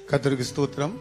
கத்தருக்கு ஸ்தோத்திரம்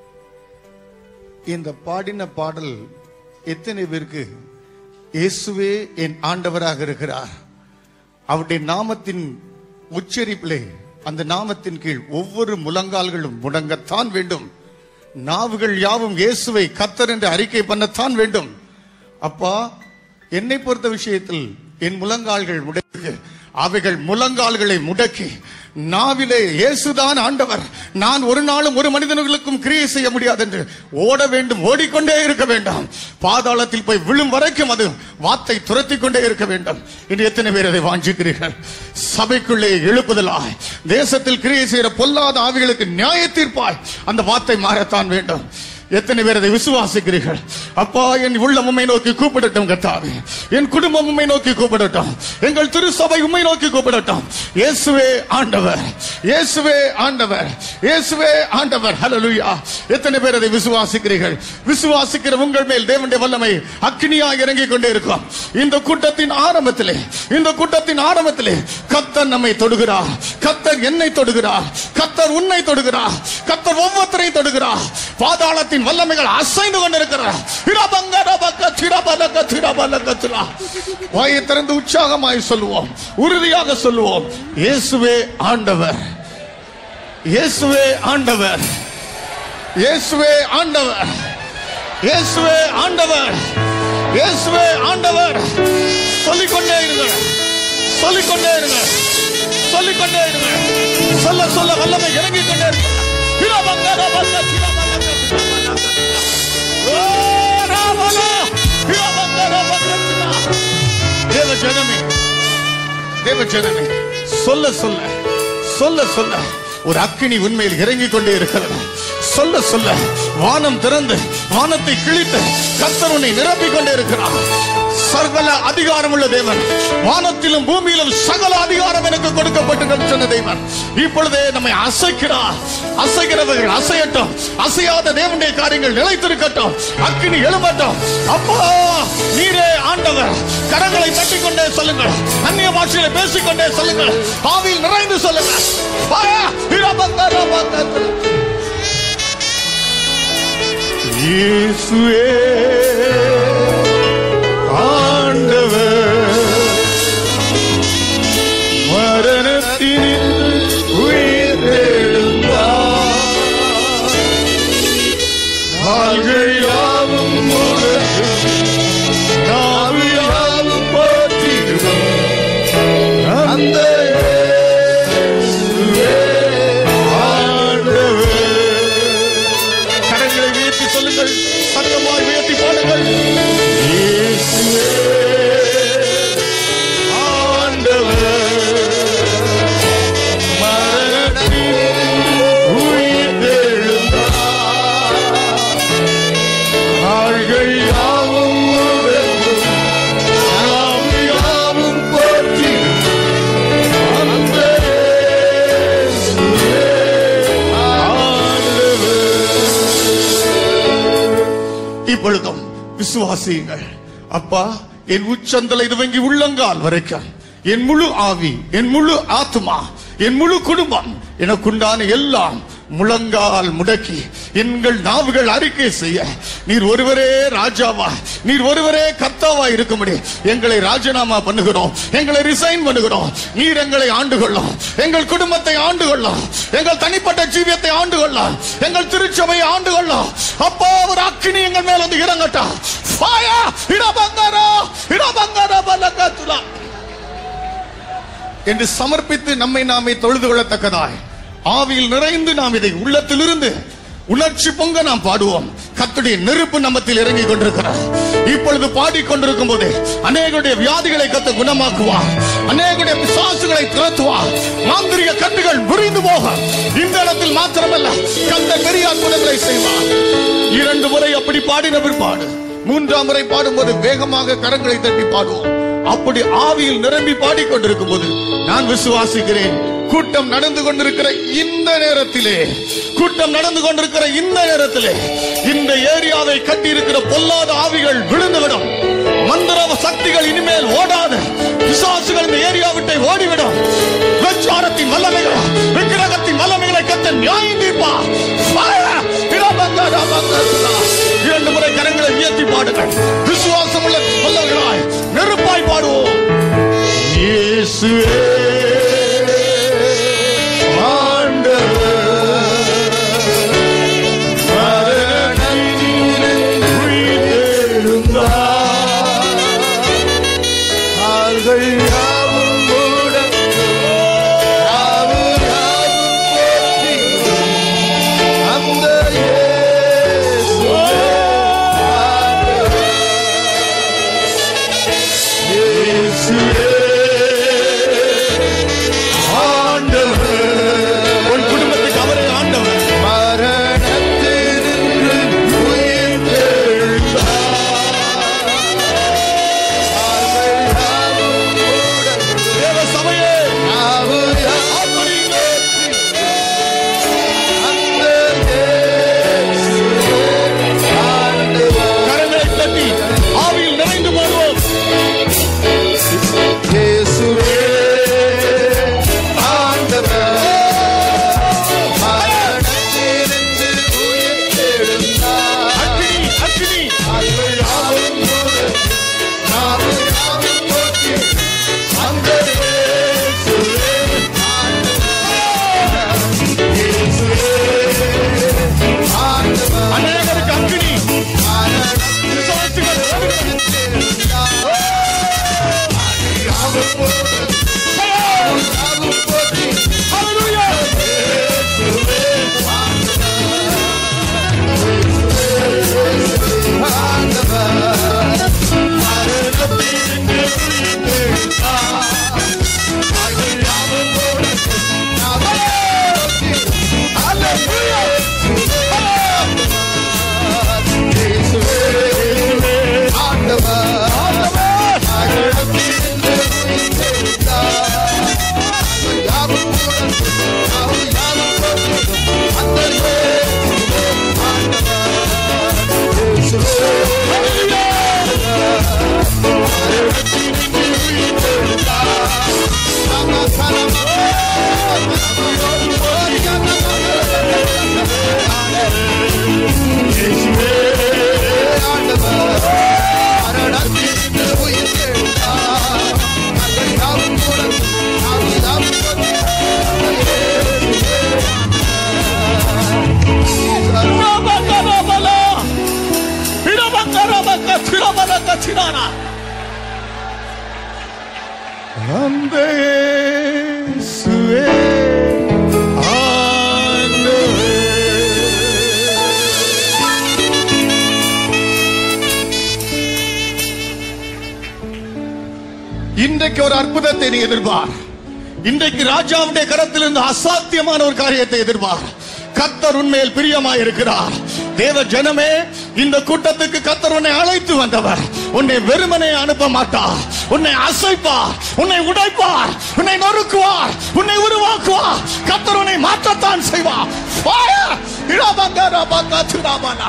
இந்த பாடின பாடல் எத்தனை பேருக்கு இயேசுவே என் ஆண்டவராக இருக்கிறார் அவருடைய நாமத்தின் உச்சரிப்பிலே அந்த நாமத்தின் கீழ் ஒவ்வொரு முழங்கால்களும் முடங்கத்தான் வேண்டும் நாவுகள் யாவும் இயேசுவை கத்தர் என்று அறிக்கை பண்ணத்தான் வேண்டும் அப்பா என்னை பொறுத்த விஷயத்தில் என் முழங்கால்கள் முடக்கு அவைகள் முழங்கால்களை முடக்கி நாவிலே இயேசுதான் ஆண்டவர் நான் ஒரு நாளும் ஒரு மனிதர்களுக்கும் கிரியை செய்ய முடியாது என்று ஓட வேண்டும் ஓடிக்கொண்டே இருக்க வேண்டாம் பாதாளத்தில் போய் விழும் வரைக்கும் அது வார்த்தை துரத்தி கொண்டே இருக்க வேண்டும் இன்று எத்தனை பேர் அதை வாஞ்சிக்கிறீர்கள் சபைக்குள்ளே எழுப்புதலாய் தேசத்தில் கிரியை செய்கிற பொல்லாத ஆவிகளுக்கு நியாய தீர்ப்பாய் அந்த வார்த்தை மாறத்தான் வேண்டும் எத்தனை பேர் அதை விசுவாசிக்கிறீர்கள் அப்பா என் உள்ளம் உம்மை நோக்கி கூப்பிடட்டும் கத்தாவே என் குடும்பம் உம்மை நோக்கி கூப்பிடட்டும் எங்கள் திருசபை உம்மை நோக்கி கூப்பிடட்டும் இயேசுவே ஆண்டவர் இயேசுவே ஆண்டவர் இயேசுவே ஆண்டவர் ஹalleluya எத்தனை பேர் அதை விசுவாசிக்கிறீர்கள் விசுவாசிக்கிற உங்கள் மேல் தேவனுடைய வல்லமை அக்னியாய் இறங்கிக் கொண்டே இருக்கும் இந்த கூட்டத்தின் ஆரம்பத்திலே இந்த கூட்டத்தின் ஆரம்பத்திலே கத்தர் நம்மை தொடுகிறார் கத்தர் என்னை தொடுகிறார் கத்தர் உன்னை தொடுகிறார் கத்தர் ஒவ்வொருத்தரையும் தொடுகிறார் பாதாளத்தின் வல்லமைகள் அசைந்து கொண்டிருக்கிறார் இரபங்கரபக்க திரபலக திரபலக திரா. வாயை திறந்து உற்சாகமாய் சொல்லுவோம் உறுதியாக சொல்லுவோம் இயேசுவே ஆண்டவர் இயேசுவே ஆண்டவர் இயேசுவே ஆண்டவர் இயேசுவே ஆண்டவர் இயேசுவே ஆண்டவர் சொல்லிக்கொண்டே இருங்க சொல்லிக்கொண்டே இருங்க சொல்லிக்கொண்டே இருங்க சொல்ல சொல்ல வல்லமை இறங்கிக் கொண்டே இருங்க இரபங்க ரபங்க திரபலக திரபலக திரா. ஓ, ராவண, இரபங்க ரபங்க திரா. தேவ ஜனமே தேவ ஜனமே சொல்ல சொல்ல சொல்ல சொல்ல ஒரு அக்கினி உண்மையில் இறங்கிக் கொண்டே இருக்கிறது சொல்ல சொல்ல வானம் திறந்து வானத்தை கிழித்து கர்த்தர் உன்னை நிரப்பிக் கொண்டே இருக்கிறார் சகல அதிகாரம் உள்ள தேவன் வானத்திலும் பூமியிலும் சகல அதிகாரம் எனக்கு கொடுக்கப்பட்டு சொன்ன தேவன் இப்பொழுதே நம்மை அசைக்கிறார் அசைக்கிறவர்கள் அசையட்டும் அசையாத தேவனுடைய காரியங்கள் நிலைத்திருக்கட்டும் அக்கினி எழும்பட்டும் அப்பா நீரே ஆண்டவர் கரங்களை தட்டிக்கொண்டே சொல்லுங்கள் அந்நிய பாஷையில பேசிக்கொண்டே சொல்லுங்கள் ஆவியில் நிறைந்து சொல்லுங்கள் வாயா, இரபங்க, ரபங்க. இயேசுவே ஆண்டவர் மரணத்தினில் உயிர்த்தெழுந்தார் கால்கள் யாவும் முடங்கும், நாவு யாவும் போற்றிடும். அந்த இயேசுவே ஆண்டவர். கரங்களை உயர்த்தி சொல்லுங்கள் சத்தமாய் உயர்த்தி பாடுங்கள் இயேசுவே ஆண்டவர் மரணத்தில் உயிர்த்தெழுந்தார். ஆள்கள் யாவும் முடங்கும், நாவு யாவும் போற்றிடும். அந்த இயேசுவே ஆண்டவர். இப்பொழுதும் விசுவாசியுங்கள் அப்பா என் உச்சந்தலை துவங்கி உள்ளங்கால் வரைக்கும் என் முழு ஆவி என் முழு ஆத்மா என் முழு குடும்பம் எனக்குண்டான எல்லாம் முழங்கால் முடக்கி எங்கள் நாவுகள் அறிக்கை செய்ய நீர் ஒருவரே ராஜாவா நீர் ஒருவரே கர்த்தாவா இருக்கும்படி எங்களை ராஜினாமா பண்ணுகிறோம் எங்களை ரிசைன் பண்ணுகிறோம் நீர் எங்களை ஆண்டு கொள்ளும் எங்கள் குடும்பத்தை ஆண்டு கொள்ளும் எங்கள் தனிப்பட்ட ஜீவியத்தை ஆண்டு கொள்ளும் எங்கள் திருச்சபையை ஆண்டு கொள்ளும் அப்பா ஒரு அக்கினி எங்கள் மேல் வந்து இறங்கட்டா ஃபாயா இடபங்கரா இடபங்கரா பலகத்துலா என்று சமர்ப்பித்து நம்மை நாமே தொழுது கொள்ளத்தக்கதாய் ஆவியில் நிறைந்து நாம் இதை உள்ளத்திலிருந்து உணர்ச்சி பொங்க நாம் பாடுவோம் கத்துடைய நெருப்பு நம்மத்தில் இறங்கி கொண்டிருக்கிறார் இப்பொழுது பாடிக்கொண்டிருக்கும் போது அநேகருடைய வியாதிகளை கத்து குணமாக்குவார் அநேகருடைய பிசாசுகளை துரத்துவார் மாந்திரிக கட்டுகள் முறிந்து போக இந்த இடத்தில் மாத்திரமல்ல கந்த பெரிய அற்புதங்களை செய்வார் இரண்டு முறை அப்படி பாடின பிற்பாடு மூன்றாம் முறை பாடும்போது வேகமாக கரங்களை தட்டி பாடுவோம் அப்படி ஆவியில் நிரம்பி பாடிக்கொண்டிருக்கும் போது நான் விசுவாசிக்கிறேன் கூட்டம் நடந்து கொண்டிருக்கிற இந்த நேரத்திலே கூட்டம் நடந்து கொண்டிருக்கிற இந்த நேரத்திலே இந்த ஏரியாவை கட்டி இருக்கிற பொல்லாத ஆவிகள் விழுந்துவிடும் மந்திர சக்திகள் இனிமேல் ஓடாது பிசாசுகள் இந்த ஏரியா விட்டு ஓடிவிடும் விபச்சாரத்தின் வல்லமைகள் விக்கிரகத்தின் வல்லமைகளை கத்த குடும்பத்தை நியாயம் தீர்ப்பார் Fire! பிரபங்க, ரபங்க, சுதா. இரண்டு முறை கரங்களை உயர்த்தி பாடுங்கள் விசுவாசம் உள்ள உள்ளவர்களாய் நெருப்பாய் பாடுவோம் இயேசுவே உன் குடும்பத்துக்கு அவரே ஆண்டவர் தேவ சபையே ஆர்ப்பரியுங்கள். கரங்களை தட்டி ஆவியில் நிறைந்து பாடுவோம் அக்கினி அக்கினி அநேகருக்கு அக்கினி விசுவாசிகள் ஓடுங்கள். Hallelujah. Rabakarabala. Irabakarabaka, tirabalaka, tirana. அந்த இயேசுவே ஆண்டவர். இன்றைக்கு ஒரு அற்புதத்தை நீ எதிர்பார் இன்றைக்கு ராஜாவுடைய கரத்திலிருந்து அசாத்தியமான ஒரு காரியத்தை எதிர்பார் கத்தர் உண்மையில் பிரியமாய் இருக்கிறார் தேவ ஜனமே இந்த கூட்டத்துக்கு கத்தர் உன்னை அழைத்து வந்தவர் உன்னை வெறுமனே அனுப்ப மாட்டார் உன்னை அசைப்பார் உன்னை உடைப்பார் உன்னை நொறுக்குவார் உன்னை உருவாக்குவார் கத்தர் உன்னை மாற்றத்தான் செய்வார் Fire! இராபங்க, ராபங்க, திராபனா.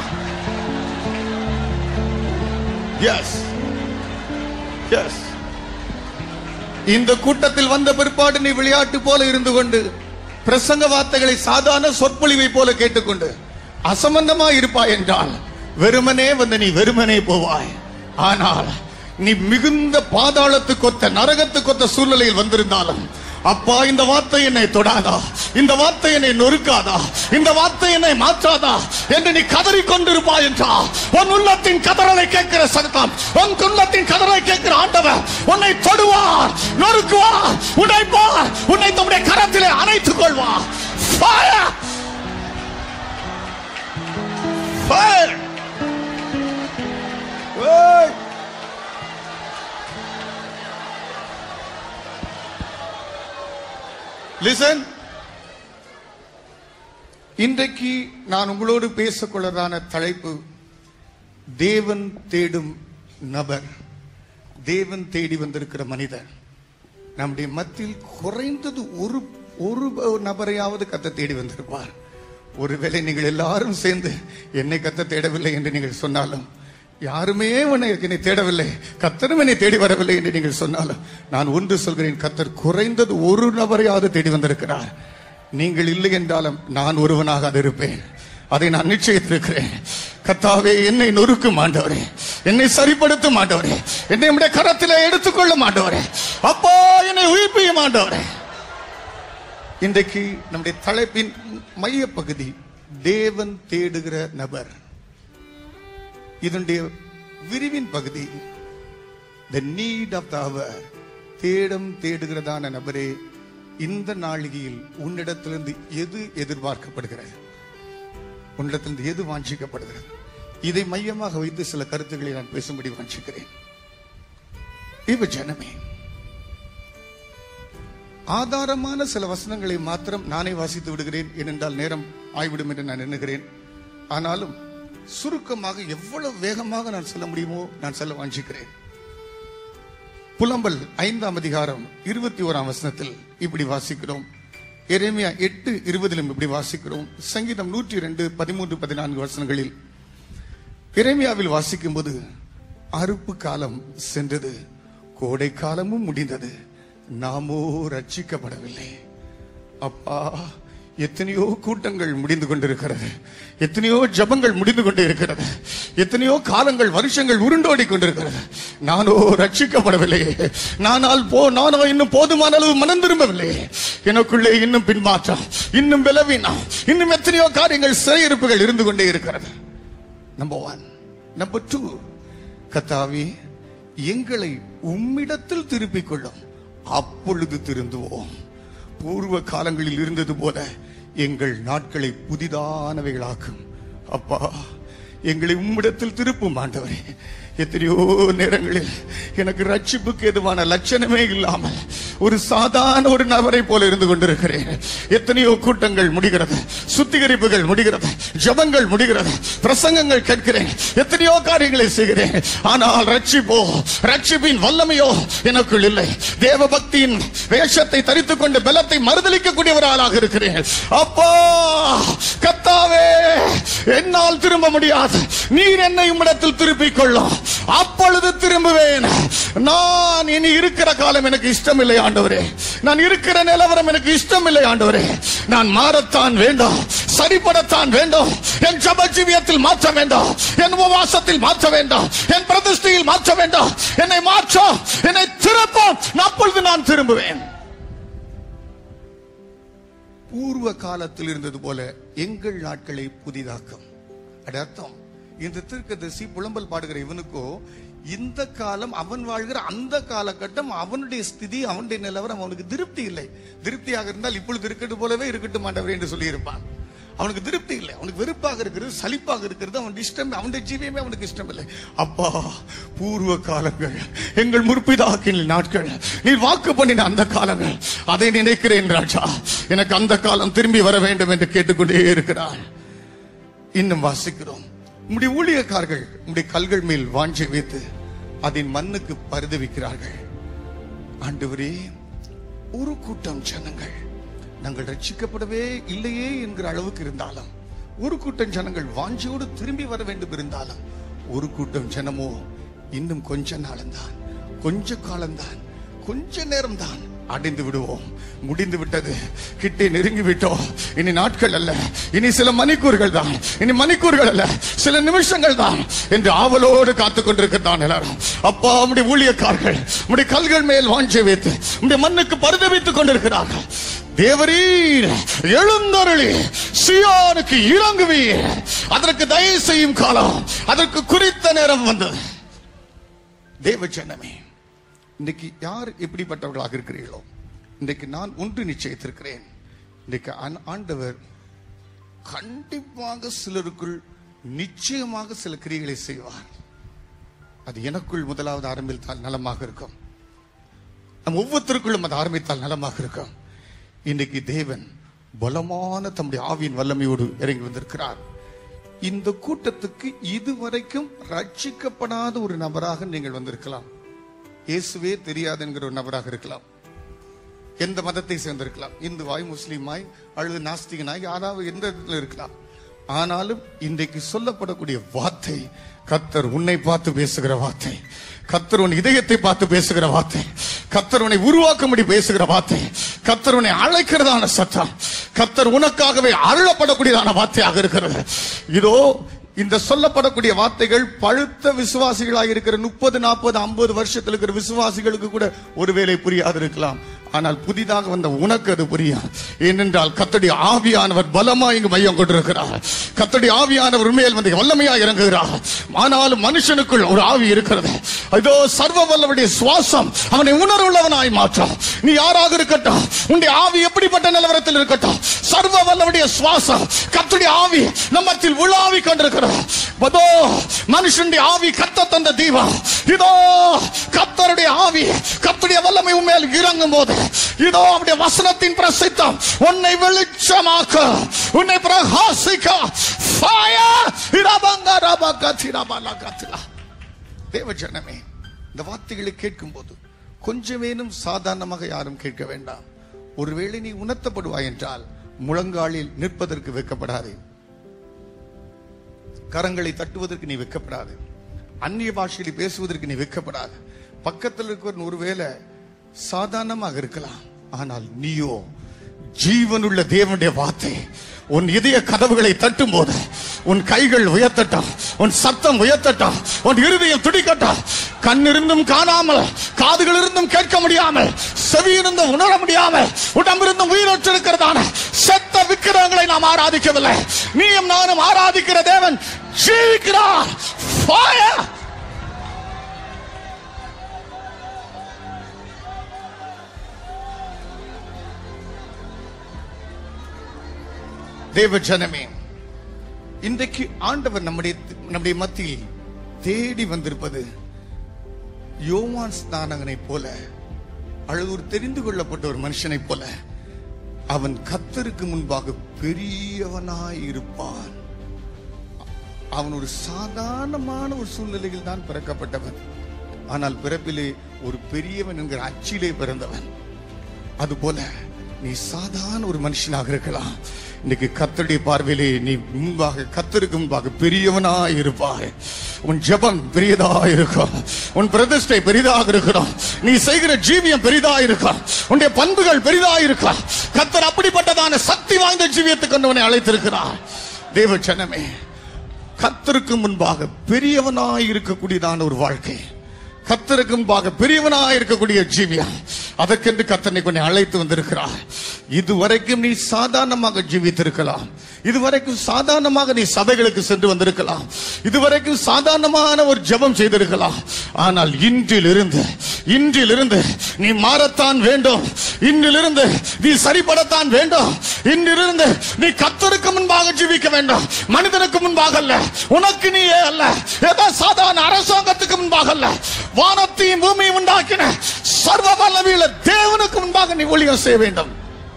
Yes. Yes. இந்த கூட்டத்தில் வந்த பிற்பாடு நீ விளையாட்டு போல இருந்து கொண்டு பிரசங்க வார்த்தைகளை சாதாரண சொற்பொழிவை போல கேட்டுக்கொண்டு அசம்பந்தமா இருப்பாய் என்றால் வெறுமனே வந்து நீ வெறுமனே போவாய் ஆனால் நீ மிகுந்த பாதாளத்துக்கொத்த நரகத்துக்கொத்த சூழ்நிலையில் வந்திருந்தாலும் அப்பா இந்த வார்த்தை என்னை தொடாதா இந்த வார்த்தை என்னை நொறுக்காதா இந்த வார்த்தை என்னை மாற்றாதா என்று நீ கதறிக் கொண்டிருப்பாய் என்றா உன் உள்ளத்தின் கதறலை கேட்கிற சத்தம் உன் உள்ளத்தின் கதறலை கேட்கிற ஆண்டவர் உன்னை தொடுவார் நொறுக்குவார் உடைப்பார் உன்னை தம்முடைய கரத்திலே அணைத்துக் கொள்வார் Fire! Fire! Hey! Listen. இன்றைக்கு நான் உங்களோடு பேசக்கொள்ளதான தலைப்பு தேவன் தேடும் நபர் தேவன் தேடி வந்திருக்கிற மனிதர் நம்முடைய மத்தியில் குறைந்தது ஒரு ஒரு நபரையாவது கத்த தேடி வந்திருப்பார் ஒருவேளை நீங்கள் எல்லாரும் சேர்ந்து என்னை கத்த தேடவில்லை என்று நீங்கள் சொன்னாலும் யாருமே உன்னை என்னை தேடவில்லை கத்தரும் என்னை தேடி வரவில்லை என்று நீங்கள் சொன்னாலும் நான் ஒன்று சொல்கிறேன் கத்தர் குறைந்தது ஒரு நபரையாவது தேடி வந்திருக்கிறார் நீங்கள் இல்லை என்றாலும் நான் ஒருவனாக அது இருப்பேன் அதை நான் நிச்சயித்திருக்கிறேன் கத்தாவே என்னை நொறுக்கும் ஆண்டவரே என்னை சரிப்படுத்தும் ஆண்டவரே என்னை உடைய கரத்திலே எடுத்துக்கொள்ள மாட்டவரே அப்பா என்னை உயிர்ப்பியும் ஆண்டவரே இன்றைக்கு நம்முடைய தலைப்பின் மைய பகுதி தேவன் தேடுகிற நபர் இதனுடைய விரிவின் பகுதி த நீட் ஆஃப் த அவர் தேடம் தேடுகிறதான நபரே இந்த நாளிகையில் உன்னிடத்திலிருந்து எது எதிர்பார்க்கப்படுகிறது உன்னிடத்திலிருந்து எது வாஞ்சிக்கப்படுகிறது இதை மையமாக வைத்து சில கருத்துக்களை நான் பேசும்படி வாஞ்சிக்கிறேன் இவ ஜனமே ஆதாரமான சில வசனங்களை மாத்திரம் நானே வாசித்து விடுகிறேன் ஏனென்றால் நேரம் ஆய்விடும் என்று நான் எண்ணுகிறேன் ஆனாலும் சுருக்கமாக எவ்வளவு வேகமாக நான் சொல்ல முடியுமோ நான் சொல்ல வாஞ்சிக்கிறேன் புலம்பல் ஐந்தாம் அதிகாரம் இருபத்தி ஓராம் வசனத்தில் இப்படி வாசிக்கிறோம் எரேமியா எட்டு இருபதிலும் இப்படி வாசிக்கிறோம் சங்கீதம் நூற்றி ரெண்டு பதிமூன்று பதினான்கு வசனங்களில் எரேமியாவில் வாசிக்கும் போது அறுப்பு காலம் சென்றது கோடை காலமும் முடிந்தது நாமோ ரட்சிக்கப்படவில்லை அப்பா எத்தனையோ கூட்டங்கள் முடிந்து கொண்டிருக்கிறது எத்தனையோ ஜபங்கள் முடிந்து கொண்டே இருக்கிறது எத்தனையோ காலங்கள் வருஷங்கள் உருண்டோடி கொண்டிருக்கிறது நானோ ரட்சிக்கப்படவில்லை நானால் போ நானோ இன்னும் போதுமான அளவு மனம் திரும்பவில்லை எனக்குள்ளே இன்னும் பின்மாற்றம் இன்னும் விளவினம் இன்னும் எத்தனையோ காரியங்கள் சிறையிருப்புகள் இருந்து கொண்டே இருக்கிறது நம்பர் ஒன் நம்பர் டூ கத்தாவி எங்களை உம்மிடத்தில் திருப்பிக் கொள்ளும் அப்பொழுது திருந்துவோம் பூர்வ காலங்களில் இருந்தது போல எங்கள் நாட்களை புதிதானவைகளாக்கும் அப்பா எங்களை உம்மிடத்தில் திருப்பும் ஆண்டவரே எத்தனையோ நேரங்களில் எனக்கு ரட்சிப்புக்கு எதுவான லட்சணமே இல்லாமல் ஒரு சாதாரண ஒரு நபரை போல இருந்து கொண்டிருக்கிறேன் எத்தனையோ கூட்டங்கள் முடிகிறது சுத்திகரிப்புகள் முடிகிறது ஜபங்கள் முடிகிறது பிரசங்கங்கள் கேட்கிறேன் எத்தனையோ காரியங்களை செய்கிறேன் ஆனால் ரட்சிப்போ ரட்சிப்பின் வல்லமையோ எனக்குள் இல்லை தேவ பக்தியின் வேஷத்தை தரித்துக் கொண்டு பலத்தை மறுதளிக்கக்கூடிய ஒரு ஆளாக இருக்கிறேன் அப்பா கத்தாவே என்னால் திரும்ப முடியாது நீர் என்னை உம்மிடத்தில் திருப்பிக் கொள்ளும் அப்பொழுது திரும்புவேன் நான் இனி இருக்கிற காலம் எனக்கு இஷ்டம் இல்லை ஆண்டவரே நான் இருக்கிற நிலவரம் எனக்கு இஷ்டம் இல்லை ஆண்டவரே நான் மாறத்தான் வேண்டும் சரிபடத்தான் வேண்டும் என் ஜப ஜீவியத்தில் மாற்ற வேண்டும் என் உபவாசத்தில் மாற்ற வேண்டும் என் பிரதிஷ்டையில் மாற்ற வேண்டும் என்னை மாற்ற என்னை திருப்போம் அப்பொழுது நான் திரும்புவேன் பூர்வ காலத்தில் இருந்தது போல எங்கள் நாட்களை புதிதாக்கும் அது அர்த்தம் இந்த தீர்க்கதரிசி புலம்பல் பாடுகிற இவனுக்கோ இந்த காலம் அவன் வாழ்கிற அந்த காலகட்டம் அவனுடைய ஸ்திதி அவனுடைய நிலவரம் அவனுக்கு திருப்தி இல்லை திருப்தியாக இருந்தால் இப்பொழுது இருக்கட்டும் போலவே இருக்கட்டும் ஆண்டவர் என்று சொல்லியிருப்பான் அவனுக்கு திருப்தி இல்லை அவனுக்கு வெறுப்பாக இருக்கிறது சலிப்பாக இருக்கிறது அவன் இஷ்டம் அவனுடைய ஜீவியமே அவனுக்கு இஷ்டம் இல்லை அப்பா பூர்வ காலங்கள் எங்கள் முற்பிதாக்கின் நாட்கள் நீ வாக்கு பண்ணின அந்த காலங்கள் அதை நினைக்கிறேன் ராஜா எனக்கு அந்த காலம் திரும்பி வர வேண்டும் என்று கேட்டுக்கொண்டே இருக்கிறான் இன்னும் வாசிக்கிறோம் உம்முடைய ஊழியக்காரர்கள் உம்முடைய கல்கள் மேல் வாஞ்சை வைத்து அதன் மண்ணுக்கு பரிதவிக்கிறார்கள் ஆண்டவரே ஒரு கூட்டம் ஜனங்கள் நாங்கள் ரட்சிக்கப்படவே இல்லையே என்கிற அளவுக்கு இருந்தாலும் ஒரு கூட்டம் ஜனங்கள் வாஞ்சையோடு திரும்பி வர வேண்டும் இருந்தாலும் ஒரு கூட்டம் ஜனமோ இன்னும் கொஞ்ச நாளம்தான் கொஞ்ச காலம்தான் கொஞ்ச நேரம்தான் அடைந்து விடுவோம் முடிந்து விட்டது கிட்டே நெருங்கி விட்டோம் இனி நாட்கள் அல்ல இனி சில மணிக்கூறுகள் தான் இனி மணிக்கூறுகள் அல்ல சில நிமிஷங்கள் தான் என்று ஆவலோடு காத்துக் கொண்டிருக்கிறான் எல்லாரும் அப்பா உடைய ஊழியக்காரர்கள் உடைய கல்கள் மேல் வாஞ்சை வைத்து உடைய மண்ணுக்கு பரிதவித்துக் கொண்டிருக்கிறார்கள் தேவரீர் எழுந்தருளி சியோனுக்கு இறங்குவீர் அதற்கு தயவு செய்யும் காலம் அதற்கு குறித்த நேரம் வந்தது தேவ ஜனமே இன்னைக்கு யார் எப்படிப்பட்டவர்களாக இருக்கிறீர்களோ இன்றைக்கு நான் ஒன்று நிச்சயித்திருக்கிறேன் இன்றைக்கு ஆண்- ஆண்டவர் கண்டிப்பாக சிலருக்குள் நிச்சயமாக சில கிரியைகளை செய்வார் அது எனக்குள் முதலாவது ஆரம்பித்தால் நலமாக இருக்கும் நம் ஒவ்வொருத்தருக்குள்ளும் அது ஆரம்பித்தால் நலமாக இருக்கும் இன்னைக்கு தேவன் பலமான தம்முடைய ஆவியின் வல்லமையோடு இறங்கி வந்திருக்கிறார் இந்த கூட்டத்துக்கு இதுவரைக்கும் ரட்சிக்கப்படாத ஒரு நபராக நீங்கள் வந்திருக்கலாம் இயேசுவே தெரியாது என்கிற ஒரு நபராக இருக்கலாம் எந்த மதத்தை சேர்ந்திருக்கலாம் இந்துவாய் முஸ்லீமாய் அல்லது நாஸ்திகனாய் யாராவது எந்த இடத்துல இருக்கலாம் ஆனாலும் இன்றைக்கு சொல்லப்படக்கூடிய வார்த்தை கத்தர் உன்னை பார்த்து பேசுகிற வார்த்தை கத்தர் உன் இதயத்தை பார்த்து பேசுகிற வார்த்தை கத்தர் உன்னை உருவாக்கும்படி பேசுகிற வார்த்தை கத்தர் உன்னை அழைக்கிறதான சத்தம் கத்தர் உனக்காகவே அருளப்படக்கூடியதான வார்த்தையாக இருக்கிறது இதோ இந்த சொல்லப்படக்கூடிய வார்த்தைகள் பழுத்த விசுவாசிகளாக இருக்கிற முப்பது நாற்பது ஐம்பது வருஷத்தில் இருக்கிற விசுவாசிகளுக்கு கூட ஒருவேளை புரியாது இருக்கலாம் ஆனால் புதிதாக வந்த உனக்கு அது புரியும் ஏனென்றால் கத்தடி ஆவியானவர் பலமா இங்கு மையம் கொண்டிருக்கிறார் கத்தடி ஆவியானவர் மேல் வந்து வல்லமையா இறங்குகிறார் ஆனாலும் மனுஷனுக்குள் ஒரு ஆவி இருக்கிறது இதோ சர்வ வல்லவருடைய சுவாசம் அவனை உணர்வுள்ளவனாய் மாற்றும் நீ யாராக இருக்கட்டும் உன்னுடைய ஆவி எப்படிப்பட்ட நிலவரத்தில் இருக்கட்டும் சர்வ வல்லவருடைய சுவாசம் கத்துடைய ஆவி நம்மத்தில் உலாவி கொண்டிருக்கிறது அதோ மனுஷனுடைய ஆவி கத்த தந்த தீபம் இதோ கத்தருடைய ஆவி கத்துடைய வல்லமை உண்மையில் இறங்கும் போது இதோ அவருடைய வசனத்தின் பிரசித்தம் உன்னை வெளிச்சமாக்க உன்னை பிரகாசிக்க fire இரபங்க ரபக திரபல கத்திலா தேவ ஜனமே இந்த வார்த்தைகளை கேட்கும் போது கொஞ்சமேனும் சாதாரணமாக யாரும் கேட்க வேண்டாம் ஒருவேளை நீ உணர்த்தப்படுவாய் என்றால் முழங்காலில் நிற்பதற்கு வெக்கப்படாதே கரங்களை தட்டுவதற்கு நீ வெக்கப்படாது அந்நிய பாஷையில் பேசுவதற்கு நீ வெக்கப்படாது பக்கத்தில் இருக்கிற ஒருவேளை சாதாரணமாக இருக்கலாம் ஆனால் நீயோ ஜீவனுள்ள தேவனுடைய வார்த்தை உன் இதய கதவுகளை தட்டும் போது உன் கைகள் உயர்த்தட்டும் உன் சத்தம் உயர்த்தட்டும் உன் இருதயம் துடிக்கட்டும் கண்ணிருந்தும் காணாமல் காதுகள் இருந்தும் கேட்க முடியாமல் செவி இருந்தும் உணர முடியாமல் உடம்பிருந்தும் உயிரற்றிருக்கிறதான செத்த விக்கிரகங்களை நாம் ஆராதிக்கவில்லை நீயும் நானும் ஆராதிக்கிற தேவன் ஜீவிக்கிறார் Fire! தேவ ஜனமே இன்றைக்கு ஆண்டவர் நம்முடைய நம்முடைய மத்தியில் தேடி வந்திருப்பது யோவான் ஸ்நானகனைப் போல அல்லது ஒரு தெரிந்து கொள்ளப்பட்ட ஒரு மனுஷனைப் போல அவன் கத்தருக்கு முன்பாக பெரியவனாய் இருப்பான் அவன் ஒரு சாதாரணமான ஒரு சூழ்நிலையில் தான் பிறக்கப்பட்டவன் ஆனால் பிறப்பிலே ஒரு பெரியவன் என்கிற அச்சிலே பிறந்தவன் அதுபோல நீ சாதாரண ஒரு மனுஷனாக இருக்கலாம் இன்னைக்கு கத்தருடைய பார்வையிலே நீ முன்பாக கத்தருக்கு முன்பாக பெரியவனா இருப்பாய் உன் ஜெபம் பெரியதா இருக்கும் உன் பிரதிஷ்டை பெரிதாக இருக்கணும் நீ செய்கிற ஜீவியம் பெரிதா இருக்கும் உன்னுடைய பண்புகள் பெரிதா இருக்கும் கத்தர் அப்படிப்பட்டதான சக்தி வாய்ந்த ஜீவியத்துக்கு கொண்டவனை அழைத்திருக்கிறார் தேவ ஜனமே கத்தருக்கு முன்பாக பெரியவனாய் இருக்கக்கூடியதான ஒரு வாழ்க்கை கத்தருக்கு முன்பாக பெரியவனாய் இருக்கக்கூடிய ஜீவியம் அதற்கென்று கத்தனை கொஞ்சம் அழைத்து வந்திருக்கிறார் இதுவரைக்கும் நீ சாதாரணமாக ஜீவித்திருக்கலாம் இதுவரைக்கும் சாதாரணமாக நீ சபைகளுக்கு சென்று வந்திருக்கலாம் இதுவரைக்கும் சாதாரணமான ஒரு ஜெபம் செய்திருக்கலாம் ஆனால் இன்றிலிருந்து இன்றிலிருந்து நீ மாறத்தான் வேண்டும் இன்றிலிருந்து நீ சரிபடத்தான் வேண்டும் இன்றிலிருந்து நீ கத்தருக்கு முன்பாக ஜீவிக்க வேண்டும் மனிதனுக்கு முன்பாக அல்ல உனக்கு நீயே அல்ல ஏதோ சாதாரண அரசாங்கத்துக்கு முன்பாக அல்ல வானத்தையும் பூமியும் உண்டாக்கின சர்வ வல்லமையுள்ள தேவனுக்கு முன்பாக நீ ஒளியம் செய்ய வேண்டும்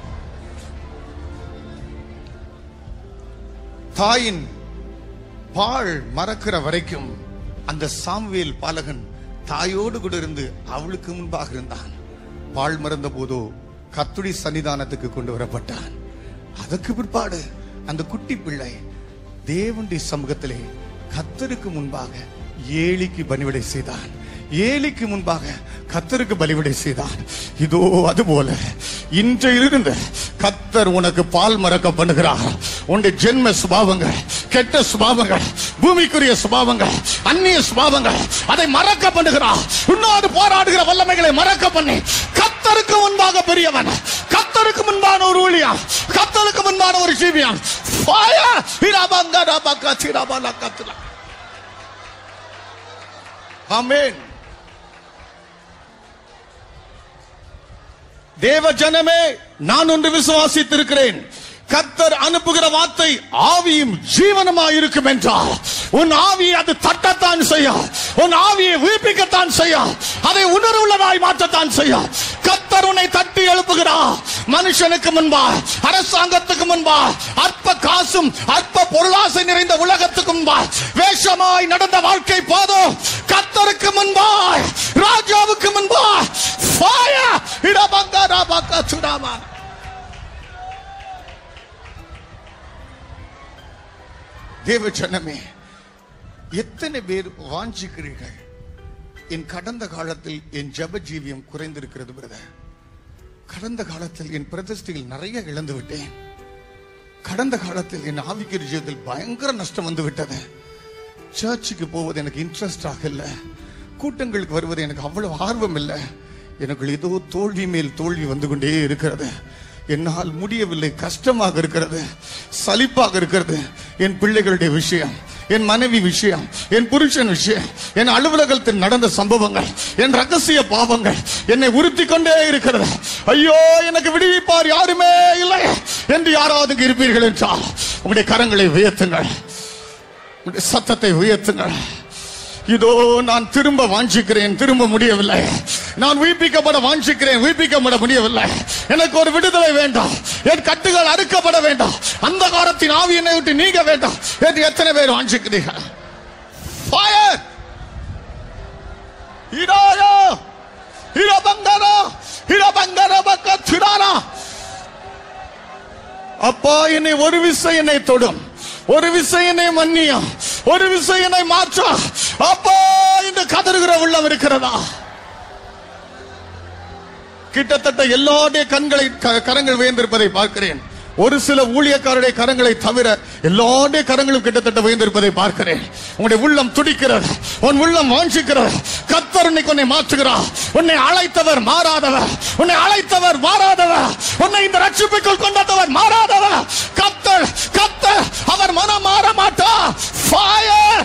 தாயின் பால் மறக்கிற வரைக்கும் அந்த சாமுவேல் பாலகன் தாயோடு கூட இருந்து அவளுக்கு முன்பாக இருந்தான் பால் மறந்த போதோ கத்துடி சன்னிதானத்துக்கு கொண்டு வரப்பட்டான் அதுக்கு பிற்பாடு அந்த குட்டி பிள்ளை தேவனுடைய சமூகத்திலே கத்தருக்கு முன்பாக ஏலிக்கு பணிவிடை செய்தான் ஏலிக்கு முன்பாக கத்தருக்கு பலிவிடை செய்தான் இதோ அதுபோல இன்றையிலிருந்து கத்தர் உனக்கு பால் மறக்க பண்ணுகிறார் உன்னுடைய ஜென்ம சுபாவங்கள் கெட்ட சுபாவங்கள் பூமிக்குரிய சுபாவங்கள் அந்நிய சுபாவங்கள் அதை மறக்க பண்ணுகிறார் உன்னோடு போராடுகிற வல்லமைகளை மறக்க பண்ணி கத்தருக்கு முன்பாக பெரியவன் கத்தருக்கு முன்பான ஒரு ஊழியம் கத்தருக்கு முன்பான ஒரு ஜீவியம் Fire! இரபங்க ரபக திரபல கத்துலா. ஆமென் தேவ ஜனமே நான் ஒன்று விசுவாசித்திருக்கிறேன் கத்தர் அனுப்புகிற வார்த்தை ஆவியும் ஜீவனமாய் இருக்கும் என்றால் உன் ஆவியை அது தட்டத்தான் செய்யும் உன் ஆவியை உயிர்ப்பிக்கத்தான் செய்யும் அதை உணர்வுள்ளதாய் மாற்றத்தான் செய்யும் கத்தர் உன்னை தட்டி எழுப்புகிறார் மனுஷனுக்கு முன்பா அரசாங்கத்துக்கு முன்பா அற்ப காசும் அற்ப பொருளாசை நிறைந்த உலகத்துக்கு முன்பா வேஷமாய் நடந்த வாழ்க்கை போதும் கத்தருக்கு முன்பாய் ராஜாவுக்கு முன்பா fire இடபங்க ரபக சுடாமா தேவ ஜனமே எத்தனை பேர் வாஞ்சிக்கிறீர்கள் என் கடந்த காலத்தில் என் ஜப ஜீவியம் குறைந்திருக்கிறது பிரதர் கடந்த காலத்தில் என் பிரதிஷ்டையில் நிறைய இழந்து விட்டேன் கடந்த காலத்தில் என் ஆவிக்குரிய ஜீவிதத்தில் பயங்கர நஷ்டம் வந்து விட்டது சர்ச்சுக்கு போவது எனக்கு இன்ட்ரெஸ்டாக இல்லை கூட்டங்களுக்கு வருவது எனக்கு அவ்வளவு ஆர்வம் இல்லை எனக்கு ஏதோ தோல்வி மேல் தோல்வி வந்து கொண்டே இருக்கிறது என்னால் முடியவில்லை கஷ்டமாக இருக்கிறது சலிப்பாக இருக்கிறது என் பிள்ளைகளுடைய விஷயம் என் மனைவி விஷயம் என் புருஷன் விஷயம் என் அலுவலகத்தில் நடந்த சம்பவங்கள் என் ரகசிய பாவங்கள் என்னை உறுத்தி கொண்டே இருக்கிறது ஐயோ எனக்கு விடுவிப்பார் யாருமே இல்லை என்று யாராவது இங்கு இருப்பீர்கள் என்றால் உங்களுடைய கரங்களை உயர்த்துங்கள் உங்களுடைய சத்தத்தை உயர்த்துங்கள் இதோ நான் திரும்ப வாஞ்சிக்கிறேன் திரும்ப முடியவில்லை நான் உயிர்ப்பிக்கப்பட வாஞ்சிக்கிறேன் உயிர்ப்பிக்கப்பட முடியவில்லை எனக்கு ஒரு விடுதலை வேண்டாம் என் கட்டுகள் அறுக்கப்பட வேண்டாம் அந்த காலத்தின் ஆவி என்னை விட்டு நீங்க வேண்டாம் என்று எத்தனை பேர் வாஞ்சிக்கிறீர்கள் ஃபயர் இடாயோ இரபங்கரோ இரபங்கர பக்க திடாரா அப்பா என்னை ஒரு விசை என்னை தொடும் ஒரு விசை என்னை மன்னியும் ஒரு விசை என்னை மாற்ற அப்பா இந்த கதறுகிற உள்ளம் இருக்கிறதா கிட்டத்தட்ட எல்லாருடைய கண்களை க- கரங்கள் உயர்ந்திருப்பதை பார்க்கிறேன் ஒரு சில ஊழியக்காரருடைய கரங்களை தவிர எல்லாருடைய கரங்களும் கிட்டத்தட்ட உயர்ந்திருப்பதை பார்க்கிறேன் உன்னுடைய உள்ளம் துடிக்கிறது உன் உள்ளம் வாஞ்சிக்கிறது கத்தர் இன்னைக்கு உன்னை மாற்றுகிறார் உன்னை அழைத்தவர் மாறாதவர் உன்னை அழைத்தவர் மாறாதவர் உன்னை இந்த ரட்சிப்புக்குள் கொண்டாதவர் மாறாதவர் கத்தர் கத்தர் அவர் மனம் மாற மாட்டார் ஃபயர்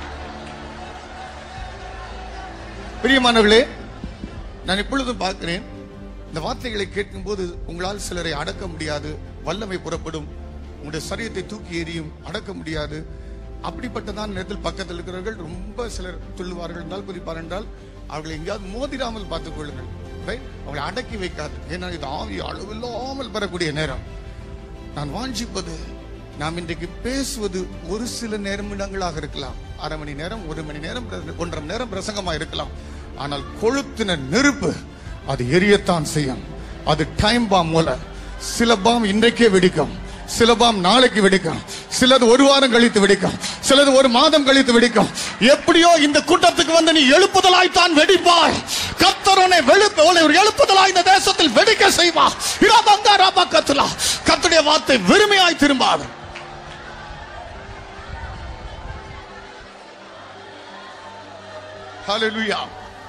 பிரியமானவர்களே நான் இப்பொழுதும் பார்க்கிறேன் இந்த வார்த்தைகளை கேட்கும்போது உங்களால் சிலரை அடக்க முடியாது வல்லமை புறப்படும் உங்களுடைய சரீரத்தை தூக்கி எறியும் அடக்க முடியாது அப்படிப்பட்டதான் நேரத்தில் பக்கத்தில் இருக்கிறவர்கள் ரொம்ப சிலர் துள்ளுவார்கள் என்றால் குறிப்பார் என்றால் அவர்களை எங்கேயாவது மோதிராமல் பார்த்துக் கொள்ளுங்கள் Right? அவங்களை அடக்கி வைக்காது ஏன்னா இது ஆவி அளவில்லாமல் பெறக்கூடிய நேரம் நான் வாஞ்சிப்பது நாம் இன்றைக்கு பேசுவது ஒரு சில நிமிடங்களாக இருக்கலாம் அரை மணி நேரம் ஒரு மணி நேரம் பிர- ஒன்றரை மணி நேரம் பிரசங்கமா இருக்கலாம் ஆனால் கொளுத்தின நெருப்பு அது எரியத்தான் செய்யும் அது டைம் பாம் போல சில பாம் இன்றைக்கே வெடிக்கும் சில பாம் நாளைக்கு வெடிக்கும் சிலது ஒரு வாரம் கழித்து வெடிக்கும் சிலது ஒரு மாதம் கழித்து வெடிக்கும் எப்படியோ இந்த கூட்டத்துக்கு வந்து நீ எழுப்புதலாய் தான் வெடிப்பாய் கத்தர் உன்னை வெளுப்பு உன்னை ஒரு எழுப்புதலாய் இந்த தேசத்தில் வெடிக்க செய்வா இரபங்கா ரபா கத்துலா கத்துடைய வார்த்தை வெறுமையாய் திரும்பாது Hallelujah.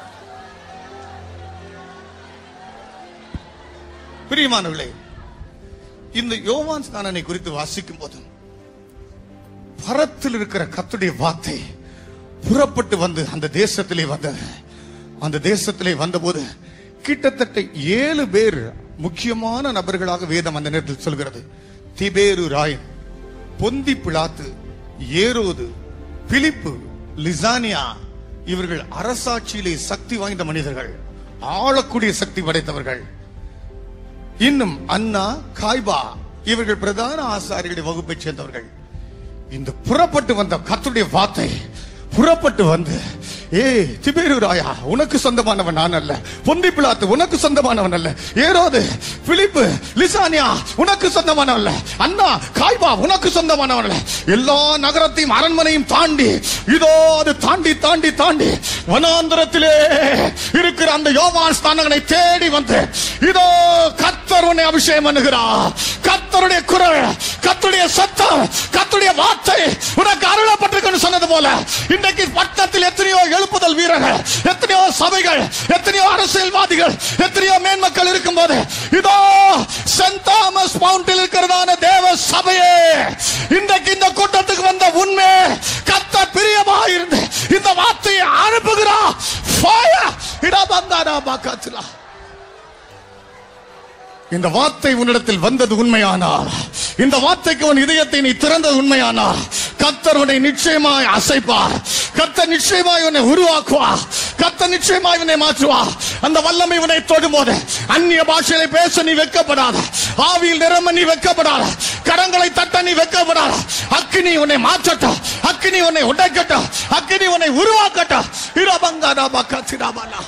பிரியமானவர்களே இந்த யோவான் ஸ்நானனை குறித்து வாசிக்கும் போது பரத்தில் இருக்கிற கத்துடைய வார்த்தை புறப்பட்டு வந்து அந்த தேசத்திலே வந்தது அந்த தேசத்திலே வந்தபோது கிட்டத்தட்ட ஏழு பேர் முக்கியமான நபர்களாக வேதம் அந்த நேரத்தில் சொல்கிறது திபேரு ராயன் பொந்தி பிளாத்து ஏரோது பிலிப்பு லிசானியா இவர்கள் அரசாட்சியிலே சக்தி வாய்ந்த மனிதர்கள் ஆளக்கூடிய சக்தி படைத்தவர்கள் இன்னும் அண்ணா காய்பா இவர்கள் பிரதான ஆசாரிகளுடைய வகுப்பைச் சேர்ந்தவர்கள் இந்த புறப்பட்டு வந்த கர்த்தருடைய வார்த்தை புறப்பட்டு வந்து ஏ திபேரு ராயா உனக்கு சொந்தமானவன் நான் அல்ல பொந்தி பிளாத்து உனக்கு சொந்தமானவன் அல்ல ஏரோது பிலிப்பு லிசானியா உனக்கு சொந்தமானவன் அல்ல அண்ணா காய்பா உனக்கு சொந்தமானவன் அல்ல எல்லா நகரத்தையும் அரண்மனையும் தாண்டி இதோ அது தாண்டி தாண்டி தாண்டி வனாந்தரத்திலே இருக்கிற அந்த யோவான் ஸ்தானங்களை தேடி வந்து இதோ கத்தர் உன்னை அபிஷேகம் பண்ணுகிறார் கத்தருடைய குரல் கத்துடைய சத்தம் கத்துடைய வார்த்தை உனக்கு அருளப்பட்டிருக்குன்னு சொன்னது போல இன்றைக்கு பட்டத்தில் எத்தனையோ எழுப்புதல் வீரர்கள் எத்தனையோ சபைகள் எத்தனையோ அரசியல்வாதிகள் எத்தனையோ மேன்மக்கள் இருக்கும்போது இதோ சென்ட் தாமஸ் மவுண்டில் இருக்கிறதான தேவ சபையே இன்றைக்கு இந்த கூட்டத்துக்கு வந்த உண்மை கத்த பிரியமா இருந்து இந்த வார்த்தையை அனுப்புகிறார் Fire! இடபந்தாரா பாக்காத்துலா இந்த வார்த்தை உன்னிடத்தில் வந்தது உண்மையானால் இந்த வார்த்தைக்கு உன் இதயத்தை நீ திறந்தது உண்மையானால் கத்தர் உன்னை நிச்சயமாய் அசைப்பார் கத்தர் நிச்சயமாய் உன்னை உருவாக்குவார் கத்தர் நிச்சயமாய் உன்னை மாற்றுவார் அந்த வல்லமை உன்னை தொடும்போது அந்நிய பாஷையில பேச நீ வெக்கப்படாத ஆவியில் நிரம்ப நீ வெக்கப்படாத கரங்களை தட்ட நீ வெக்கப்படாத அக்கினி உன்னை மாற்றட்டும் அக்கினி உன்னை உடைக்கட்டும் அக்கினி உன்னை உருவாக்கட்டும் இரபங்கா பக்கத்திராபலா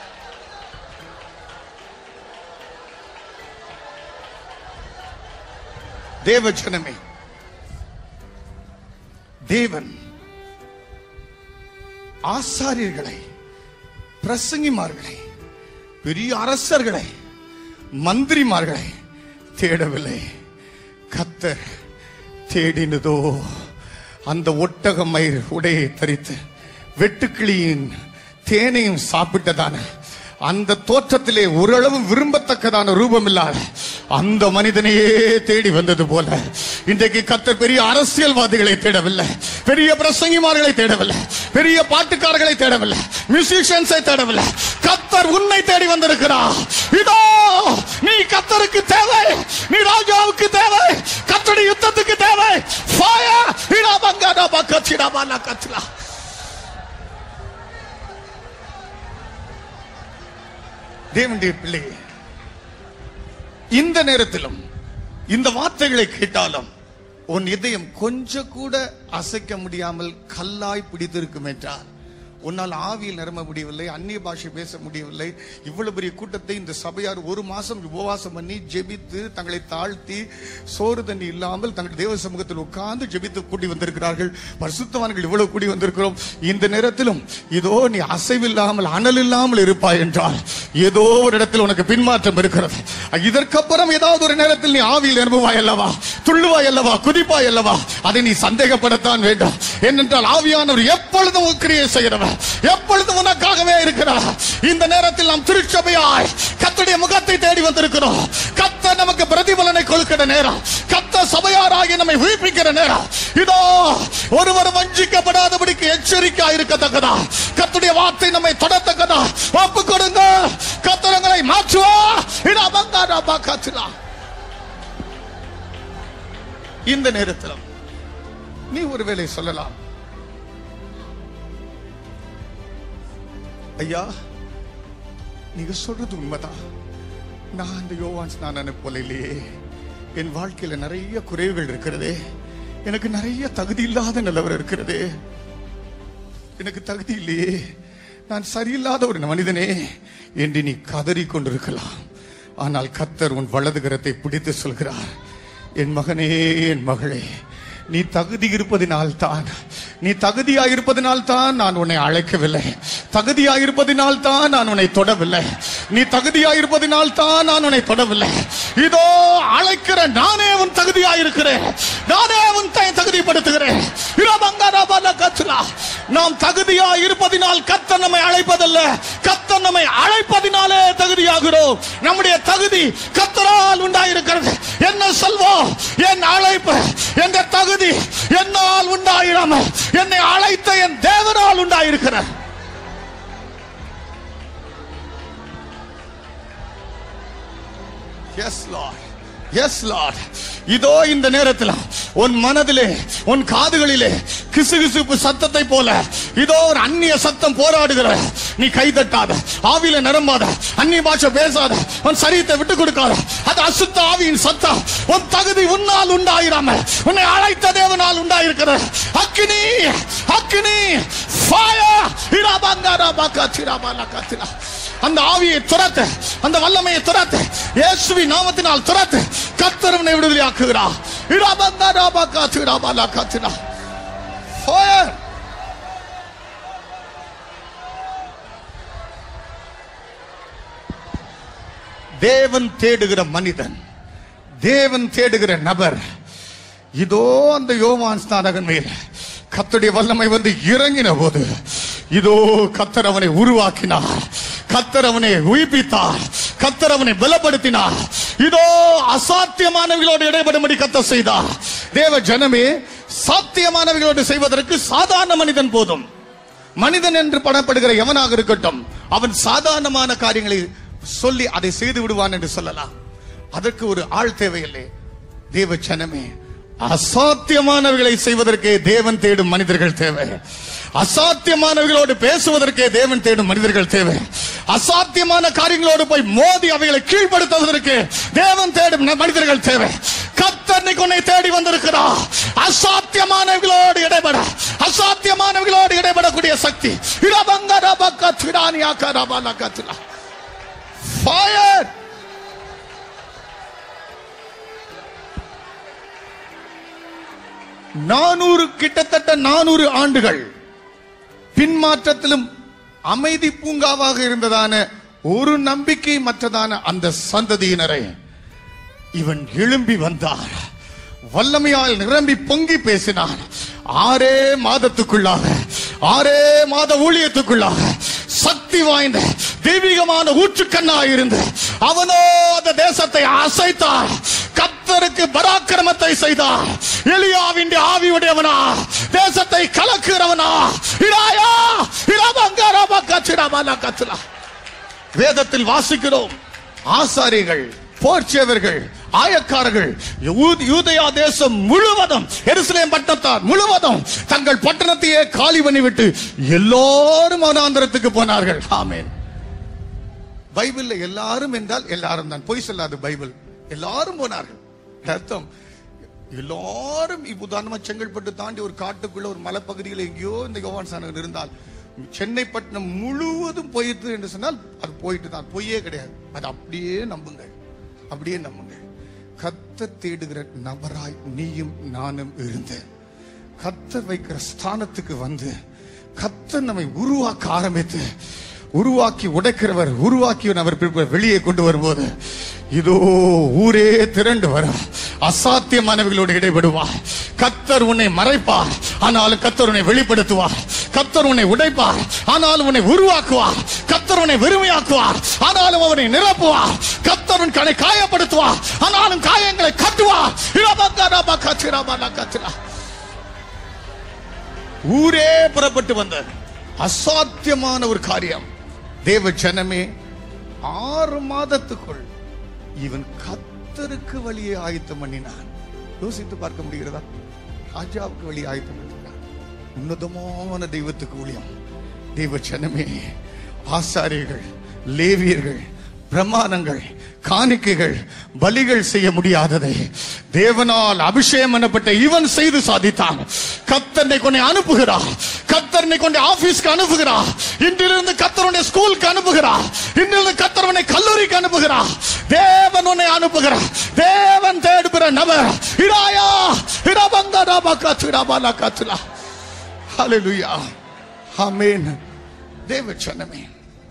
தேவ ஜனமே தேவன் ஆசாரியர்களை பிரசங்கிமார்களை பெரிய அரசர்களை மந்திரிமார்களை தேடவில்லை கத்தர் தேடினதோ அந்த ஒட்டக மயிர் உடையை தரித்து வெட்டுக்கிளியின் தேனையும் சாப்பிட்டதான அந்த தோற்றத்திலே ஓரளவு விரும்பத்தக்கதான ரூபம் இல்லாத அந்த மனிதனையே தேடி வந்தது போல இன்றைக்கு கத்தர் பெரிய அரசியல்வாதிகளை தேடவில்லை பெரிய பிரசங்கிமார்களை தேடவில்லை பெரிய பாட்டுக்காரர்களை தேடவில்லை மியூசிஷியன்ஸை தேடவில்லை கத்தர் உன்னை தேடி வந்திருக்கிறார் இதோ நீ கத்தருக்கு தேவை நீ ராஜாவுக்கு தேவை கத்தடி யுத்தத்துக்கு தேவை ஃபயர் இடா பங்காடா பக்கச்சிடா பாலா கச்சிலா தேவனுடைய பிள்ளை இந்த நேரத்திலும் இந்த வார்த்தைகளை கேட்டாலும் உன் இதயம் கொஞ்சம் கூட அசைக்க முடியாமல் கல்லாய் பிடித்திருக்கும் என்றால் உன்னால் ஆவியில் நிரம்ப முடியவில்லை அந்நிய பாஷை பேச முடியவில்லை இவ்வளவு பெரிய கூட்டத்தை இந்த சபையார் ஒரு மாசம் உபவாசம் பண்ணி ஜெபித்து தங்களை தாழ்த்தி சோறு தண்ணி இல்லாமல் தங்கள் தேவ சமூகத்தில் உட்கார்ந்து ஜெபித்து கூட்டி வந்திருக்கிறார்கள் பரிசுத்தவான்கள் இவ்வளவு கூடி வந்திருக்கிறோம் இந்த நேரத்திலும் இதோ நீ அசைவில்லாமல் அனல் இல்லாமல் இருப்பாய் என்றால் ஏதோ ஒரு இடத்தில் உனக்கு பின்மாற்றம் இருக்கிறது இதற்கப்புறம் ஏதாவது ஒரு நேரத்தில் நீ ஆவியில் நிரம்புவாய் அல்லவா துள்ளுவாய் அல்லவா குதிப்பாய் அல்லவா அதை நீ சந்தேகப்படத்தான் வேண்டும் ஏனென்றால் ஆவியானவர் எப்பொழுதும் கிரியை செய்கிறவர் எப்பொழுதும் உனக்காகவே இருக்கிறார் இந்த நேரத்தில் நாம் திருச்சபையாய் கத்துடைய முகத்தை தேடி வந்திருக்கிறோம் கத்த நமக்கு பிரதிபலனை கொடுக்கிற நேரம் கத்த சபையாராகி நம்மை உயிர்ப்பிக்கிற நேரம் இதோ ஒருவர் வஞ்சிக்கப்படாதபடிக்கு எச்சரிக்கையா இருக்கத்தக்கதா கத்துடைய வார்த்தை நம்மை தொடத்தக்கதா ஒப்பு கொடுங்க கத்தரங்களை மாற்றுவா இதா பங்காரா பாக்காச்சுலா இந்த நேரத்தில் நீ ஒருவேளை சொல்லலாம் ஐயா நீங்க சொல்றது உண்மைதான் நான் அந்த யோவான் ஸ்நானனை போல இல்லையே என் வாழ்க்கையில நிறைய குறைவுகள் இருக்கிறதே எனக்கு நிறைய தகுதி இல்லாத நிலவரம் இருக்கிறதே எனக்கு தகுதி இல்லையே நான் சரியில்லாத ஒரு மனிதனே என்று நீ கதறி கொண்டிருக்கலாம் ஆனால் கத்தர் உன் வலது கரத்தை பிடித்து சொல்கிறார் என் மகனே என் மகளே நீ தகுதி இருப்பதினால் தான் நீ தகுதியா இருப்பதினால் தான் நான் உன்னை அழைக்கவில்லை தகுதியா இருப்பதினால் தான் நான் உன்னை தொடவில்லை நீ தகுதியா இருப்பதினால் தான் நான் உன்னை தொடவில்லை இதோ அழைக்கிற நானே உன் தகுதியா இருக்கிறேன் நானே உன் தை- தகுதிப்படுத்துகிறேன் இதோ பங்காரா பாலா கச்சுலா. நாம் தகுதியா இருப்பதினால் கத்தர் நம்மை அழைப்பதல்ல கத்தர் நம்மை அழைப்பதினாலே தகுதியாகிறோம் நம்முடைய தகுதி கத்தரால் உண்டாயிருக்கிறது என்ன செல்வம் என் அழைப்பு என்ற தகுதி என்னால் உண்டாயிராம என்னை அழைத்த என் தேவனால் உண்டாயிருக்கிறார் எஸ் லார்ட் எஸ் லார்ட் இதோ இந்த நேரத்தில் உன் மனதிலே உன் காதுகளிலே கிசுகிசுப்பு சத்தத்தை போல இதோ ஒரு அந்நிய சத்தம் போராடுகிற நீ கை தட்டாத ஆவியில நிரம்பாத அந்நிய பாஷை பேசாத உன் சரீரத்தை விட்டு கொடுக்காத அது அசுத்த ஆவியின் சத்தம் உன் தகுதி உன்னால் உண்டாயிராம உன்னை அழைத்த தேவனால் உண்டாயிருக்கிற அக்கினி அக்கினி ஃபயர் இராபங்காரா பாக்கா சிராபாலா காத்திரா அந்த ஆவியை துரத்து அந்த வல்லமையை துரத்து இயேசுவி நாமத்தினால் துரத்து கத்தரவனை விடுதலை ஆக்குகிறார் இராபந்தா ராபா காத்து ராபாலா காத்துனா ஃபயர் தேவன் தேடுகிற மனிதன் தேவன் தேடுகிற நபர் இதோ அந்த யோவான் ஸ்நானகன் மேல் கத்தருடைய வல்லமை வந்து இறங்கின போது இதோ கத்தர் அவனை உருவாக்கினார் கத்தர் அவனை உயிர்ப்பித்தார் கத்தர் அவனை பலப்படுத்தினார் இதோ அசாத்தியமானவர்களோடு இடைபடும்படி கத்த செய்தார் தேவ ஜனமே சாத்தியமானவர்களோடு செய்வதற்கு சாதாரண மனிதன் போதும் மனிதன் என்று படப்படுகிற எவனாக இருக்கட்டும் அவன் சாதாரணமான காரியங்களை சொல்லி அதை செய்து விடுவான் என்று சொல்லலாம் அதற்கு ஒரு ஆள் தேவையில்லை தேவ ஜனமே அசாத்தியமானவர்களை செய்வதற்கே தேவன் தேடும் மனிதர்கள் தேவை அசாத்தியமானவர்களோடு பேசுவதற்கே தேவன் தேடும் மனிதர்கள் தேவை அசாத்தியமான காரியங்களோடு போய் மோதி அவைகளை கீழ்ப்படுத்துவதற்கு தேவன் தேடும் ந- மனிதர்கள் தேவை கத்தனை உன்னை தேடி வந்திருக்கிறார் அசாத்தியமானவர்களோடு இடைபட அசாத்தியமானவர்களோடு இடைபடக்கூடிய சக்தி இரபங்க ரபக்க திரானியாக்க ரபலக்க திரா ஃபயர் நானூறு கிட்டத்தட்ட நானூறு ஆண்டுகள் பின்மாற்றத்திலும் அமைதி பூங்காவாக இருந்ததான ஒரு நம்பிக்கை மற்றதான அந்த சந்ததியினரை இவன் எழும்பி வந்தார் வல்லமையால் நிரம்பி பொங்கி பேசினான் ஆறே மாதத்துக்குள்ளாக ஆறே மாத ஊழியத்துக்குள்ளாக சக்தி வாய்ந்த தெய்வீகமான ஊற்றுக்கண்ணா இருந்து அவனோ அந்த தேசத்தை அசைத்தார் கத்தருக்கு பராக்கிரமத்தை செய்தார் எலியாவின் ஆவியுடையவனா தேசத்தை கலக்குறவனா இராயா இராபங்கரப கச்சிரபல கச்சிரா வேதத்தில் வாசிக்கிறோம் ஆசாரிகள் போர்ச்சேவர்கள் ஆயக்காரர்கள் யூ- யூதயா தேசம் முழுவதும் எருசலேம் பட்டத்தார் முழுவதும் தங்கள் பட்டணத்தையே காலி பண்ணிவிட்டு எல்லாரும் வனாந்தரத்துக்கு போனார்கள் ஆமென் பைபிள்ல எல்லாரும் என்றால் எல்லாரும் தான் பொய் சொல்லாது பைபிள் எல்லாரும் போனார்கள் அர்த்தம் எல்லாரும் இப்ப உதாரணமா செங்கல்பட்டு தாண்டி ஒரு காட்டுக்குள்ள ஒரு மலைப்பகுதியில் எங்கேயோ இந்த யோவான் சானகர் இருந்தால் சென்னை பட்டணம் முழுவதும் போயிட்டு என்று சொன்னால் அது போயிட்டு தான் பொய்யே கிடையாது அது அப்படியே நம்புங்க அப்படியே நம்புங்க கத்த தேடுகிற நபராய் நீயும் நானும் இருந்து கத்தர் வைக்கிற ஸ்தானத்துக்கு வந்து கத்தர் நம்மை உருவாக்க ஆரம்பித்து உருவாக்கி உடைக்கிறவர் உருவாக்கி அவர் பிற்ப- வெளியே கொண்டு வரும்போது இதோ ஊரே திரண்டு வரும் அசாத்தியமானவர்களோடு இடைபடுவார் கத்தர் உன்னை மறைப்பார் ஆனாலும் கத்தர் உன்னை வெளிப்படுத்துவார் கத்தர் உன்னை உடைப்பார் ஆனாலும் உன்னை உருவாக்குவார் கத்தர் உன்னை வெறுமையாக்குவார் ஆனாலும் அவனை நிரப்புவார் கத்தர் உன் கனை காயப்படுத்துவார் ஆனாலும் காயங்களை கட்டுவார் இரபக்கா ரபக்கா சிரபலா கச்சிரா. ஊரே புறப்பட்டு வந்த அசாத்தியமான ஒரு காரியம் தேவ ஜனமே ஆறு மாதத்துக்குள் இவன் கத்தருக்கு வழியை ஆயத்தம் பண்ணினான் யோசித்து பார்க்க முடிகிறதா ராஜாவுக்கு வழி ஆயத்தம் பண்ணினான் உன்னதமான தெய்வத்துக்கு ஊழியம் தெய்வ ஜனமே ஆசாரியர்கள் லேவியர்கள் பிரமாணங்கள் காணிக்கைகள் பலிகள் செய்ய முடியாததை தேவனால் அபிஷேகம் பண்ணப்பட்ட இவன் செய்து சாதித்தான் கத்தனை கொண்டே அனுப்புகிறார் கத்தனை கொண்டே ஆபீஸ்க்கு அனுப்புகிறார் இன்றிலிருந்து கத்தருடைய ஸ்கூலுக்கு அனுப்புகிறார் இன்றிலிருந்து கத்தரவனை கல்லூரிக்கு அனுப்புகிறார் தேவன் உன்னை அனுப்புகிறார் தேவன் தேடுகிற நபர் இராயா இடபங்க ரபக்கா சிடபாலா காத்துலா ஹalleluya ஆமென் தேவ ஜனமே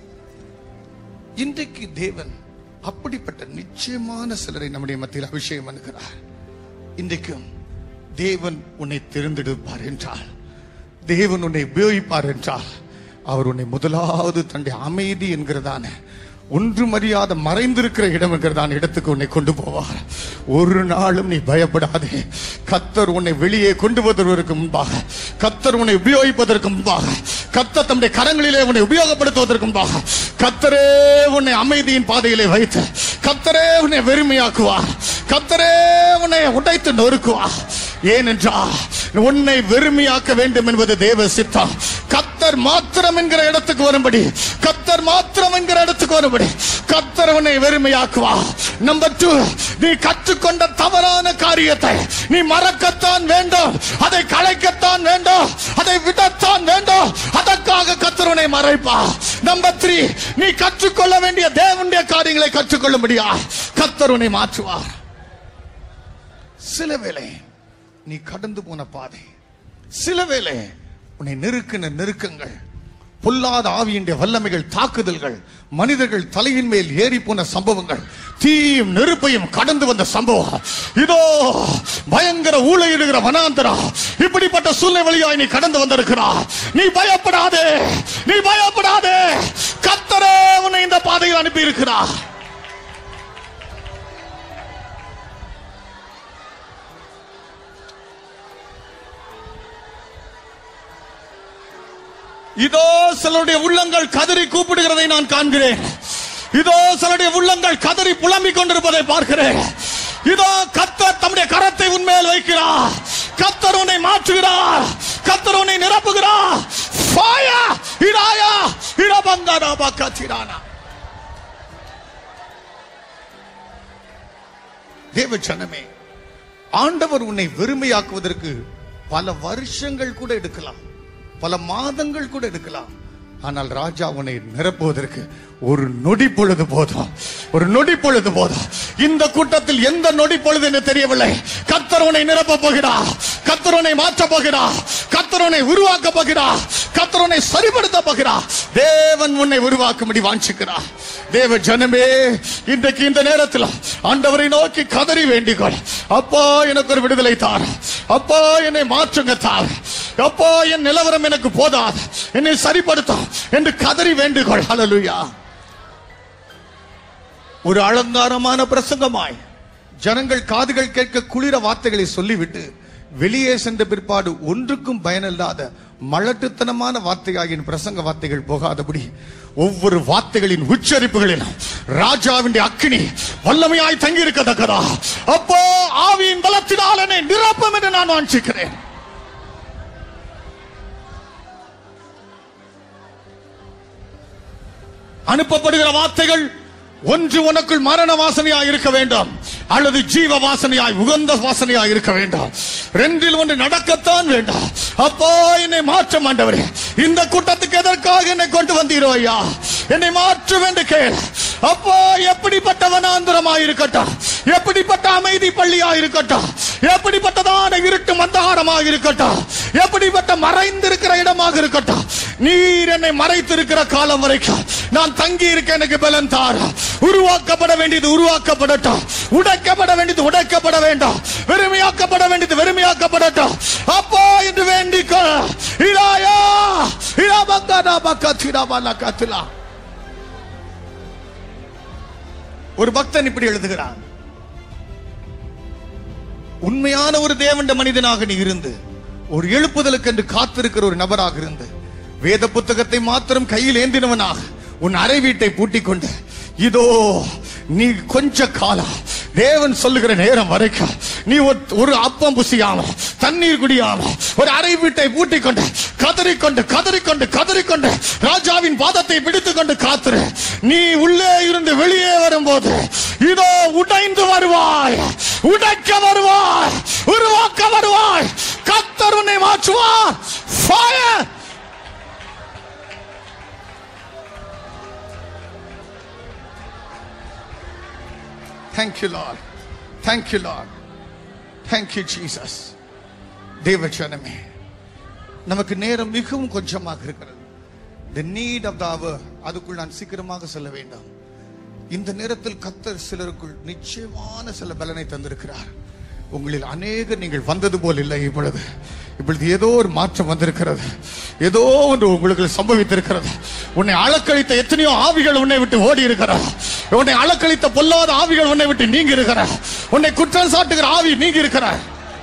இன்றைக்கு தேவன் அப்படிப்பட்ட நிச்சயமான சிலரை நம்முடைய மத்தியில் அபிஷேகம் பண்ணுகிறார் இன்றைக்கும் தேவன் உன்னை தெரிந்தெடுப்பார் என்றால் தேவன் உன்னை உபயோகிப்பார் என்றால் அவர் உன்னை முதலாவது தன்னுடைய அமைதி என்கிறதான ஒன்றும் அறியாத மறைந்திருக்கிற இடம் என்கிறதான இடத்துக்கு உன்னை கொண்டு போவார் ஒரு நாளும் நீ பயப்படாதே கத்தர் உன்னை வெளியே கொண்டு வருவதற்கு முன்பாக கத்தர் உன்னை உபயோகிப்பதற்கு முன்பாக கத்தர் தம்முடைய கரங்களிலே உன்னை உபயோகப்படுத்துவதற்கு முன்பாக கத்தரே உன்னை அமைதியின் பாதையிலே வைத்து கத்தரே உன்னை வெறுமையாக்குவார் கத்தரே உன்னை உடைத்து நொறுக்குவார் ஏனென்றால் உன்னை வெறுமையாக்க வேண்டும் என்பது தேவ சித்தம் கத்தர் மாத்திரம் என்கிற இடத்துக்கு வரும்படி கத்தர் மாத்திரம் என்கிற இடத்துக்கு வரும்படி கத்தர் உன்னை வெறுமையாக்குவா நம்பர் டூ நீ கற்றுக்கொண்ட தவறான காரியத்தை நீ மறக்கத்தான் வேண்டும் அதை களைக்கத்தான் வேண்டும் அதை விடத்தான் வேண்டும் அதற்காக கத்தர் உன்னை மறைப்பா நம்பர் த்ரீ நீ கற்றுக்கொள்ள வேண்டிய தேவனுடைய காரியங்களை கற்றுக்கொள்ளும்படியா கத்தர் உன்னை மாற்றுவார் சில வேளை நீ கடந்து போன பாதை சில வேளை உன்னை நெருக்கின நெருக்கங்கள் பொல்லாத ஆவியினுடைய வல்லமைகள் தாக்குதல்கள் மனிதர்கள் தலையின் மேல் ஏறி போன சம்பவங்கள் தீயும் நெருப்பையும் கடந்து வந்த சம்பவம் இதோ பயங்கர ஊழையிடுகிற வனாந்தரா இப்படிப்பட்ட சூழ்நிலை வழியாய் நீ கடந்து வந்திருக்கிறா நீ பயப்படாதே நீ பயப்படாதே கத்தரே உன்னை இந்த பாதையில் அனுப்பி இருக்கிறார் இதோ சிலருடைய உள்ளங்கள் கதறி கூப்பிடுகிறதை நான் காண்கிறேன் இதோ சிலருடைய உள்ளங்கள் கதறி புலம்பிக் கொண்டிருப்பதை பார்க்கிறேன் இதோ கத்தர் தம்முடைய கரத்தை உன்மேல் வைக்கிறார் கத்தர் உன்னை மாற்றுகிறார் கத்தர் உன்னை நிரப்புகிறார் Fire! இடாயா இடபங்கடா பக்கத்திடானா தேவ ஜனமே ஆண்டவர் உன்னை வெறுமையாக்குவதற்கு பல வருஷங்கள் கூட எடுக்கலாம் பல மாதங்கள் கூட எடுக்கலாம் ஆனால் ராஜா உன்னை நிரப்புவதற்கு ஒரு நொடி பொழுது போதும் ஒரு நொடி பொழுது போதும் இந்த கூட்டத்தில் எந்த நொடி பொழுது என்று தெரியவில்லை கத்தர் உன்னை நிரப்ப போகிறார் கத்தர் உன்னை மாற்ற போகிறார் கத்தர் உன்னை உருவாக்க போகிறார் கத்தர் உன்னை சரிப்படுத்த போகிறார் தேவன் உன்னை உருவாக்கும்படி வாஞ்சிக்கிறார் தேவ ஜனமே இன்றைக்கு இந்த நேரத்தில் ஆண்டவரை நோக்கி கதறி வேண்டிக்கொள் அப்பா எனக்கு ஒரு விடுதலை தார் அப்பா என்னை மாற்றுங்க தார் அப்பா என் நிலவரம் எனக்கு போதாது என்னை சரிப்படுத்தும் என்று கதறி வேண்டுகோள் ஹalleluya ஒரு அலங்காரமான பிரசங்கமாய் ஜனங்கள் காதுகள் கேட்க குளிர வார்த்தைகளை சொல்லிவிட்டு வெளியே சென்ற பிற்பாடு ஒன்றுக்கும் பயனில்லாத மலட்டுத்தனமான வார்த்தையாகிய பிரசங்க வார்த்தைகள் போகாதபடி ஒவ்வொரு வார்த்தைகளின் உச்சரிப்புகளிலும் ராஜாவின் அக்கினி வல்லமையாய் தங்கி இருக்கத்தக்கதா அப்போ ஆவியின் பலத்தினால் என்னை நிரப்பும் என்று நான் வாஞ்சிக்கிறேன் அனுப்பப்படுகிற வார்த்தைகள் ஒன்று உனக்குள் மரண வாசனையாய் இருக்க வேண்டும் அல்லது ஜீவ வாசனையாய் உகந்த வாசனையாய் இருக்க வேண்டும் ரெண்டில் ஒன்று நடக்கத்தான் வேண்டும் அப்போ என்னை மாற்ற மாண்டவரே இந்த கூட்டத்துக்கு எதற்காக என்னை கொண்டு வந்தீரோ ஐயா என்னை மாற்ற என்று கேள் அப்போ எப்படிப்பட்ட வனாந்திரமாய் இருக்கட்டும் எப்படிப்பட்ட அமைதி பள்ளியா இருக்கட்டும் எப்படிப்பட்டதான இருட்டு மந்தகாரமாக இருக்கட்டும் எப்படிப்பட்ட மறைந்திருக்கிற இடமாக இருக்கட்டும் நீர் என்னை மறைத்திருக்கிற காலம் வரைக்கும் நான் தங்கி இருக்க எனக்கு பலன் தார் உருவாக்கப்பட வேண்டியது உருவாக்கப்படட்டும் உடைக்கப்பட வேண்டியது உடைக்கப்பட வேண்டாம் வெறுமையாக்கப்பட வேண்டியது வெறுமையாக்கப்படட்டும் அப்போ என்று வேண்டிக்க இராயா இரா பக்கா பக்கா திரா கத்திலா ஒரு பக்தன் இப்படி எழுதுகிறான் உண்மையான ஒரு தேவண்ட மனிதனாக நீ இருந்து ஒரு எழுப்புதலுக்கு என்று காத்திருக்கிற ஒரு நபராக இருந்து வேத புத்தகத்தை மாத்திரம் கையில் ஏந்தினவனாக உன் அறை வீட்டை பூட்டிக் கொண்டு இதோ நீ கொஞ்ச காலம் தேவன் சொல்லுகிற நேரம் வரைக்கும் நீ ஒரு- ஒரு அப்பம் புசியாம தண்ணீர் குடியாம ஒரு அறை வீட்டை பூட்டிக் கொண்டு கதறிக்கொண்டு கதறிக்கொண்டு கதறிக்கொண்டு ராஜாவின் பாதத்தை பிடித்துக் கொண்டு காத்துரு நீ உள்ளே இருந்து வெளியே வரும்போது இதோ உடைந்து வருவாய் உடைக்க வருவாய் உருவாக்க வருவாய் கத்தர் உன்னை மாற்றுவார் Fire! Thank you, Lord. Thank you, Lord. Thank you, Jesus. தேவ ஜனமே நமக்கு நேரம் மிகவும் கொஞ்சமாக இருக்கிறது the need of the hour அதுக்குள் நான் சீக்கிரமாக செல்ல வேண்டும் இந்த நேரத்தில் கத்தர் சிலருக்குள் நிச்சயமான சில பலனை தந்திருக்கிறார் உங்களில் அநேகர் நீங்கள் வந்தது போல் இல்லை இப்பொழுது இப்பொழுது ஏதோ ஒரு மாற்றம் வந்திருக்கிறது ஏதோ ஒன்று உங்களுக்கு சம்பவித்திருக்கிறது உன்னை அளக்களித்த எத்தனையோ ஆவிகள் உன்னை விட்டு ஓடி இருக்கிறார் உன்னை அளக்களித்த பொல்லாத ஆவிகள் உன்னை விட்டு நீங்கி இருக்கிறார் உன்னை குற்றம் சாட்டுகிற ஆவி நீங்கி இருக்கிறார்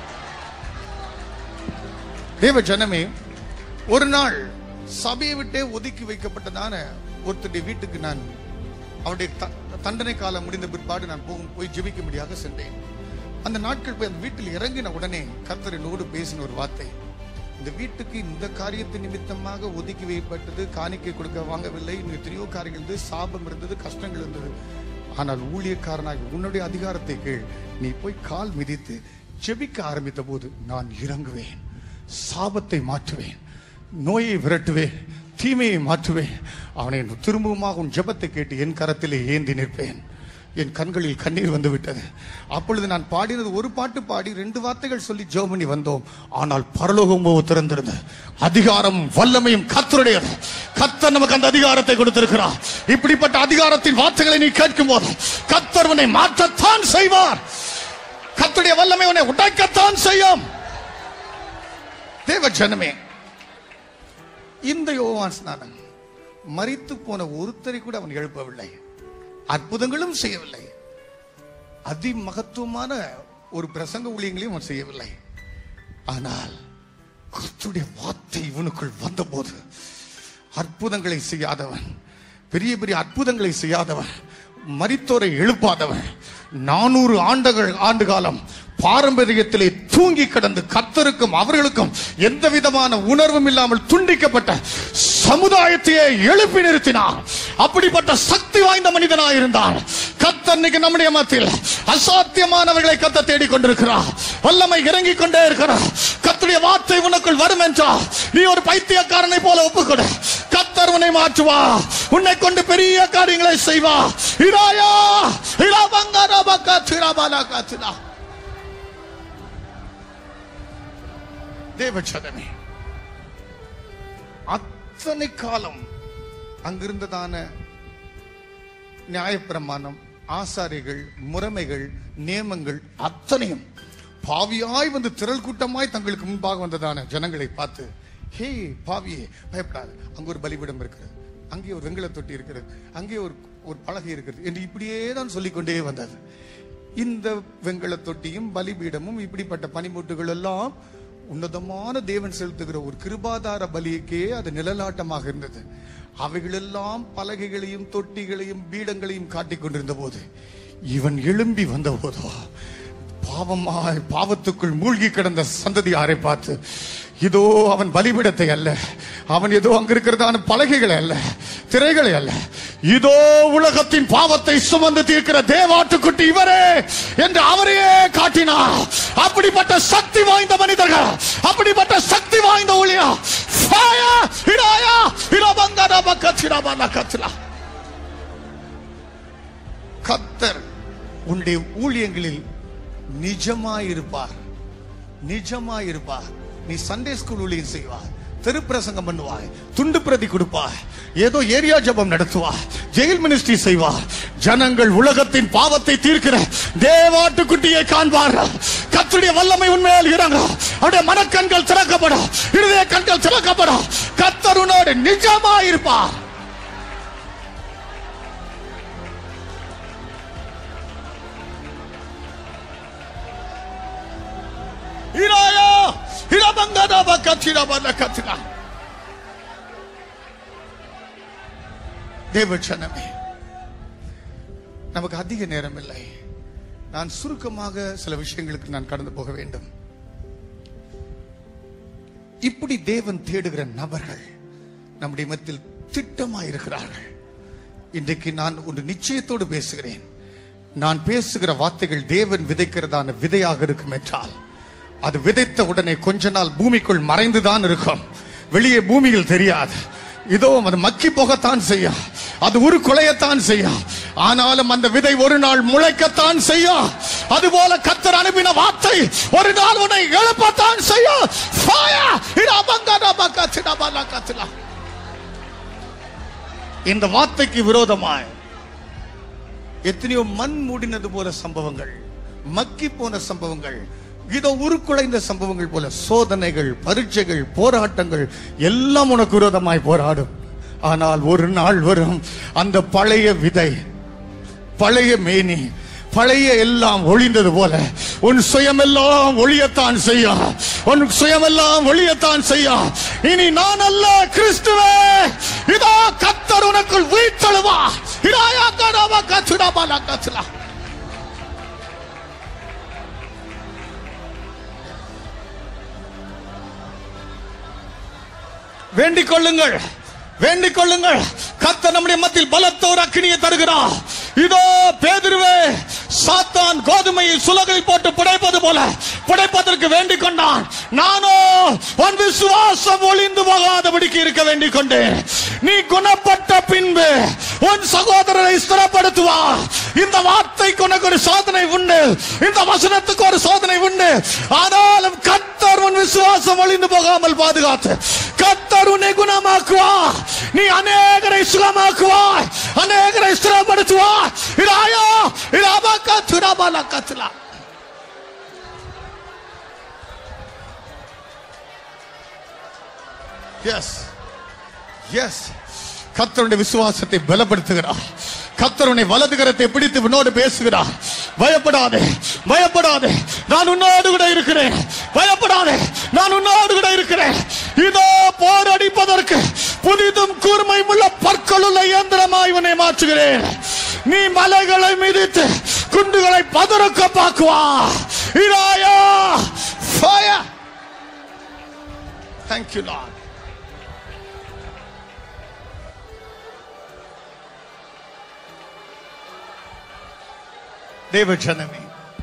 தேவ ஜனமே ஒரு நாள் சபையை விட்டே ஒதுக்கி வைக்கப்பட்டதான ஒருத்தருடைய வீட்டுக்கு நான் அவருடைய த- தண்டனை காலம் முடிந்த பிற்பாடு நான் போகும் போய் ஜெபிக்கும்படியாக சென்றேன் அந்த நாட்கள் போய் அந்த வீட்டில் இறங்கின உடனே கர்த்தர் என்னோடு பேசின ஒரு வார்த்தை இந்த வீட்டுக்கு இந்த காரியத்து நிமித்தமாக ஒதுக்கி வைக்கப்பட்டது காணிக்கை கொடுக்க வாங்கவில்லை இன்னும் எத்தனையோ காரியங்கள் இருந்தது சாபம் இருந்தது கஷ்டங்கள் இருந்தது ஆனால் ஊழியக்காரனாக உன்னுடைய அதிகாரத்தை கீழ் நீ போய் கால் மிதித்து ஜெபிக்க ஆரம்பித்த போது நான் இறங்குவேன் சாபத்தை மாற்றுவேன் நோயை விரட்டுவேன் தீமையை மாற்றுவேன் அவனை திரும்பவுமாக உன் ஜெபத்தை கேட்டு என் கரத்திலே ஏந்தி நிற்பேன் என் கண்களில் கண்ணீர் வந்து விட்டது அப்பொழுது நான் பாடினது ஒரு பாட்டு பாடி ரெண்டு வார்த்தைகள் சொல்லி ஜெபம் பண்ணி வந்தோம் ஆனால் பரலோகமோ திறந்திருந்தது அதிகாரம் வல்லமையும் கத்தருடையது கத்தர் நமக்கு அந்த அதிகாரத்தை கொடுத்திருக்கிறார் இப்படிப்பட்ட அதிகாரத்தின் வார்த்தைகளை நீ கேட்கும் போது கத்தர் உன்னை மாற்றத்தான் செய்வார் கத்துடைய வல்லமை உன்னை உடைக்கத்தான் செய்யும் தேவ ஜனமே இந்த யோவான் ஸ்நானன் மரித்து போன ஒருத்தரை கூட அவன் எழுப்பவில்லை அற்புதங்களும் செய்யவில்லை அதிமகத்துவமான ஒரு பிரசங்க ஊழியங்களையும் அவன் செய்யவில்லை ஆனால் கர்த்தருடைய வார்த்தை இவனுக்குள் வந்தபோது அற்புதங்களை செய்யாதவன் பெரிய பெரிய அற்புதங்களை செய்யாதவன் மரித்தோரை எழுப்பாதவன் நானூறு ஆண்டுகள் ஆண்டு காலம் பாரம்பரியத்திலே தூங்கி கிடந்து கத்தருக்கும் அவர்களுக்கும் எந்த விதமான உணர்வும் இல்லாமல் துண்டிக்கப்பட்ட சமுதாயத்தையே எழுப்பி நிறுத்தினார் அப்படிப்பட்ட சக்தி வாய்ந்த மனிதனாய் இருந்தான் கத்தர் இன்னைக்கு நம்முடைய மத்தியில் அசாத்தியமானவர்களை கத்த தேடிக் கொண்டிருக்கிறார் வல்லமை இறங்கிக் கொண்டே இருக்கிறார் கத்துடைய வார்த்தை உனக்குள் வரும் என்றால் நீ ஒரு பைத்தியக்காரனை போல ஒப்புக்கொடு கத்தர் உன்னை மாற்றுவா உன்னை கொண்டு பெரிய காரியங்களை செய்வா இராயா இரா பங்காரா பக்கா திராபாலா காத்துடா தேவச்சதனே அத்தனை காலம் அங்கிருந்ததான நியாயப்பிரமாணம் ஆசாரிகள் முறைமைகள் நியமங்கள் அத்தனையும் பாவியாய் வந்து திரள் கூட்டமாய் தங்களுக்கு முன்பாக வந்ததான ஜனங்களை பார்த்து ஹே பாவியே பயப்படாது அங்க ஒரு பலிபீடம் இருக்கிறது அங்கே ஒரு வெங்கல தொட்டி இருக்கிறது அங்கே ஒரு ஒரு பலகை இருக்கிறது என்று இப்படியே தான் சொல்லிக்கொண்டே வந்தது இந்த வெங்கல தொட்டியும் பலிபீடமும் இப்படிப்பட்ட பனிமுட்டுகள் எல்லாம் உன்னதமான தேவன் செலுத்துகிற ஒரு கிருபாதார பலிக்கே அது நிழலாட்டமாக இருந்தது அவைகளெல்லாம் பலகைகளையும் தொட்டிகளையும் பீடங்களையும் காட்டிக் கொண்டிருந்த போது இவன் எழும்பி வந்த போதோ பாவமாய் பாவத்துக்குள் மூழ்கி கிடந்த சந்ததியாரை பார்த்து இதோ அவன் பலிபிடத்தை அல்ல அவன் ஏதோ அங்க இருக்கிறதான பலகைகளை அல்ல திரைகளை அல்ல இதோ உலகத்தின் பாவத்தை சுமந்து தீர்க்கிற தேவாட்டுக்குட்டி இவரே என்று அவரையே காட்டினார் அப்படிப்பட்ட சக்தி வாய்ந்த மனிதர்கள் அப்படிப்பட்ட சக்தி வாய்ந்த ஊழியா Fire! ஹிடாயா ஹிடபங்கட பக்கச்சிடபல கச்சிலா கத்தர் உன்னுடைய ஊழியங்களில் நிஜமாயிருப்பார் நிஜமாயிருப்பார் நீ சண்டே ஸ்கூல் ஊழியம் செய்வாய் தெருப்பிரசங்கம் பண்ணுவாய் துண்டு பிரதி கொடுப்பாய் ஏதோ ஏரியா ஜெபம் நடத்துவாய் ஜெயில் மினிஸ்ட்ரி செய்வாய் ஜனங்கள் உலகத்தின் பாவத்தை தீர்க்கிற தேவாட்டுக்குட்டியை காண்பார்கள் கத்துடைய வல்லமை உண்மையால் இறங்கும் அவருடைய மனக்கண்கள் திறக்கப்படும் இருதய கண்கள் திறக்கப்படும் கத்தருனோடு நிஜமாயிருப்பார் இராயா இடபங்கதப கத்திரபல கத்திரா தேவச்சனமே நமக்கு அதிக நேரம் இல்லை நான் சுருக்கமாக சில விஷயங்களுக்கு நான் கடந்து போக வேண்டும் இப்படி தேவன் தேடுகிற நபர்கள் நம்முடைய மத்தியில் திட்டமாய் இருக்கிறார்கள் இன்றைக்கு நான் ஒரு நிச்சயத்தோடு பேசுகிறேன் நான் பேசுகிற வார்த்தைகள் தேவன் விதைக்கிறதான விதையாக இருக்கும் என்றால் அது விதைத்த உடனே கொஞ்ச நாள் பூமிக்குள் மறைந்துதான் இருக்கும் வெளியே பூமியில் தெரியாது இதோ அது மக்கி போகத்தான் செய்யும் அது ஒரு குலையத்தான் செய்யும் ஆனாலும் அந்த விதை ஒரு நாள் முளைக்கத்தான் செய்யும் அதுபோல கத்தர் அனுப்பின வார்த்தை ஒரு நாள் உன்னை எழுப்பத்தான் செய்யும் Fire! இடபங்கடபகத்திடபலகத்திலா. இந்த வார்த்தைக்கு விரோதமாய் எத்தனையோ மண் மூடினது போல சம்பவங்கள் மக்கி போன சம்பவங்கள் இதோ உருக்குலைந்த சம்பவங்கள் போல சோதனைகள் பரீட்சைகள் போராட்டங்கள் எல்லாம் உனக்கு விரோதமாய் போராடும் ஆனால் ஒரு நாள் வரும் அந்த பழைய விதை பழைய மேனி பழைய எல்லாம் ஒளிந்தது போல உன் சுயமெல்லாம் ஒளியத்தான் செய்யும் உன் சுயமெல்லாம் ஒளியத்தான் செய்யும் இனி நான் அல்ல கிறிஸ்துவே இதோ கத்தர் உனக்குள் வீழ்த்தழுவா இதாயா கடவா கச்சுடா கச்சுடா வேண்டிக் கொள்ளுங்கள் வேண்டிக் கொள்ளுங்கள் கத்த நம்முடைய மத்தியில் பலத்த ஒரு அக்கினியை தருகிறார் இதோ பேதுருவே சாத்தான் கோதுமையை சுலகில் போட்டு புடைப்பது போல புடைப்பதற்கு வேண்டிக் கொண்டான் நானோ உன் விசுவாசம் ஒளிந்து போகாதபடிக்கு இருக்க வேண்டிக் கொண்டேன் நீ குணப்பட்ட பின்பு உன் சகோதரரை ஸ்திரப்படுத்துவா இந்த வார்த்தைக்கு உனக்கு ஒரு சோதனை உண்டு இந்த வசனத்துக்கு ஒரு சோதனை உண்டு ஆனாலும் கத்தர் உன் விசுவாசம் ஒளிந்து போகாமல் பாதுகாத்து கத்தர் உன்னை குணமாக்குவா நீ அநேகரை சுகமாக்குவாய் அநேகரை ஸ்திரப்படுத்துவாய் இதாயோ இதாபா துராபாலா கத்துலா எஸ் எஸ் கத்தருடைய விசுவாசத்தை பலப்படுத்துகிறார் கத்தருனை வலது கரத்தை பிடித்து உன்னோடு பேசுகிறார் பயப்படாதே பயப்படாதே நான் உன்னோடு கூட இருக்கிறேன் பயப்படாதே நான் உன்னோடு கூட இருக்கிறேன் இதோ போர் அடிப்பதற்கு புதிதும் கூர்மையும் உள்ள பற்களுள்ள இயந்திரமாய் உன்னை மாற்றுகிறேன் நீ மலைகளை மிதித்து குண்டுகளை பதறக்க பாக்குவா இராயா ஃபயர் தேங்க்யூ லார்ட் தேவ ஜனமே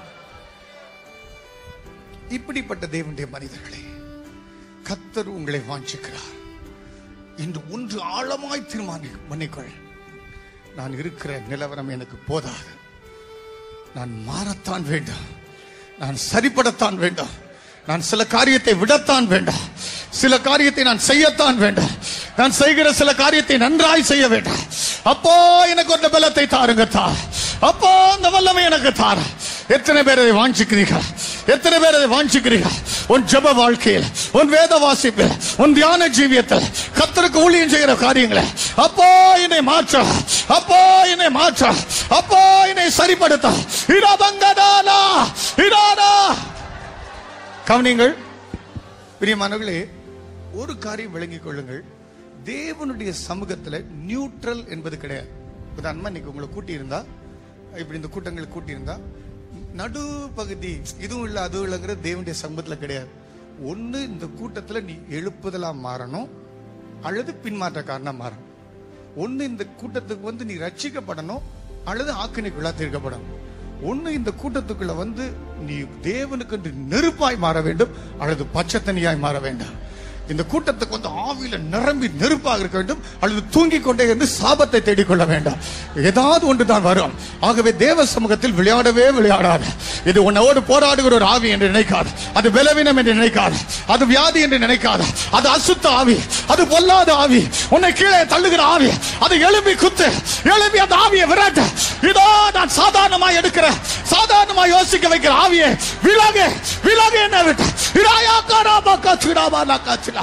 இப்படிப்பட்ட தேவனுடைய மனிதர்களே கத்தர் உங்களை வாஞ்சிக்கிறார் இன்று ஒன்று ஆழமாய் தீர்மானி மன்னிக்கொள் நான் இருக்கிற நிலவரம் எனக்கு போதாது நான் மாறத்தான் வேண்டும் நான் சரிப்படத்தான் வேண்டும் நான் சில காரியத்தை விடத்தான் வேண்டாம் சில காரியத்தை நான் செய்யத்தான் வேண்டாம் நான் செய்கிற சில காரியத்தை நன்றாய் செய்ய வேண்டாம் அப்போ எனக்கு ஒரு பலத்தை தாருங்க தா அப்போ அந்த வல்லமை எனக்கு தார எத்தனை பேர் அதை வாஞ்சிக்கிறீர்கள் எத்தனை பேர் அதை வாஞ்சிக்கிறீர்கள் உன் ஜெப வாழ்க்கையில் உன் வேத வாசிப்பில் உன் தியான ஜீவியத்தில் கத்தருக்கு ஊழியம் செய்கிற காரியங்களை அப்போ என்னை மாற்ற அப்போ என்னை மாற்ற அப்போ என்னை சரிப்படுத்த இரபங்கதானா இரானா கவனிங்கள் பிரியமானவர்களே ஒரு காரியம் விளங்கிக் கொள்ளுங்கள் தேவனுடைய சமூகத்துல நியூட்ரல் என்பது கிடையாது உதாரணமா இன்னைக்கு உங்களை கூட்டி இருந்தா இப்படி இந்த கூட்டங்களை கூட்டி இருந்தா நடு பகுதி இதுவும் இல்ல அதுவும் இல்லைங்கிற தேவனுடைய சமூகத்துல கிடையாது ஒண்ணு இந்த கூட்டத்துல நீ எழுப்புதலா மாறணும் அல்லது பின்மாற்ற காரணம் மாறணும் ஒண்ணு இந்த கூட்டத்துக்கு வந்து நீ ரட்சிக்கப்படணும் அல்லது ஆக்கினைக்குள்ளா தீர்க்கப்படணும் ஒண்ணு இந்த கூட்டத்துக்குள்ள வந்து நீ தேவனுக்கு என்று நெருப்பாய் மாற வேண்டும் அல்லது பச்சத்தனியாய் மாற வேண்டும் இந்த கூட்டத்துக்கு வந்து ஆவியில நிரம்பி நெருப்பாக இருக்க வேண்டும் அல்லது தூங்கிக் கொண்டே இருந்து சாபத்தை தேடிக்கொள்ள வேண்டாம் ஏதாவது ஒன்று தான் வரும் ஆகவே தேவ சமூகத்தில் விளையாடவே விளையாடாது இது உன்னோடு போராடுகிற ஒரு ஆவி என்று நினைக்காது அது பலவீனம் என்று நினைக்காது அது வியாதி என்று நினைக்காது அது அசுத்த ஆவி அது பொல்லாத ஆவி உன்னை கீழே தள்ளுகிற ஆவி அது எழுப்பி குத்து எழுப்பி அந்த ஆவியை விரட்டு இதோ நான் சாதாரணமா எடுக்கிற சாதாரணமா யோசிக்க வைக்கிற ஆவியை விலகு விலகு என்ன விட்டு இராயா காராபா காச்சுடாபா காச்சுடா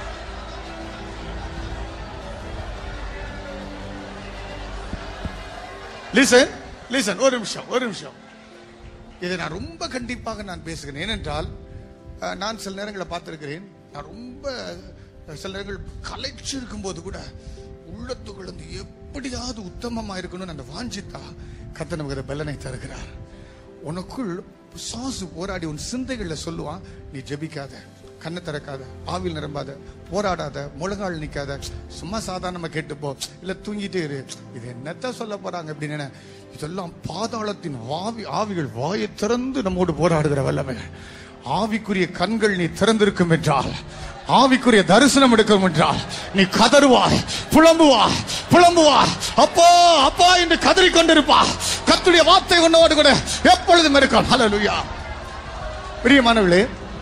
லிசன் லிசன் ஒரு நிமிஷம் ஒரு நிமிஷம் இதை நான் ரொம்ப கண்டிப்பாக நான் பேசுகிறேன் ஏனென்றால் அஹ், நான் சில நேரங்களை பார்த்திருக்கிறேன் நான் ரொம்ப அஹ், சில நேரங்கள் கலைச்சிருக்கும் போது கூட உள்ளத்துக்குள்ள இருந்து எப்படியாவது உத்தமமா இருக்கணும்னு அந்த வாஞ்சித்தா கத்த நமக்கு அந்த பலனை தருகிறார் உனக்குள் சாசு போராடி உன் சிந்தைகள்ல சொல்லுவான் நீ ஜெபிக்காத கண்ணை திறக்காத ஆவில் நிரம்பாத போராடாத முழங்கால் நிக்காத சும்மா சாதாரணமா கேட்டு போ இல்ல தூங்கிட்டே இரு இது என்னத்த சொல்ல போறாங்க அப்படின்னு இதெல்லாம் பாதாளத்தின் ஆவி ஆவிகள் வாயை திறந்து நம்மோடு போராடுகிற வல்லமைகள் ஆவிக்குரிய கண்கள் நீ திறந்திருக்கும் என்றால் ஆவிக்குரிய தரிசனம் எடுக்கும் என்றால் நீ கதறுவாய் புலம்புவாய் புலம்புவாய் அப்பா அப்பா என்று கதறிக் கொண்டிருப்பாய் கத்துடைய வார்த்தை உன்னோடு கூட எப்பொழுதும் இருக்கும் ஹalleluya பிரியமானவர்களே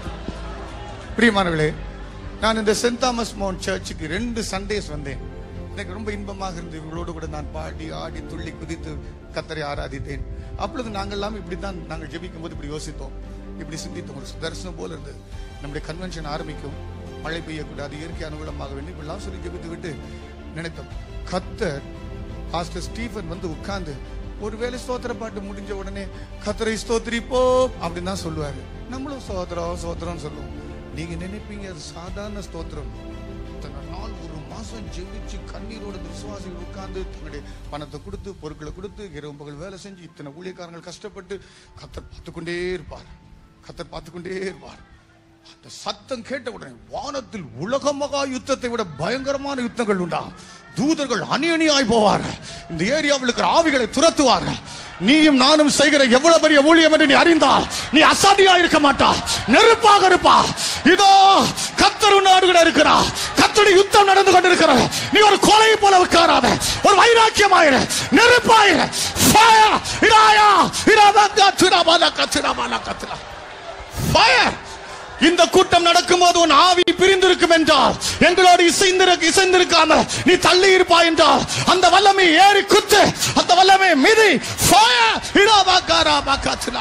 பிரியமானவர்களே நான் இந்த சென்ட் தாமஸ் மவுண்ட் சர்ச்சுக்கு ரெண்டு சண்டேஸ் வந்தேன் எனக்கு ரொம்ப இன்பமாக இருந்தது இவங்களோடு கூட நான் பாடி ஆடி துள்ளி குதித்து கத்தரை ஆராதித்தேன் அப்பொழுது நாங்கள் எல்லாம் இப்படித்தான் நாங்கள் ஜெபிக்கும் போது இப்படி யோசித்தோம் இப்படி சிந்தித்தோம் ஒரு தரிசனம் போல இருந்தது நம்முடைய கன்வென்ஷன் ஆரம்பிக்கும் மழை பெய்யக்கூடாது இயற்கை அனுகூலமாக வேண்டும் இப்படிலாம் சொல்லி ஜெபித்து விட்டு நினைத்தோம் கத்தர் பாஸ்டர் ஸ்டீஃபன் வந்து உட்கார்ந்து ஒருவேளை ஸ்தோத்திர பாட்டு முடிஞ்ச உடனே கத்தரை ஸ்தோத்திரிப்போ அப்படின்னு தான் சொல்லுவாரு நம்மளும் ஸ்தோத்திரம் ஸ்தோத்திரம் சொல்லுவோம் நீங்க நினைப்பீங்க அது சாதாரண ஸ்தோத்திரம் இத்தனை நாள் ஒரு மாசம் ஜெபிச்சு கண்ணீரோட இந்த விசுவாசிகள் உட்கார்ந்து தன்னுடைய பணத்தை கொடுத்து பொருட்களை கொடுத்து இரவு பகல் வேலை செஞ்சு இத்தனை ஊழியக்காரங்கள் கஷ்டப்பட்டு கத்தர் பார்த்துக்கொண்டே இருப்பார் கத்தர் பார்த்துக்கொண்டே இருப்பார் அந்த சத்தம் கேட்ட உடனே வானத்தில் உலக மகா யுத்தத்தை விட பயங்கரமான யுத்தங்கள் உண்டாம் தூதர்கள் அணி அணியாய் போவார்கள் இந்த ஏரியாவில் இருக்கிற ஆவிகளை துரத்துவார்கள் நீயும் நானும் செய்கிற எவ்வளவு பெரிய ஊழியம் என்று நீ அறிந்தால் நீ அசாதியா இருக்க மாட்டா நெருப்பாக இருப்பா இதோ கத்தர் உன்னோடு கூட இருக்கிறா கத்தருடைய யுத்தம் நடந்து கொண்டிருக்கிறது நீ ஒரு கொலை போல உட்காராத ஒரு வைராக்கியமாயிரு நெருப்பாயிரு ஃபயர் இராயா இராபங்கா திராபாலா கத்திராபாலா கத்திரா ஃபயர் இந்த கூட்டம் நடக்கும்போது உன் ஆவி பிரிந்திருக்கும் என்றால் எங்களோடு இசைந்திருக்க இசைந்திருக்காம நீ தள்ளி இருப்பாய் என்றால் அந்த வல்லமை ஏறி குத்து அந்த வல்லமை மிதி ஃபயர் இராபா காராபா கத்திரா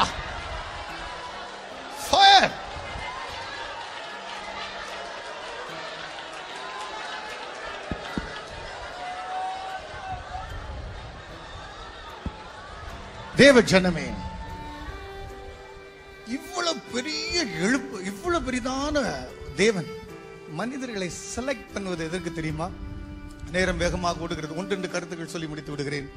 ஃபயர் தேவ ஜனமே இவ்வளவு பெரிய எழுப்பு இவ்வளவு பெரிதான தேவன் மனிதர்களை செலக்ட் பண்ணுவது எதற்கு தெரியுமா நேரம் வேகமாக ஓடுகிறது ஒன்று ரெண்டு கருத்துக்கள் சொல்லி முடித்து விடுகிறேன்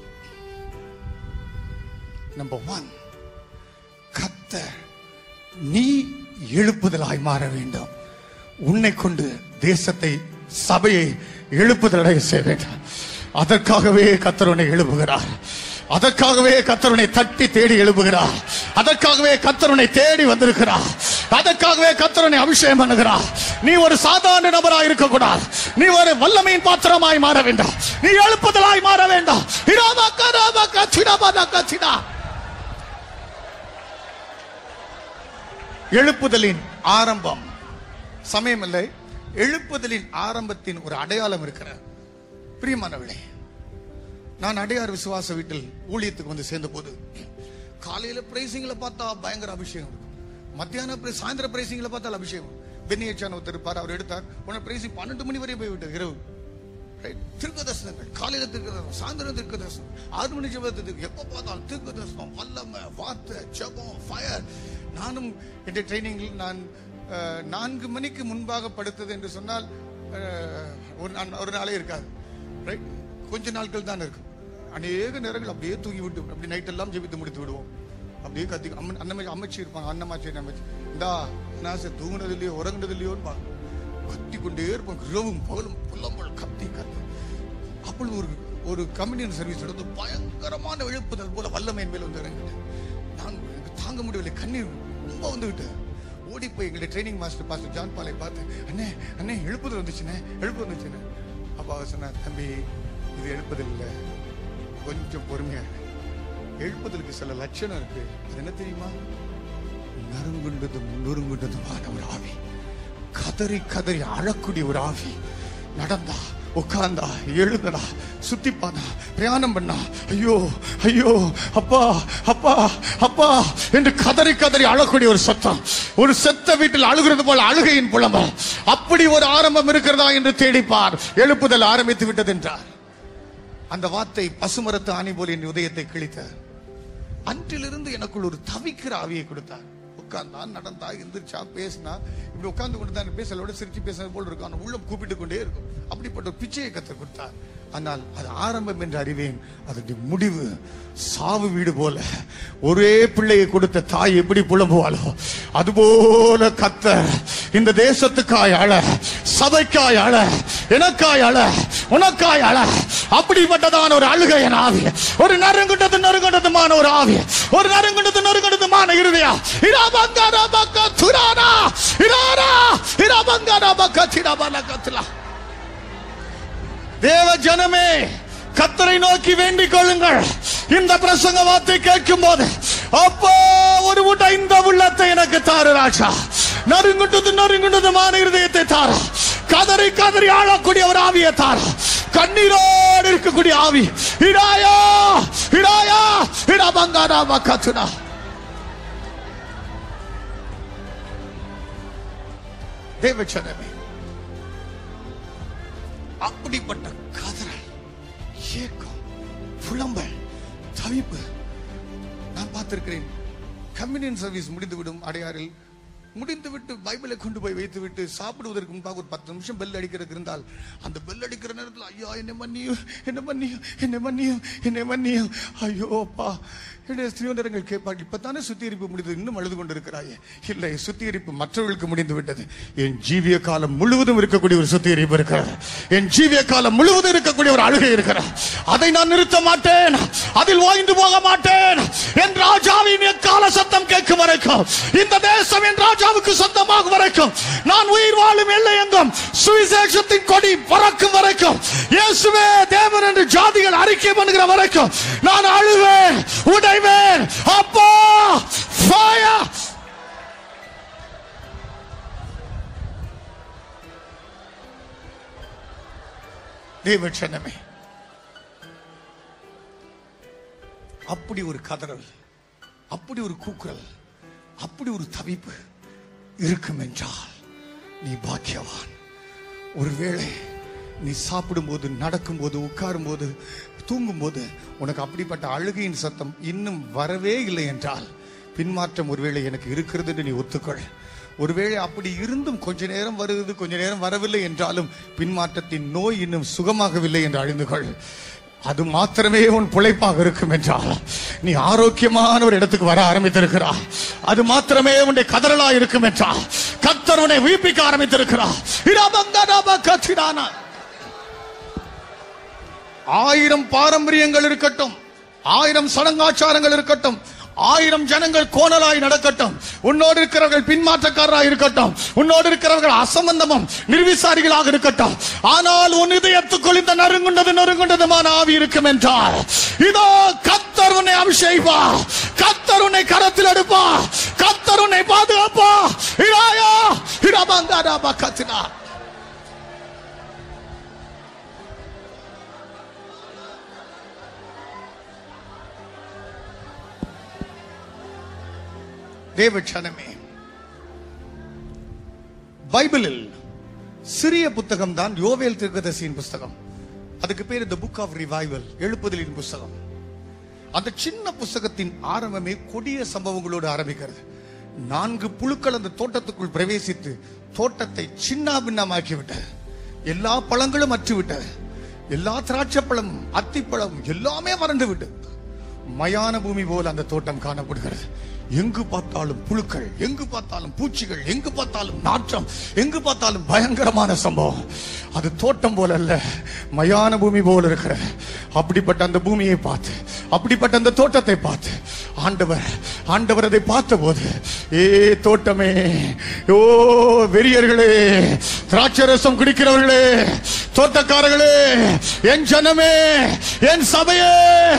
நம்பர் ஒன் கத்த நீ எழுப்புதலாய் மாற வேண்டும் உன்னை கொண்டு தேசத்தை சபையை எழுப்புதலடைய செய்ய வேண்டும் அதற்காகவே கத்தர் உன்னை எழுப்புகிறார் அதற்காகவே கத்தருனை தட்டி தேடி எழுப்புகிறார் அதற்காகவே கத்தருனை தேடி வந்திருக்கிறார் அதற்காகவே கத்தருனை அபிஷேகம் பண்ணுகிறார் நீ ஒரு சாதாரண நபராய் இருக்க கூடாது நீ ஒரு வல்லமையின் பாத்திரமாய் மாற வேண்டாம் நீ எழுப்புதலாய் மாற வேண்டாம் இராமா கராமா கச்சிடாமா கச்சிடா எழுப்புதலின் ஆரம்பம் சமயம் இல்லை எழுப்புதலின் ஆரம்பத்தின் ஒரு அடையாளம் இருக்கிற பிரியமானவளே நான் அடையார் விசுவாச வீட்டில் ஊழியத்துக்கு வந்து சேர்ந்த போது காலையில பிரைசிங்ல பார்த்தா பயங்கர அபிஷேகம் இருக்கும். மத்தியான pri- சாயந்தர பிரைசிங்ல பார்த்தால் அபிஷேகம் பென்னியச்சான் ஒருத்தர் இருப்பார் அவர் எடுத்தார் உன பிரைசிங் பன்னெண்டு மணி வரை போய் விட்டது இரவு Right? திருக்க தரிசனங்கள் காலையில திருக்க தரிசனம் சாயந்தரம் திருக்க தரிசனம் ஆறு மணி ஜபத்துக்கு எப்ப பார்த்தாலும் திருக்க தரிசனம் வல்லமை வார்த்தை ஜபம் ஃபயர் நானும் என்ற ட்ரைனிங்கில் நான் அஹ், நான்கு மணிக்கு முன்பாக படுத்தது என்று சொன்னால் அஹ், ஒரு நாள் ஒரு நாளே இருக்காது ரைட் கொஞ்ச நாட்கள் தான் இருக்கும் அநேக நேரங்கள் அப்படியே தூங்கி விட்டு அப்படி நைட் எல்லாம் ஜெபித்து முடித்து விடுவோம் அப்படியே கத்தி அம்மன் அன்னமே அமைச்சு இருப்பாங்க அன்னமாச்சி அமைச்சு இந்தா நான் சார் தூங்குனது இல்லையோ உறங்குனது இல்லையோன்னு பார்க்க கத்தி கொண்டே இருப்போம் இரவும் பகலும் புல்லம்பல் கத்தி கத்தி அப்பொழுது ஒரு ஒரு கம்யூனியன் சர்வீஸ் எடுத்து பயங்கரமான எழுப்புதல் போல வல்லமை மேல் வந்து இறங்கிட்டேன் நான் எனக்கு தாங்க முடியவில்லை கண்ணீர் ரொம்ப வந்து விட்டேன் ஓடி போய் எங்களுடைய ட்ரைனிங் மாஸ்டர் பாஸ்டர் ஜான் பாலை பார்த்து அண்ணே அண்ணே எழுப்புதல் வந்துச்சுண்ணே எழுப்பு வந்துச்சுண்ணே அப்போ அவர் சொன்னார் தம்பி இது எழுப்புதல் இல்லை கொஞ்சம் பொறுமையா இரு. எழுப்புதலுக்கு சில லட்சணம் இருக்கு அது என்ன தெரியுமா நறுங்குண்டதும் நொறுங்குண்டதுமான ஒரு ஆவி கதறி கதறி அழக்கூடிய ஒரு ஆவி நடந்தா உட்கார்ந்தா எழுந்தடா சுத்தி பார்த்தா பிரயாணம் பண்ணா ஐயோ ஐயோ அப்பா அப்பா அப்பா என்று கதறி கதறி அழக்கூடிய ஒரு சத்தம் ஒரு செத்த வீட்டில் அழுகிறது போல அழுகையின் புலம்பல் அப்படி ஒரு ஆரம்பம் இருக்கிறதா என்று தேடிப்பார் எழுப்புதல் ஆரம்பித்து விட்டது என்றார் அந்த வார்த்தை பசுமரத்து ஆணி போல் என் உதயத்தை கிழித்தார் அன்றிலிருந்து எனக்குள் ஒரு தவிக்கிற ஆவியை கொடுத்தார் உட்கார்ந்தா நடந்தா எந்திரிச்சா பேசினா இப்படி உட்கார்ந்து கொண்டு தான் பேசலோட சிரிச்சு பேசுறது போல் இருக்கும் ஆனா உள்ளம் கூப்பிட்டு கொண்டே இருக்கும் அப்படிப்பட்ட ஒரு பிச்சையை கற்றுக் கொடுத்தார் ஆனால் அது ஆரம்பம் என்று அறிவேன் அதனுடைய முடிவு சாவு வீடு போல ஒரே பிள்ளையை கொடுத்த தாய் எப்படி புலம்புவாளோ அதுபோல கத்த இந்த தேசத்துக்காய் அழ சபைக்காய் அழ எனக்காய் அழ உனக்காய் அழ அப்படிப்பட்டதான ஒரு அழுகை என் ஆவி ஒரு நறுங்குண்டது நறுங்குண்டதுமான ஒரு ஆவி ஒரு நறுங்குண்டது நறுங்குண்டதுமான இருதயா இராபங்க ராபக்க துரானா இராரா இராபங்க ராபக்க திராபல கத்துலா தேவ ஜனமே கத்தரை நோக்கி வேண்டிக் கொள்ளுங்கள் இந்த பிரசங்க வார்த்தை கேட்கும் போது அப்போ ஒரு உடைந்த உள்ளத்தை எனக்கு தாரு ராஜா நறுங்குண்டது நறுங்குண்டதுமான இருதயத்தை தார கதறி கதறி ஆளக்கூடிய ஒரு ஆவியை தார கண்ணீரோடு இருக்கக்கூடிய ஆவி இடாயா இடாயா இடா பங்காடா கத்துனா தேவ ஜனமே அப்படிப்பட்ட கதறல் ஏக்கம் புலம்பல் தவிப்பு நான் பார்த்திருக்கிறேன் கம்யூனியன் சர்வீஸ் முடிந்துவிடும் அடையாறில் முடிந்துவிட்டு பைபிளை கொண்டு போய் வைத்து விட்டு சாப்பிடுவதற்கு முன்பாக ஒரு பத்து நிமிஷம் பெல் அடிக்கிறது இருந்தால் அந்த பெல் அடிக்கிற நேரத்தில் ஐயா என்ன மன்னியும் என்ன மன்னியும் என்ன மன்னியும் என்ன மன்னியும் ஐயோ அப்பா என்னுடைய ஸ்திரீவந்தரங்கள் கேட்பாங்க இப்பத்தானே சுத்திகரிப்பு முடிந்தது இன்னும் அழுது கொண்டிருக்கிறாயே இல்லை சுத்திகரிப்பு மற்றவர்களுக்கு முடிந்து விட்டது என் ஜீவிய காலம் முழுவதும் இருக்கக்கூடிய ஒரு சுத்திகரிப்பு இருக்கிறது என் ஜீவிய காலம் முழுவதும் இருக்கக்கூடிய ஒரு அழுகை இருக்கிறது அதை நான் நிறுத்த மாட்டேன் அதில் ஓய்ந்து போக மாட்டேன் என் ராஜாவின் எக்கால சத்தம் கேட்கும் வரைக்கும் இந்த தேசம் என் ராஜாவுக்கு சொந்தமாகும் வரைக்கும் நான் உயிர் வாழும் எல்லை எங்கும் சுவிசேஷத்தின் கொடி பறக்கும் வரைக்கும் இயேசுவே தேவன் என்று ஜாதிகள் அறிக்கை பண்ணுகிற வரைக்கும் நான் அழுவேன் உடைவேன் அப்பா fire தேவ சனமே அப்படி ஒரு கதறல் அப்படி ஒரு கூக்குரல் அப்படி ஒரு தவிப்பு இருக்கும் என்றால் நீ பாக்கியவான் ஒருவேளை நீ சாப்பிடும்போது நடக்கும்போது உட்காரும்போது தூங்கும்போது உனக்கு அப்படிப்பட்ட அழுகையின் சத்தம் இன்னும் வரவே இல்லை என்றால் பின்மாற்றம் ஒருவேளை எனக்கு இருக்கிறது என்று நீ ஒத்துக்கொள் ஒருவேளை அப்படி இருந்தும் கொஞ்ச நேரம் வருகிறது கொஞ்ச நேரம் வரவில்லை என்றாலும் பின்மாற்றத்தின் நோய் இன்னும் சுகமாகவில்லை என்று அறிந்து கொள் அது மாத்திரமே உன் பிழைப்பாக இருக்கும் என்றால் நீ ஆரோக்கியமான ஒரு இடத்துக்கு வர ஆரம்பித்திருக்கிறாய் அது மாத்திரமே உன்னுடைய கதறலா இருக்கும் என்றால் கத்தர் உன்னை உயிர்ப்பிக்க ஆரம்பித்திருக்கிறார் இடபங்கடப கத்திடானா ஆயிரம் பாரம்பரியங்கள் இருக்கட்டும் ஆயிரம் சடங்காச்சாரங்கள் இருக்கட்டும் ஆயிரம் ஜனங்கள் கோணலாய் நடக்கட்டும் உன்னோடு இருக்கிறவர்கள் பின்மாற்றக்காரராய் இருக்கட்டும் உன்னோடு இருக்கிறவர்கள் அசம்பந்தமும் நிர்விசாரிகளாக இருக்கட்டும் ஆனால் உன் இதயத்துக்குள் இந்த நறுங்குண்டது நறுங்குண்டதுமான ஆவி இருக்கும் என்றால் இதோ கத்தர் உன்னை அபிஷேகிப்பா கத்தர் உன்னை கரத்தில் எடுப்பா கத்தர் உன்னை பாதுகாப்பா இராயா இடபங்காடாபா கத்தினா தேவச்சனமே பைபிளில் சிறிய புத்தகம் தான் யோவேல் தீர்க்கதரிசியின் புஸ்தகம் அதுக்கு பேர் இந்த புக் ஆஃப் ரிவைவல் எழுப்புதலின் புஸ்தகம் அந்த சின்ன புஸ்தகத்தின் ஆரம்பமே கொடிய சம்பவங்களோடு ஆரம்பிக்கிறது நான்கு புழுக்கள் அந்த தோட்டத்துக்குள் பிரவேசித்து தோட்டத்தை சின்ன பின்னமாக்கி விட்டது எல்லா பழங்களும் அற்று விட்டது எல்லா திராட்சை பழமும் அத்திப்பழம் எல்லாமே வறண்டு விட்டது மயான பூமி போல அந்த தோட்டம் காணப்படுகிறது எங்கு பார்த்தாலும் புழுக்கள் எங்கு பார்த்தாலும் பூச்சிகள் எங்கு பார்த்தாலும் நாற்றம் எங்கு பார்த்தாலும் பயங்கரமான சம்பவம் அது தோட்டம் போல அல்ல மயான பூமி போல இருக்கிறது அப்படிப்பட்ட அந்த பூமியை பார்த்து அப்படிப்பட்ட அந்த தோட்டத்தை பார்த்து ஆண்டவர் ஆண்டவர் அதை பார்த்தபோது ஏ தோட்டமே ஓ வெறியர்களே திராட்சரசம் குடிக்கிறவர்களே தோட்டக்காரர்களே என் ஜனமே என் சபையே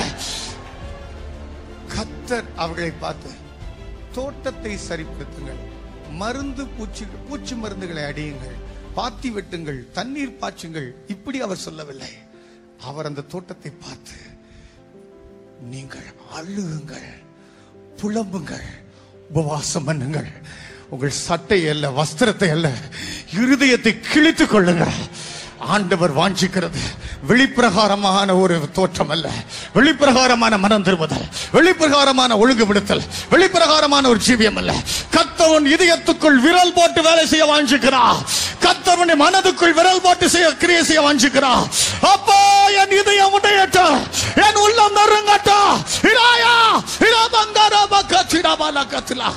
கத்தர் அவர்களை பார்த்து தோட்டத்தை சரிப்படுத்துங்கள் மருந்து பூச்சி பூச்சி மருந்துகளை அடியுங்கள் பாத்தி வெட்டுங்கள் தண்ணீர் பாய்ச்சுங்கள் இப்படி அவர் சொல்லவில்லை அவர் அந்த தோட்டத்தை பார்த்து நீங்கள் அழுகுங்கள் புலம்புங்கள் உபவாசம் பண்ணுங்கள் உங்கள் சட்டை அல்ல வஸ்திரத்தை அல்ல இருதயத்தை கிழித்துக் கொள்ளுங்கள் ஆண்டவர் வாஞ்சிக்கிறது வெளிப்பிரகாரமான ஒரு தோற்றம் அல்ல வெளிப்பிரகாரமான மனம் திரும்புதல் வெளிப்பிரகாரமான ஒழுங்கு விடுத்தல் வெளிப்பிரகாரமான ஒரு ஜீவியம் அல்ல கத்தவன் இதயத்துக்குள் விரல் போட்டு வேலை செய்ய வாஞ்சிக்கிறா கத்தவனை மனதுக்குள் விரல் போட்டு செய்ய கிரியை செய்ய வாஞ்சிக்கிறா அப்பா என் இதயம் உடையட்ட என் உள்ளம் நறுங்கட்ட இராயா இரா பங்காரா பக்கா சிடாபாலா கத்திலா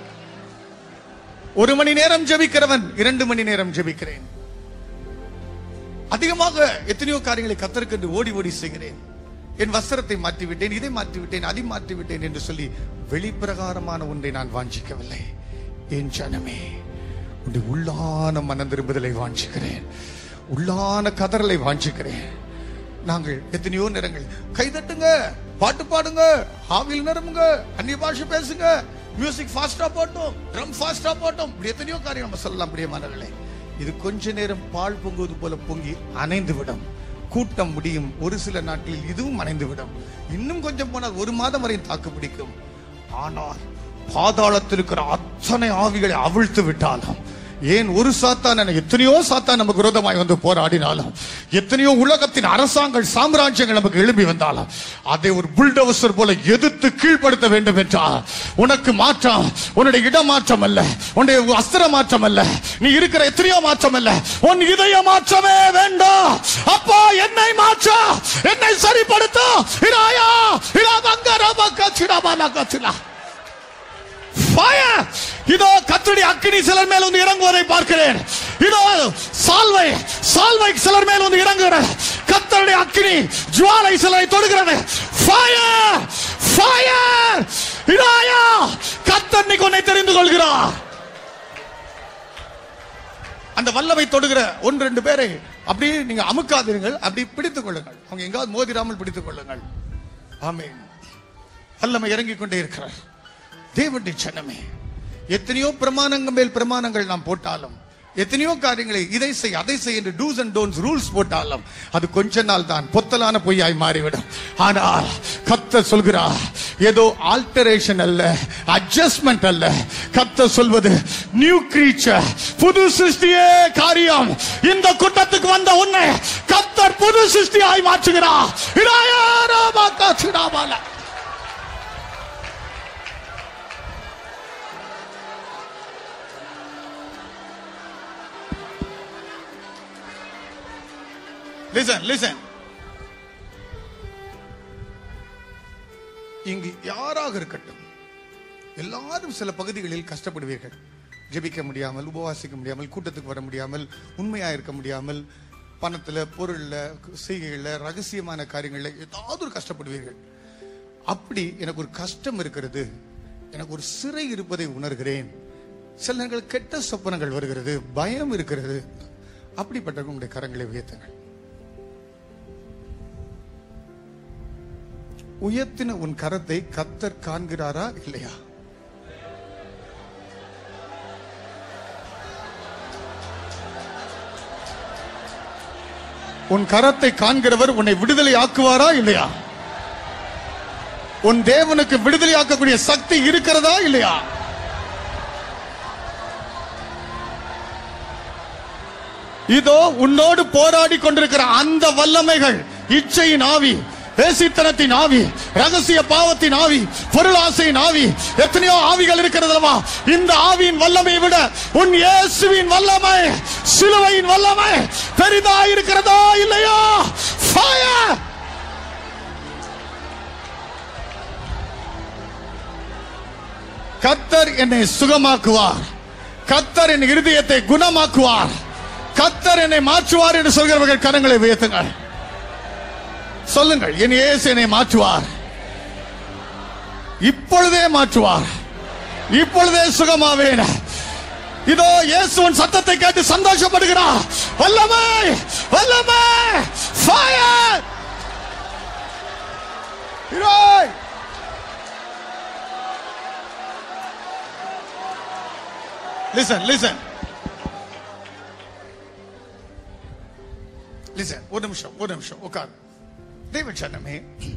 ஒரு மணி நேரம் ஜெபிக்கிறவன் இரண்டு மணி நேரம் ஜெபிக்கிறேன் அதிகமாக எத்தனையோ காரியங்களை கத்தருக்கு ஓடி ஓடி செய்கிறேன் என் வஸ்திரத்தை மாற்றிவிட்டேன் இதை மாற்றிவிட்டேன் அதை மாற்றிவிட்டேன் என்று சொல்லி வெளிப்பிரகாரமான ஒன்றை நான் வாஞ்சிக்கவில்லை என் ஜனமே உன்னுடைய உள்ளான மனம் திரும்புதலை வாஞ்சிக்கிறேன் உள்ளான கதறலை வாஞ்சிக்கிறேன் நாங்கள் எத்தனையோ நேரங்கள் கைதட்டுங்க பாட்டு பாடுங்க ஆவியில் நிரம்புங்க அந்நிய பாஷை பேசுங்க மியூசிக் ஃபாஸ்டா போட்டோம் ட்ரம் ஃபாஸ்டா போட்டோம் இப்படி எத்தனையோ காரியம் நம்ம சொல்லலாம் பிரியமானவர்களே இது கொஞ்ச நேரம் பால் பொங்குவது போல பொங்கி அணைந்து விடும் கூட்டம் முடியும் ஒரு சில நாட்களில் இதுவும் அணைந்து விடும் இன்னும் கொஞ்சம் போனால் ஒரு மாதம் வரை தாக்கு பிடிக்கும் ஆனால் பாதாளத்தில் இருக்கிற அத்தனை ஆவிகளை அவிழ்த்து விட்டாலும் ஏன் ஒரு சாத்தான் என எத்தனையோ சாத்தான் நமக்கு விரோதமாய் வந்து போராடினாலும் எத்தனையோ உலகத்தின் அரசாங்கள் சாம்ராஜ்யங்கள் நமக்கு எழும்பி வந்தாலும் அதை ஒரு புல்டோசர் போல எதிர்த்து கீழ்ப்படுத்த வேண்டும் என்றால் உனக்கு மாற்றம் உன்னுடைய இடம் மாற்றம் அல்ல உன்னுடைய அஸ்திர மாற்றம் அல்ல நீ இருக்கிற எத்தனையோ மாற்றம் அல்ல உன் இதய மாற்றமே வேண்டாம் அப்பா என்னை மாற்ற என்னை சரிப்படுத்த இராயா இரா பங்கரா பக்கா சிடாபாலா கச்சிலா fire இதோ கத்துடைய அக்கினி சிலர் மேல் வந்து இறங்குவதை பார்க்கிறேன் இதோ சால்வை சால்வை சிலர் மேல் வந்து இறங்குகிறது கத்தருடைய அக்கினி ஜுவாலை சிலரை தொடுகிறது ஃபயர் ஃபயர் இதாயா கத்தர் இன்னைக்கு உன்னை தெரிந்து கொள்கிறார் அந்த வல்லமை தொடுகிற ஒன்று ரெண்டு பேரை அப்படியே நீங்க அமுக்காதீர்கள் அப்படி பிடித்துக் கொள்ளுங்கள் அவங்க எங்காவது மோதிராமல் பிடித்துக் கொள்ளுங்கள் ஆமென் வல்லமை இறங்கிக் கொண்டே இருக்கிறார் தேவனுடைய சனமே எத்தனையோ பிரமாணங்கள் மேல் பிரமாணங்கள் நாம் போட்டாலும் எத்தனையோ காரியங்களை இதை செய் அதை செய் என்று டூஸ் அண்ட் டோன்ஸ் ரூல்ஸ் போட்டாலும் அது கொஞ்ச நாள் தான் பொத்தலான பொய்யாய் மாறிவிடும் ஆனால் கத்த சொல்கிறார் ஏதோ ஆல்டரேஷன் அல்ல அட்ஜஸ்ட்மெண்ட் அல்ல கத்த சொல்வது நியூ கிரீச்சர் புது சிருஷ்டியே காரியம் இந்த கூட்டத்துக்கு வந்த உன்னை கத்தர் புது சிருஷ்டியாய் மாற்றுகிறார் இடாயா ராமா காசுடாபாலா லிசன் லிசன் இங்கு யாராக இருக்கட்டும் எல்லாரும் சில பகுதிகளில் கஷ்டப்படுவீர்கள் ஜெபிக்க முடியாமல் உபவாசிக்க முடியாமல் கூட்டத்துக்கு வர முடியாமல் உண்மையா இருக்க முடியாமல் பணத்துல பொருள்ல செய்கைகள்ல ரகசியமான காரியங்கள்ல ஏதாவது ஒரு கஷ்டப்படுவீர்கள் அப்படி எனக்கு ஒரு கஷ்டம் இருக்கிறது எனக்கு ஒரு சிறை இருப்பதை உணர்கிறேன் சில நேரங்கள் கெட்ட சொப்பனங்கள் வருகிறது பயம் இருக்கிறது அப்படிப்பட்ட உங்களுடைய கரங்களை உயர்த்துங்கள் உயர்த்தின உன் கரத்தை கத்தர் காண்கிறாரா இல்லையா உன் கரத்தை காண்கிறவர் உன்னை விடுதலை ஆக்குவாரா இல்லையா உன் தேவனுக்கு விடுதலை ஆக்கக்கூடிய சக்தி இருக்கிறதா இல்லையா இதோ உன்னோடு போராடி கொண்டிருக்கிற அந்த வல்லமைகள் இச்சையின் ஆவி வேசித்தனத்தின் ஆவி ரகசிய பாவத்தின் ஆவி பொருளாசையின் ஆவி எத்தனையோ ஆவிகள் இருக்கிறதல்லவா இந்த ஆவியின் வல்லமையை விட உன் இயேசுவின் வல்லமை சிலுவையின் வல்லமை பெரிதா இருக்கிறதா இல்லையா Fire! கத்தர் என்னை சுகமாக்குவார் கத்தர் என் இருதயத்தை குணமாக்குவார் கத்தர் என்னை மாற்றுவார் என்று சொல்கிறவர்கள் கரங்களை உயர்த்துங்கள் சொல்லுங்கள் என் இயேசு என்னை மாற்றுவார் இப்பொழுதே மாற்றுவார் இப்பொழுதே சுகமாவேன் இதோ இயேசுவின் சத்தத்தை கேட்டு சந்தோஷப்படுகிறார் வல்லமை வல்லமை ஃபயர் லிசன் லிசன் லிசன் ஒரு நிமிஷம் ஒரு நிமிஷம் உட்கார் தெய்வ சனமே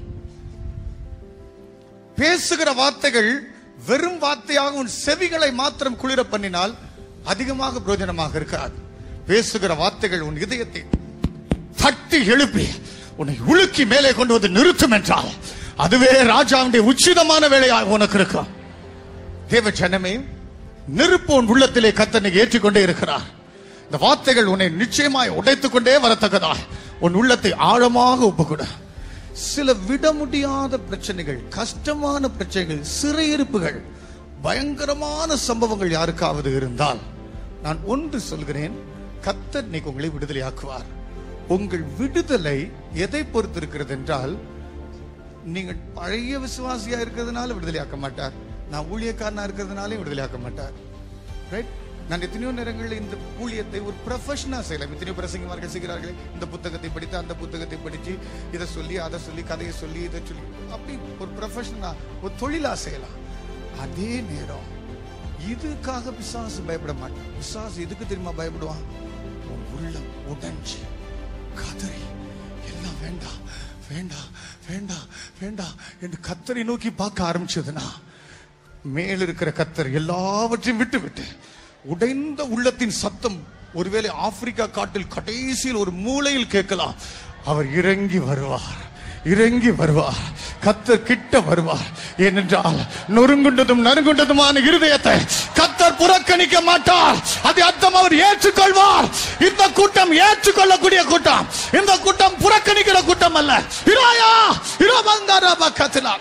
பேசுகிற வார்த்தைகள் வெறும் வார்த்தையாக உன் செவிகளை மாத்திரம் குளிர பண்ணினால் அதிகமாக பிரயோஜனமாக இருக்காது பேசுகிற வார்த்தைகள் உன் இதயத்தை தட்டி எழுப்பி உன்னை உலுக்கி மேலே கொண்டு வந்து நிறுத்தும் என்றால் அதுவே ராஜாவுடைய உச்சிதமான வேலையாக உனக்கு இருக்கும் தேவ ஜனமே நெருப்பு உன் உள்ளத்திலே கத்தனை ஏற்றிக்கொண்டே இருக்கிறார் இந்த வார்த்தைகள் உன்னை நிச்சயமாய் உடைத்துக் கொண்டே வரத்தக்கதா உன் உள்ளத்தை ஆழமாக ஒப்புக்கொடு சில விட முடியாத பிரச்சனைகள் கஷ்டமான பிரச்சனைகள் சிறையிருப்புகள் பயங்கரமான சம்பவங்கள் யாருக்காவது இருந்தால் நான் ஒன்று சொல்கிறேன் கத்தர் இன்னைக்கு உங்களை விடுதலையாக்குவார் உங்கள் விடுதலை எதை பொறுத்து இருக்கிறது என்றால் நீங்கள் பழைய விசுவாசியா இருக்கிறதுனால விடுதலையாக்க மாட்டார் நான் ஊழியக்காரனா இருக்கிறதுனாலே விடுதலையாக்க மாட்டார் ரைட் நான் எத்தனையோ நேரங்களில் இந்த ஊழியத்தை ஒரு ப்ரொஃபஷனா செய்யலாம் எத்தனையோ பிரசங்கமார்கள் செய்கிறார்கள் இந்த புத்தகத்தை படித்து அந்த புத்தகத்தை படிச்சு இதை சொல்லி அதை சொல்லி கதையை சொல்லி இதை சொல்லி அப்படி ஒரு ப்ரொஃபஷனா ஒரு தொழிலா செய்யலாம் அதே நேரம் இதுக்காக பிசாசு பயப்பட மாட்டான் பிசாசு எதுக்கு தெரியுமா பயப்படுவான் உன் உள்ளம் உடைஞ்சு கதறி எல்லாம் வேண்டாம் வேண்டாம் வேண்டாம் வேண்டாம் என்று கத்தரை நோக்கி பார்க்க ஆரம்பிச்சதுன்னா மேல் இருக்கிற கத்தர் எல்லாவற்றையும் விட்டு விட்டு உடைந்த உள்ளத்தின் சத்தம் ஒருவேளை ஆப்பிரிக்கா காட்டில் கடைசியில் ஒரு மூலையில் கேட்கலாம் அவர் இறங்கி வருவார் இறங்கி வருவார் கத்தர் கிட்ட வருவார் ஏனென்றால் நொறுங்குண்டதும் நறுங்குண்டதுமான இருதயத்தை கத்தர் புறக்கணிக்க மாட்டார் அது அர்த்தம் அவர் ஏற்றுக்கொள்வார் இந்த கூட்டம் ஏற்றுக்கொள்ளக்கூடிய கூட்டம் இந்த கூட்டம் புறக்கணிக்கிற கூட்டம் அல்ல இராயா இரபங்காரா பக்கத்திலா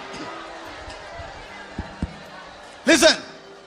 லிசன்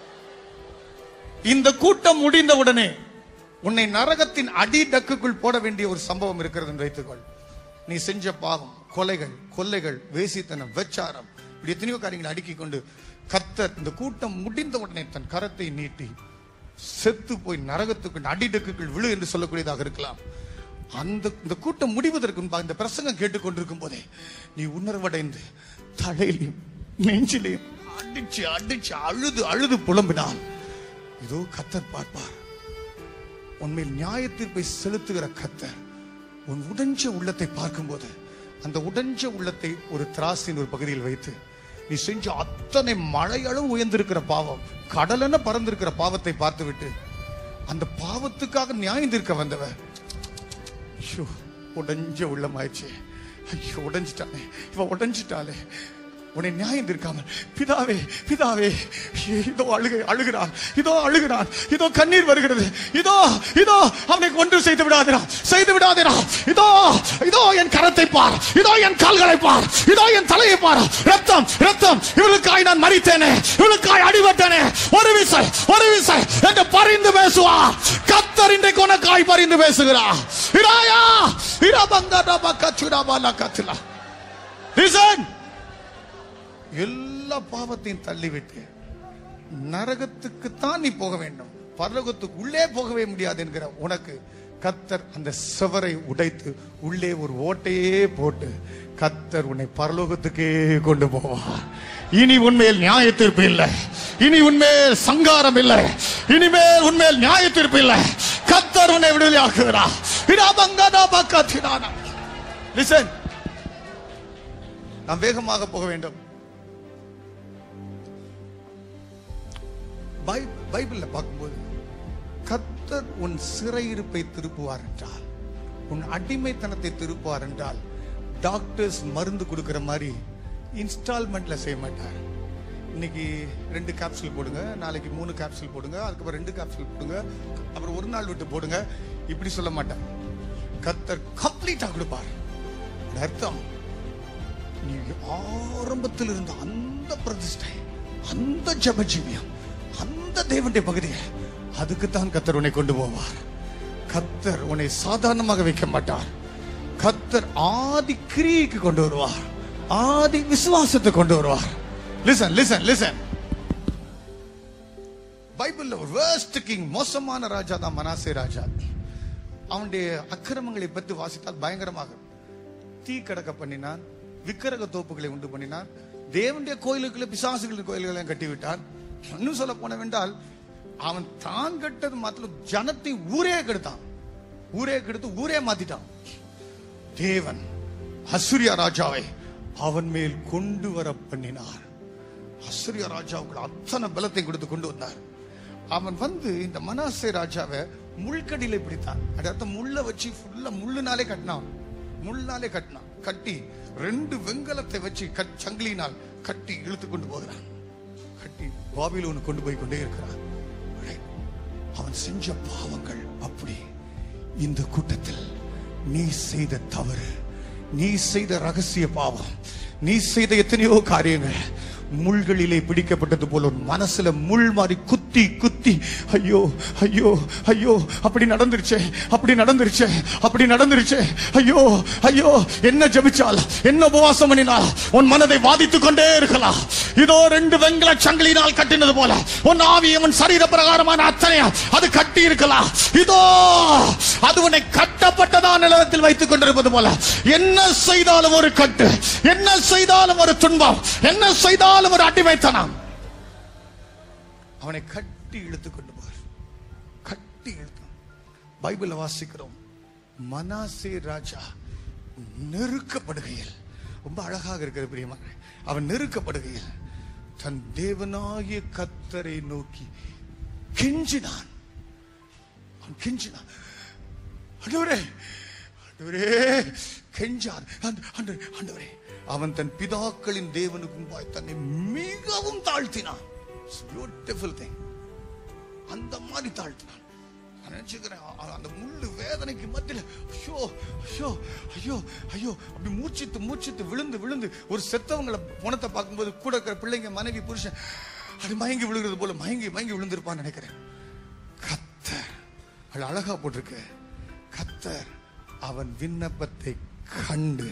இந்த கூட்டம் முடிந்த உடனே உன்னை நரகத்தின் அடி டக்குக்குள் போட வேண்டிய ஒரு சம்பவம் இருக்கிறது என்று வைத்துக்கொள் நீ செஞ்ச பாவம் கொலைகள் கொள்ளைகள் வேசித்தனம் வெச்சாரம் இப்படி எத்தனையோ காரியங்களை அடுக்கிக் கொண்டு கர்த்தர் இந்த கூட்டம் முடிந்த உடனே தன் கரத்தை நீட்டி செத்து போய் நரகத்துக்கு அடிடக்குக்குள் விழு என்று சொல்லக்கூடியதாக இருக்கலாம் அந்த இந்த கூட்டம் முடிவதற்கு முன்பாக இந்த பிரசங்கம் கேட்டுக்கொண்டிருக்கும் போதே நீ உணர்வடைந்து தலையிலையும் நெஞ்சிலையும் அடிச்சு அடிச்சு அழுது அழுது புலம்பினால் இதோ கத்தர் பார்ப்பார் உண்மையில் நியாய தீர்ப்பை செலுத்துகிற கத்தர் உன் உடைஞ்ச உள்ளத்தை பார்க்கும்போது அந்த உடைஞ்ச உள்ளத்தை ஒரு திராசின் ஒரு பகுதியில் வைத்து நீ செஞ்ச அத்தனை மழையளவு உயர்ந்திருக்கிற பாவம் கடலென பறந்திருக்கிற பாவத்தை பார்த்துவிட்டு அந்த பாவத்துக்காக நியாயம் தீர்க்க வந்தவ ஐயோ உடைஞ்ச உள்ளமாயிடுச்சு ஐயோ உடைஞ்சிட்டானே இவ உடைஞ்சிட்டாளே உன்னை நியாயம் தீர்க்காமல் பிதாவே பிதாவே இதோ அழுகை அழுகிறான் இதோ அழுகிறான் இதோ கண்ணீர் வருகிறது இதோ இதோ அவனை ஒன்று செய்து விடாதா செய்து விடாதா இதோ இதோ என் கரத்தை பார் இதோ என் கால்களை பார் இதோ என் தலையை பார் ரத்தம் ரத்தம் இவளுக்காய் நான் மறித்தேனே இவளுக்காய் அடிபட்டேனே ஒரு விசை ஒரு விசை என்று பரிந்து பேசுவார் கத்தர் இன்றைக்கு உனக்காய் பரிந்து பேசுகிறார் இராயா இரபங்கா கச்சுடாபாலா கச்சுலா லிசன் எல்லா பாவத்தையும் தள்ளிவிட்டு நரகத்துக்கு தான் நீ போக வேண்டும் பரலோகத்துக்கு உள்ளே போகவே முடியாது என்கிற உனக்கு கத்தர் அந்த சுவரை உடைத்து உள்ளே ஒரு ஓட்டையே போட்டு கத்தர் உன்னை பரலோகத்துக்கே கொண்டு போவார் இனி உண்மையில் நியாய தீர்ப்பு இல்லை இனி உண்மையில் சங்காரம் இல்லை இனிமேல் உண்மையில் நியாய தீர்ப்பு இல்லை கத்தர் உன்னை விடுதலையாக்குகிறார் இராபங்கனா பக்கத்தினானா லிசன் நாம் வேகமாக போக வேண்டும் பை- பைபிள்ல பார்க்கும்போது கத்த கர்த்தர் உன் சிறையிருப்பை திருப்புவார் என்றால் உன் அடிமைத்தனத்தை திருப்புவார் என்றால் டாக்டர்ஸ் மருந்து கொடுக்கிற மாதிரி இன்ஸ்டால்மெண்ட்ல செய்ய மாட்டார் இன்னைக்கு ரெண்டு கேப்சூல் போடுங்க நாளைக்கு மூணு கேப்சூல் போடுங்க அதுக்கப்புறம் ரெண்டு கேப்சூல் போடுங்க அப்புறம் ஒரு நாள் விட்டு போடுங்க இப்படி சொல்ல மாட்டார் கர்த்தர் கம்ப்ளீட்டா கொடுப்பார் அது அர்த்தம் நீ ஆரம்பத்தில் இருந்த அந்த பிரதிஷ்டை அந்த ஜபஜீவியம் அந்த தேவனுடைய பகுதியை அதுக்குத்தான் கத்தர் உன்னை கொண்டு போவார் கத்தர் உன்னை சாதாரணமாக வைக்க மாட்டார் கத்தர் ஆதி கிரியைக்கு கொண்டு வருவார் ஆதி விசுவாசத்தை கொண்டு வருவார் லிசன் லிசன் லிசன் பைபிள்ல ஒரு வேர்ஸ்ட் கிங் மோசமான ராஜா தான் மனாசே ராஜா அவனுடைய அக்கிரமங்களை பற்றி வாசித்தால் பயங்கரமாக தீ கடக்க பண்ணினான் விக்கிரக தோப்புகளை உண்டு பண்ணினான் தேவனுடைய கோயிலுக்குள்ள பிசாசுகளின் கோயில்களையும் கட்டிவிட்டான் இன்னும் சொல்ல போனவென்றால் அவன் தான் கட்டது மாத்திரம் ஜனத்தை ஊரே கெடுத்தான் ஊரே கெடுத்து ஊரே மாத்திட்டான் தேவன் அசுரியா ராஜாவை அவன் மேல் கொண்டு வர பண்ணினார் அசுரியா ராஜாவுக்கு அத்தனை பலத்தை கொடுத்து கொண்டு வந்தார் அவன் வந்து இந்த மனாசே ராஜாவை முள்கடியில பிடித்தான் அதாவது முள்ள வச்சு ஃபுல்லா முள்ளுனாலே கட்டினான் முள்ளாலே கட்டினான் கட்டி ரெண்டு வெங்கலத்தை வச்சு கட் சங்கிலினால் கட்டி இழுத்து கொண்டு போகிறான் கட்டி பாபிலோனு கொண்டு போய் கொண்டே இருக்கிறான் Right? அவன் செஞ்ச பாவங்கள் அப்படி இந்த கூட்டத்தில் நீ செய்த தவறு நீ செய்த ரகசிய பாவம் நீ செய்த எத்தனையோ காரியங்கள் முள்களிலே பிடிக்கப்பட்டது போல உன் மனசுல முள் மாதிரி குத்தி குத்தி ஐயோ ஐயோ ஐயோ அப்படி நடந்துருச்சே அப்படி நடந்துருச்சே அப்படி நடந்துருச்சே ஐயோ ஐயோ என்ன ஜெபிச்சால் என்ன உபவாசம் பண்ணினால் உன் மனதை வாதித்துக் கொண்டே இருக்கலாம் இதோ ரெண்டு வெங்கல சங்கிலினால் கட்டினது போல உன் ஆவி உன் சரீர பிரகாரமான அத்தனை அது கட்டி இருக்கலாம் இதோ அது உன்னை கட்டப்பட்டதா நிலத்தில் வைத்துக் கொண்டிருப்பது போல என்ன செய்தாலும் ஒரு கட்டு என்ன செய்தாலும் ஒரு துன்பம் என்ன செய்தாலும் ஒரு அடிமைத்தனம் அவனை கட்டி இழுத்து கொண்டு போவார் கட்டி இழுத்து பைபிள வாசிக்கிறோம் மனாசே ராஜா நெருக்கப்படுகையில் ரொம்ப அழகாக இருக்கிற பிரியமான அவன் நெருக்கப்படுகையில் தன் தேவனாகிய கத்தரை நோக்கி கெஞ்சினான் அவன் கெஞ்சினான் ஆண்டவரே ஆண்டவரே கெஞ்சார் ஆண்ட- ஆண்ட- ஆண்டவரே அவன் தன் பிதாக்களின் தேவனுக்கு முன்பாய் தன்னை மிகவும் தாழ்த்தினான் பியூட்டிஃபுல் திங் அந்த மாதிரி தாழ்த்தினான் நான் நினைச்சுக்கிறேன் அ- அ- அந்த முள்ளு வேதனைக்கு மத்தியில ஐயோ ஐயோ ஐயோ ஐயோ அப்படி மூச்சித்து மூச்சித்து விழுந்து விழுந்து ஒரு செத்தவங்களை பணத்தை பார்க்கும்போது கூட இருக்கிற பிள்ளைங்க மனைவி புருஷன் அது மயங்கி விழுகிறது போல மயங்கி மயங்கி விழுந்திருப்பான்னு நினைக்கிறேன் கத்தர் அது அழகா போட்டிருக்கு கத்தர் அவன் விண்ணப்பத்தை கண்டு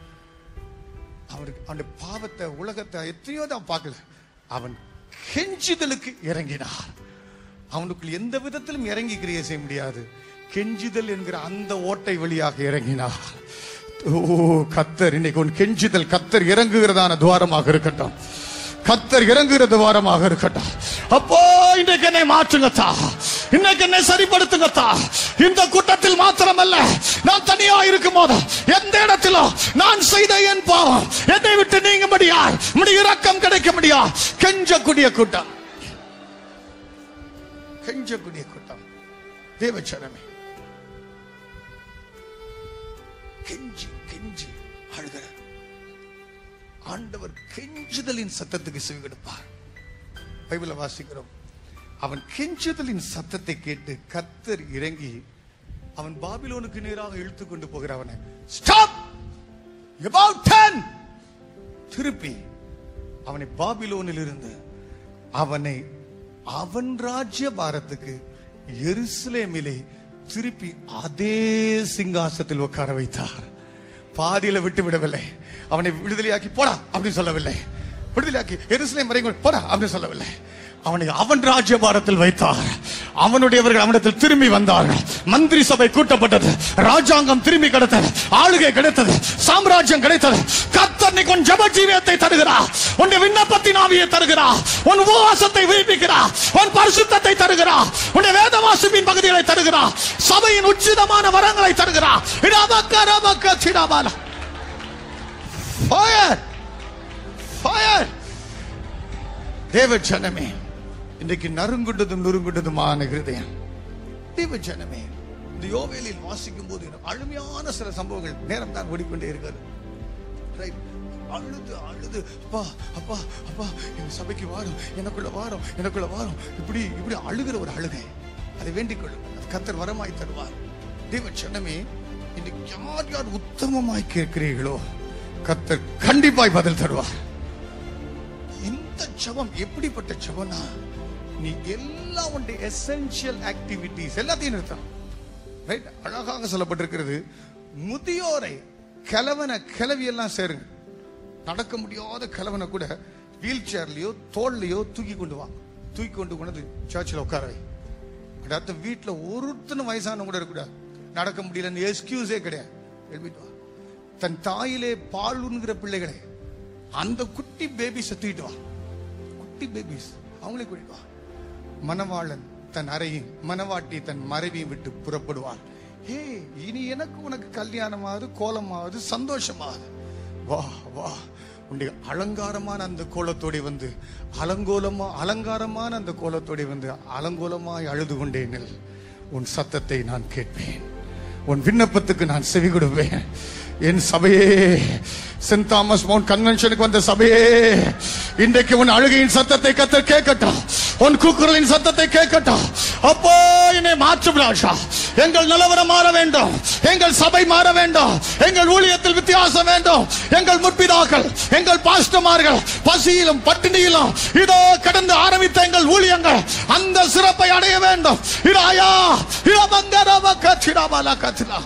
அவனுக்கு அவனுடைய பாவத்தை உலகத்தை எத்தனையோ தான் பார்க்கல அவன் கெஞ்சுதலுக்கு இறங்கினார் அவனுக்குள் எந்த விதத்திலும் இறங்கி கிரியை செய்ய முடியாது கெஞ்சுதல் என்கிற அந்த ஓட்டை வழியாக இறங்கினார் ஓ கத்தர் இன்னைக்கு உன் கெஞ்சுதல் கத்தர் இறங்குகிறதான துவாரமாக இருக்கட்டும் கத்தர் இறங்குகிற துவாரமாக இருக்கட்டும் அப்போ இன்றைக்கு என்னை மாற்றுங்கத்தா இன்னைக்கு என்னை சரிப்படுத்துங்கத்தா இந்த கூட்டத்தில் மாத்திரமல்ல நான் தனியா இருக்கும் போது எந்த இடத்திலும் நான் செய்த என் பாவம் என்னை விட்டு நீங்க முடியா முடிய இரக்கம் கிடைக்க முடியா கெஞ்சக்கூடிய கூட்டம் கெஞ்சக்கூடிய கூட்டம் தேவச்சரமே கெஞ்சி கெஞ்சி அழுகிற ஆண்டவர் கெஞ்சுதலின் சத்தத்துக்கு செவி கொடுப்பார் பைபிள வாசிக்கிறோம் அவன் கெஞ்சுதலின் சத்தத்தை கேட்டு கத்தர் இறங்கி அவன் பாபிலோனுக்கு நேராக இழுத்து கொண்டு போகிறவனை ஸ்டாப் about 10 திருப்பி அவனை பாபிலோனில் இருந்து அவனை அவன் ராஜ்ய பாரத்துக்கு எருசலேமிலே திருப்பி அதே சிங்காசத்தில் உட்கார வைத்தார் பாதியில விட்டு விடவில்லை அவனை விடுதலையாக்கி போடா அப்படின்னு சொல்லவில்லை விடுதலையாக்கி எருசலேம் வரை போடா அப்படின்னு சொல்லவில்லை அவனை அவன் ராஜ்யபாரத்தில் வைத்தார் அவனுடையவர்கள் அவனிடத்தில் திரும்பி வந்தார்கள் மந்திரி சபை கூட்டப்பட்டது ராஜாங்கம் திரும்பி கிடைத்தது ஆளுகை கிடைத்தது சாம்ராஜ்யம் கிடைத்தது கத்தர் உன் ஜப ஜீவியத்தை தருகிறார் உன் விண்ணப்பத்தின் ஆவியை தருகிறார் உன் உபவாசத்தை விரிப்பிக்கிறார் உன் பரிசுத்தத்தை தருகிறார் உன் வேத வாசிப்பின் பகுதிகளை தருகிறார் சபையின் உச்சிதமான வரங்களை தருகிறார் இடபக்க ரபக்க சிடபால ஃபயர் ஃபயர் தேவ ஜனமே இன்றைக்கு நறுங்குண்டதும் நொறுங்குண்டதுமான ஹிருதயம் தேவ ஜனமே இந்த யோவேலில் வாசிக்கும் போது எனக்கு அழுமையான சில சம்பவங்கள் நேரம் தான் ஓடிக்கொண்டே இருக்கிறது Right. அழுது அழுது அப்பா அப்பா அப்பா எங்க சபைக்கு வாரும் எனக்குள்ள வாரும் எனக்குள்ள வாரும் இப்படி இப்படி அழுகிற ஒரு அழுகை அதை வேண்டிக் கொள்ளுங்கள் அது கத்தர் வரமாய் தருவார் தேவ சனமே இன்னைக்கு யார் யார் உத்தமமாய் கேட்கிறீர்களோ கத்தர் கண்டிப்பாய் பதில் தருவார் இந்த ஜெபம் எப்படிப்பட்ட ஜெபம்னா நீ எல்லா உன்னுடைய எசென்ஷியல் ஆக்டிவிட்டிஸ் எல்லாத்தையும் நிறுத்தணும் ரைட் அழகாக சொல்லப்பட்டிருக்கிறது முதியோரை கிழவனை கிளவி எல்லாம் சேருங்க நடக்க முடியாத கிழவனை கூட வீல் சேர்லயோ தோல்லையோ தூக்கி கொண்டு வா தூக்கி கொண்டு கொண்டு சர்ச்சில் உட்கார வை அடுத்த வீட்டுல ஒருத்தனும் வயசான கூட இருக்கக்கூடாது நடக்க முடியலன்னு எக்ஸ்கியூஸே கிடையாது எழுப்பிட்டு வா தன் தாயிலே பால் உண்கிற பிள்ளைகளை அந்த குட்டி பேபிஸை தூக்கிட்டு வா குட்டி பேபிஸ் அவங்களே கூட்டிட்டு வா மணவாளன் தன் அறையும் மணவாட்டி தன் மறைவையும் விட்டு புறப்படுவாள் ஏ இனி எனக்கு உனக்கு கல்யாணமாவது கோலமாவது சந்தோஷமாவது வா வா உன்னுடைய அலங்காரமான அந்த கோலத்தோட வந்து அலங்கோலமா அலங்காரமான அந்த கோலத்தோட வந்து அலங்கோலமாய் அழுது கொண்டேன் உன் சத்தத்தை நான் கேட்பேன் உன் விண்ணப்பத்துக்கு நான் செவி கொடுப்பேன் என் சபையே சென்ட் தாமஸ் மவுண்ட் கன்வென்ஷனுக்கு வந்த சபையே இன்றைக்கு உன் அழுகையின் சத்தத்தை கத்தர் கேட்கட்டும் உன் கூக்குரலின் சத்தத்தை கேட்கட்டும் அப்போ என்னை மாற்றும் ராஜா எங்கள் நிலவரம் மாற வேண்டும் எங்கள் சபை மாற வேண்டும் எங்கள் ஊழியத்தில் வித்தியாசம் வேண்டும் எங்கள் முற்பிதாக்கள் எங்கள் பாஸ்டமார்கள் பசியிலும் பட்டினியிலும் இதோ கடந்து ஆரம்பித்த எங்கள் ஊழியங்கள் அந்த சிறப்பை அடைய வேண்டும் இராயா இரபங்கரவ கச்சிராபாலா கச்சிரா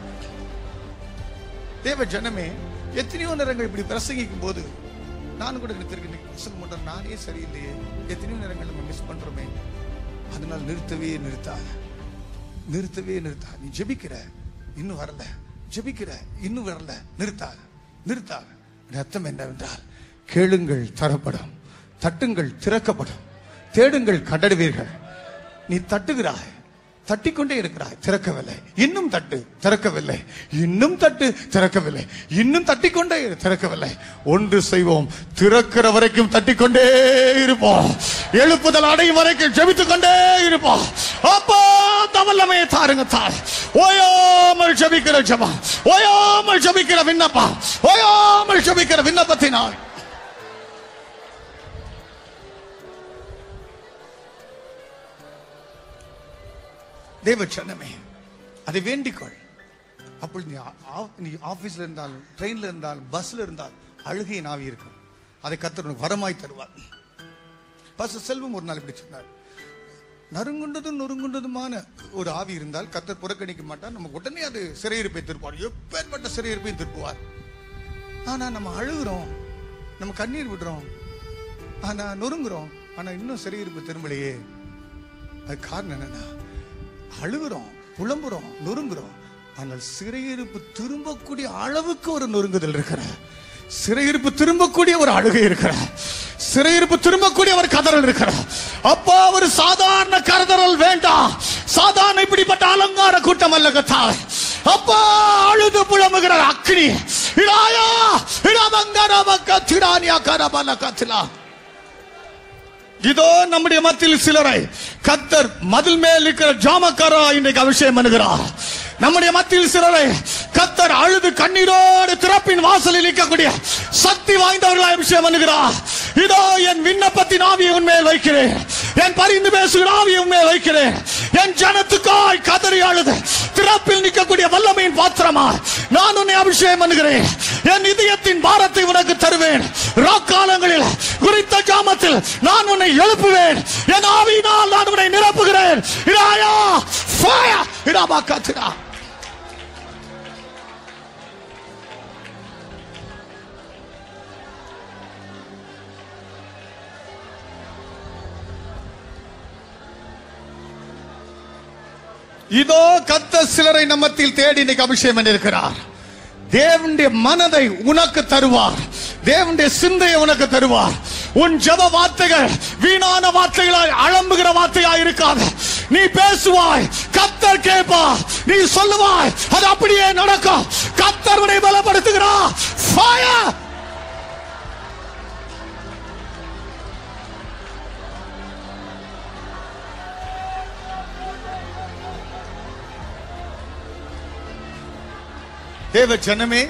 தேவ ஜனமே எத்தனையோ நேரங்கள் இப்படி பிரசங்கிக்கும் போது நான் கூட நிறுத்திருக்கேன் பிரசங்கம் பண்ற நானே சரியில்லையே எத்தனையோ நேரங்கள் நம்ம மிஸ் பண்றோமே அதனால நிறுத்தவே நிறுத்தாத நிறுத்தவே நிறுத்தாத நீ ஜெபிக்கிற இன்னும் வரல ஜெபிக்கிற இன்னும் வரல நிறுத்தாத நிறுத்தாத அர்த்தம் என்னவென்றால் கேளுங்கள் தரப்படும் தட்டுங்கள் திறக்கப்படும் தேடுங்கள் கண்டடுவீர்கள் நீ தட்டுகிறாய் தட்டிக்கொண்டே இருக்கிறாய் திறக்கவில்லை இன்னும் தட்டு திறக்கவில்லை இன்னும் தட்டு திறக்கவில்லை இன்னும் தட்டிக்கொண்டே இரு, திறக்கவில்லை ஒன்று செய்வோம் திறக்கிற வரைக்கும் தட்டிக்கொண்டே இருப்போம் எழுப்புதல் அடையும் வரைக்கும் ஜெபித்துக் கொண்டே இருப்போம் அப்போ தவல்லமையை தாருங்க தார் ஓயாமல் ஜெபிக்கிற ஜெபம் ஓயாமல் ஜெபிக்கிற விண்ணப்பம் ஓயாமல் ஜெபிக்கிற விண்ணப்பத்தினால் தேவ சனமே அதை வேண்டிக்கொள் அப்பொழுது நீ ஆ- ஆ- நீ ஆபீஸ்ல இருந்தாலும் ட்ரெயின்ல இருந்தாலும் பஸ்ல இருந்தாலும் அழுகையின் ஆவி இருக்கும் அதை கத்தர் உனக்கு வரமாய் தருவார் பஸ் செல்வம் ஒரு நாள் இப்படி சொன்னார் நறுங்குண்டதும் நொறுங்குண்டதுமான ஒரு ஆவி இருந்தால் கத்தர் புறக்கணிக்க மாட்டார் நம்ம உடனே அது சிறையிருப்பை திருப்பார் எப்பேற்பட்ட சிறையிருப்பையும் திருப்புவார் ஆனா நம்ம அழுகுறோம் நம்ம கண்ணீர் விடுறோம் ஆனா நொறுங்குறோம் ஆனா இன்னும் சிறையிருப்பு திரும்பலையே அது காரணம் என்னன்னா அழுகுறோம் புலம்புறோம் நொறுங்குறோம் ஆனால் சிறையிருப்பு திரும்பக்கூடிய அளவுக்கு ஒரு நொறுங்குதல் இருக்கிற சிறையிருப்பு திரும்பக்கூடிய ஒரு அழுகை இருக்கிற சிறையிருப்பு திரும்பக்கூடிய ஒரு கதறல் இருக்கிற அப்பா ஒரு சாதாரண கதறல் வேண்டாம் சாதாரண இப்படிப்பட்ட அலங்கார கூட்டம் அல்ல கத்தார் அப்பா அழுது புலம்புகிற அக்னி இடாயா இடமங்கரம கத்திரானியா கரபல கத்திலா இதோ நம்முடைய மத்தியில் சிலரை கத்தர் மதில் மேல் இருக்கிற ஜாமக்காரா இன்றைக்கு அபிஷேகம் பண்ணுகிறார் நம்முடைய மத்தியில் சிலரை கத்தர் அழுது கண்ணீரோடு திறப்பின் வாசலில் நிற்கக்கூடிய சக்தி வாய்ந்தவர்களாய் அபிஷேகம் பண்ணுகிறார் இதோ என் விண்ணப்பத்தின் ஆவியை உண்மையில் வைக்கிறேன் என் பரிந்து பேசுகிற ஆவியை உண்மையில் வைக்கிறேன் என் ஜனத்துக்காய் கதறி அழுது திறப்பில் நிற்கக்கூடிய வல்லமையின் பாத்திரமா நான் உன்னை அபிஷேகம் பண்ணுகிறேன் என் இதயத்தின் பாரத்தை உனக்கு தருவேன் ராக்காலங்களில் குறித்த ஜாமத்தில் நான் உன்னை எழுப்புவேன் என் ஆவியினால் நான் உன்னை நிரப்புகிறேன் இராயா ஃபயர் இராபா கத்திரா இதோ கத்த சிலரை நம்மத்தில் தேடி இன்னைக்கு அபிஷேகம் பண்ணியிருக்கிறார் தேவனுடைய மனதை உனக்கு தருவார் தேவனுடைய சிந்தையை உனக்கு தருவார் உன் ஜெப வார்த்தைகள் வீணான வார்த்தைகளாய் அலம்புகிற வார்த்தையாய் இருக்காது நீ பேசுவாய் கத்தர் கேட்பா நீ சொல்லுவாய் அது அப்படியே நடக்கும் கத்தர் உன்னை பலப்படுத்துகிறார் Fire! தேவ ஜனமே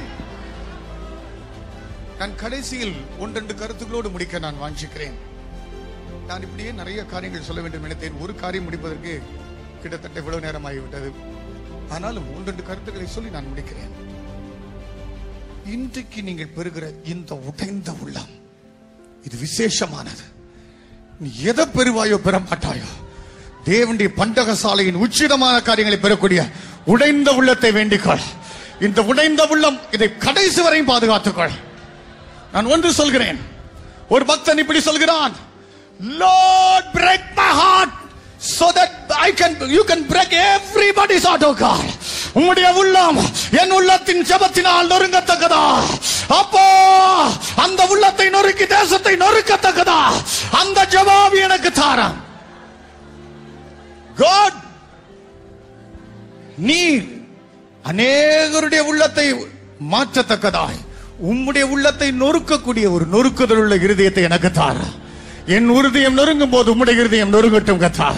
நான் கடைசியில் ஒன்றெண்டு கருத்துக்களோடு முடிக்க நான் வாஞ்சிக்கிறேன் நான் இப்படியே நிறைய காரியங்கள் சொல்ல வேண்டும் நினைத்தேன் ஒரு காரியம் முடிப்பதற்கு கிட்டத்தட்ட இவ்வளவு நேரம் ஆகிவிட்டது ஆனாலும் ஒன்றெண்டு கருத்துக்களை சொல்லி நான் முடிக்கிறேன் இன்றைக்கு நீங்கள் பெறுகிற இந்த உடைந்த உள்ளம் இது விசேஷமானது நீ எதை பெறுவாயோ பெற மாட்டாயோ தேவனுடைய பண்டகசாலையின் உச்சிதமான காரியங்களை பெறக்கூடிய உடைந்த உள்ளத்தை வேண்டிக்கொள் இந்த உடைந்த உள்ளம் இதை கடைசி வரையும் பாதுகாத்துக்கொள் நான் ஒன்று சொல்கிறேன் ஒரு பக்தன் இப்படி சொல்கிறான் Lord break my heart so that I can you can break everybody's heart oh God உம்முடைய உள்ளம் என் உள்ளத்தின் ஜெபத்தினால் நொறுங்கத்தக்கதா அப்போ அந்த உள்ளத்தை நொறுக்கி தேசத்தை நொறுக்கத்தக்கதா அந்த ஜவாபி எனக்கு தாரம் God நீர் அநேகருடைய உள்ளத்தை மாற்றத்தக்கதாய் உம்முடைய உள்ளத்தை நொறுக்கக்கூடிய ஒரு நொறுக்குதல் உள்ள இருதயத்தை எனக்கு தார என் உறுதியம் நொறுங்கும் போது உம்முடைய இருதயம் நொறுங்கட்டும் கத்தார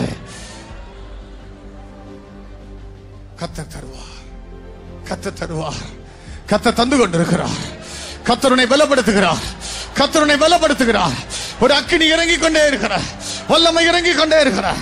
கத்த தருவார் கத்த தருவார் கத்த தந்து கொண்டிருக்கிறார் கத்தருனை பலப்படுத்துகிறார் கத்தருனை பலப்படுத்துகிறார் ஒரு அக்கினி இறங்கிக் கொண்டே இருக்கிறார் வல்லமை இறங்கிக் கொண்டே இருக்கிறார்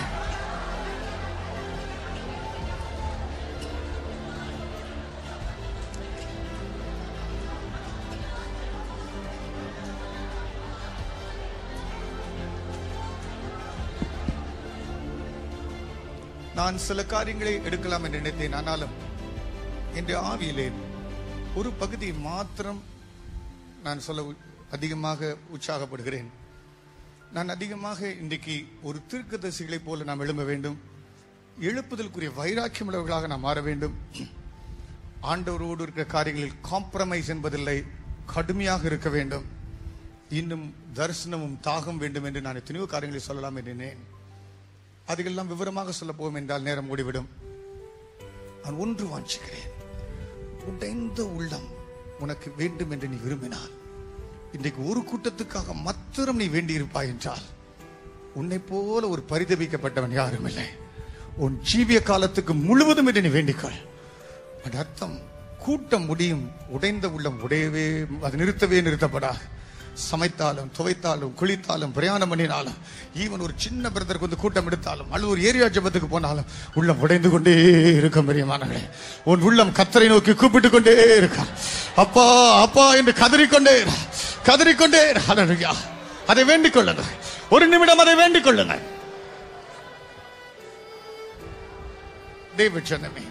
நான் சில காரியங்களை எடுக்கலாம் என்று நினைத்தேன் ஆனாலும் என்ற ஆவியிலே ஒரு பகுதியை மாத்திரம் நான் சொல்ல உ- அதிகமாக உற்சாகப்படுகிறேன் நான் அதிகமாக இன்றைக்கு ஒரு தீர்க்கதரிசிகளைப் போல நாம் எழும்ப வேண்டும் எழுப்புதலுக்குரிய வைராக்கியம் உள்ளவர்களாக நாம் மாற வேண்டும் ஆண்டவரோடு இருக்கிற காரியங்களில் காம்ப்ரமைஸ் என்பதில்லை கடுமையாக இருக்க வேண்டும் இன்னும் தரிசனமும் தாகம் வேண்டும் என்று நான் எத்தனையோ காரியங்களை சொல்லலாம் என்றேன் அதுக்கெல்லாம் விவரமாக சொல்ல போவோம் என்றால் நேரம் ஓடிவிடும் நான் ஒன்று வாஞ்சிக்கிறேன் உடைந்த உள்ளம் உனக்கு வேண்டும் என்று நீ விரும்பினால் இன்றைக்கு ஒரு கூட்டத்துக்காக மாத்திரம் நீ வேண்டி இருப்பாய் என்றால் உன்னை போல ஒரு பரிதபிக்கப்பட்டவன் யாரும் இல்லை உன் ஜீவிய காலத்துக்கு முழுவதும் என்று நீ வேண்டிக்கொள் அது அர்த்தம் கூட்டம் முடியும் உடைந்த உள்ளம் உடையவே அது நிறுத்தவே நிறுத்தப்படாது சமைத்தாலும் துவைத்தாலும் குளித்தாலும் பிரயாணம் பண்ணினாலும் ஈவன் ஒரு சின்ன பிரதருக்கு வந்து கூட்டம் எடுத்தாலும் அல்லது ஒரு ஏரியா ஜபத்துக்கு போனாலும் உள்ளம் உடைந்து கொண்டே இருக்கும் பெரியமானங்களே உன் உள்ளம் கத்தரை நோக்கி கூப்பிட்டு கொண்டே இருக்க அப்பா அப்பா என்று கதறிக்கொண்டே இரு. கதறிக்கொண்டே இரு. ஹalleluya. அதை வேண்டிக் கொள்ளுங்கள் ஒரு நிமிடம் அதை வேண்டிக் கொள்ளுங்கள் தேவ ஜனமே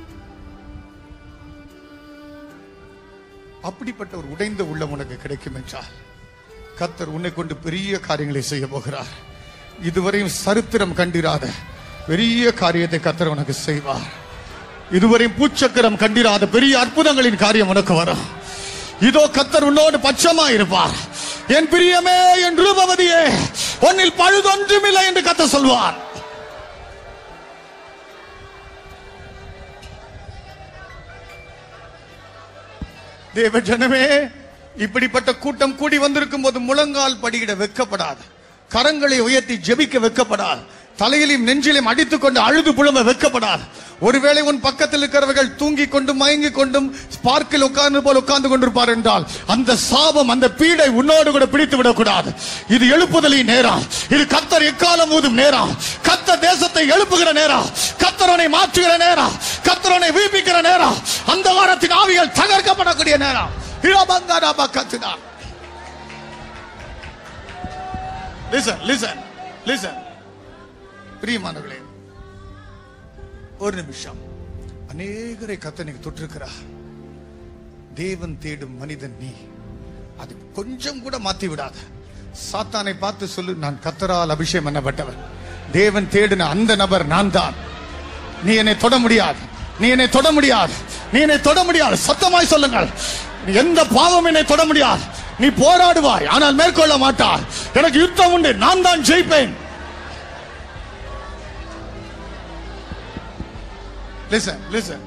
அப்படிப்பட்ட ஒரு உடைந்த உள்ளம் உனக்கு கிடைக்கும் என்றால் கத்தர் உன்னை கொண்டு பெரிய காரியங்களை செய்ய போகிறார் இதுவரையும் சரித்திரம் கண்டிராத பெரிய காரியத்தை கத்தர் உனக்கு செய்வார் இதுவரையும் பூச்சக்கரம் கண்டிராத பெரிய அற்புதங்களின் காரியம் உனக்கு வரும் இதோ கத்தர் உன்னோடு பட்சமா இருப்பார் என் பிரியமே என் ரூபவதியே உன்னில் பழுதொன்றுமில்லை என்று கத்தர் சொல்வார் தேவ ஜனமே இப்படிப்பட்ட கூட்டம் கூடி வந்திருக்கும் போது முழங்கால் படியிட வெக்கப்படாது கரங்களை உயர்த்தி ஜெபிக்க வெக்கப்படாது தலையிலும் நெஞ்சிலும் அடித்துக் கொண்டு அழுது புலம்ப வெக்கப்படாது ஒருவேளை உன் பக்கத்தில் இருக்கிறவர்கள் தூங்கிக் கொண்டும் மயங்கிக் கொண்டும் பார்க்கில் உட்கார்ந்து போல் உட்கார்ந்து கொண்டிருப்பார் என்றால் அந்த சாபம் அந்த பீடை உன்னோடு கூட பிடித்து விடக்கூடாது இது எழுப்புதலின் நேரம் இது கத்தர் எக்காலம் ஊதும் நேரம் கத்த தேசத்தை எழுப்புகிற நேரம் கத்தரனை மாற்றுகிற நேரம் கத்தரனை வீழ்ப்பிக்கிற நேரம் அந்த வாரத்தின் ஆவிகள் தகர்க்கப்படக்கூடிய நேரம் இரபங்கராப கத்துனா லிசன் லிசன் லிசன் பிரியமானவர்களே ஒரு நிமிஷம் அநேகரை கத்தனைக்கு தொற்றிருக்கிறார் தேவன் தேடும் மனிதன் நீ அது கொஞ்சம் கூட மாத்தி விடாத சாத்தானை பார்த்து சொல்லு நான் கத்தரால் அபிஷேகம் பண்ணப்பட்டவன் தேவன் தேடின அந்த நபர் நான் தான் நீ என்னை தொட முடியாது நீ என்னை தொட முடியாது நீ என்னை தொட முடியாது சத்தமாய் சொல்லுங்கள் எந்த பாவம் என்னை தொட முடியாது நீ போராடுவாய் ஆனால் மேற்கொள்ள மாட்டாய் எனக்கு யுத்தம் உண்டு நான் தான் ஜெயிப்பேன் லிசன் லிசன்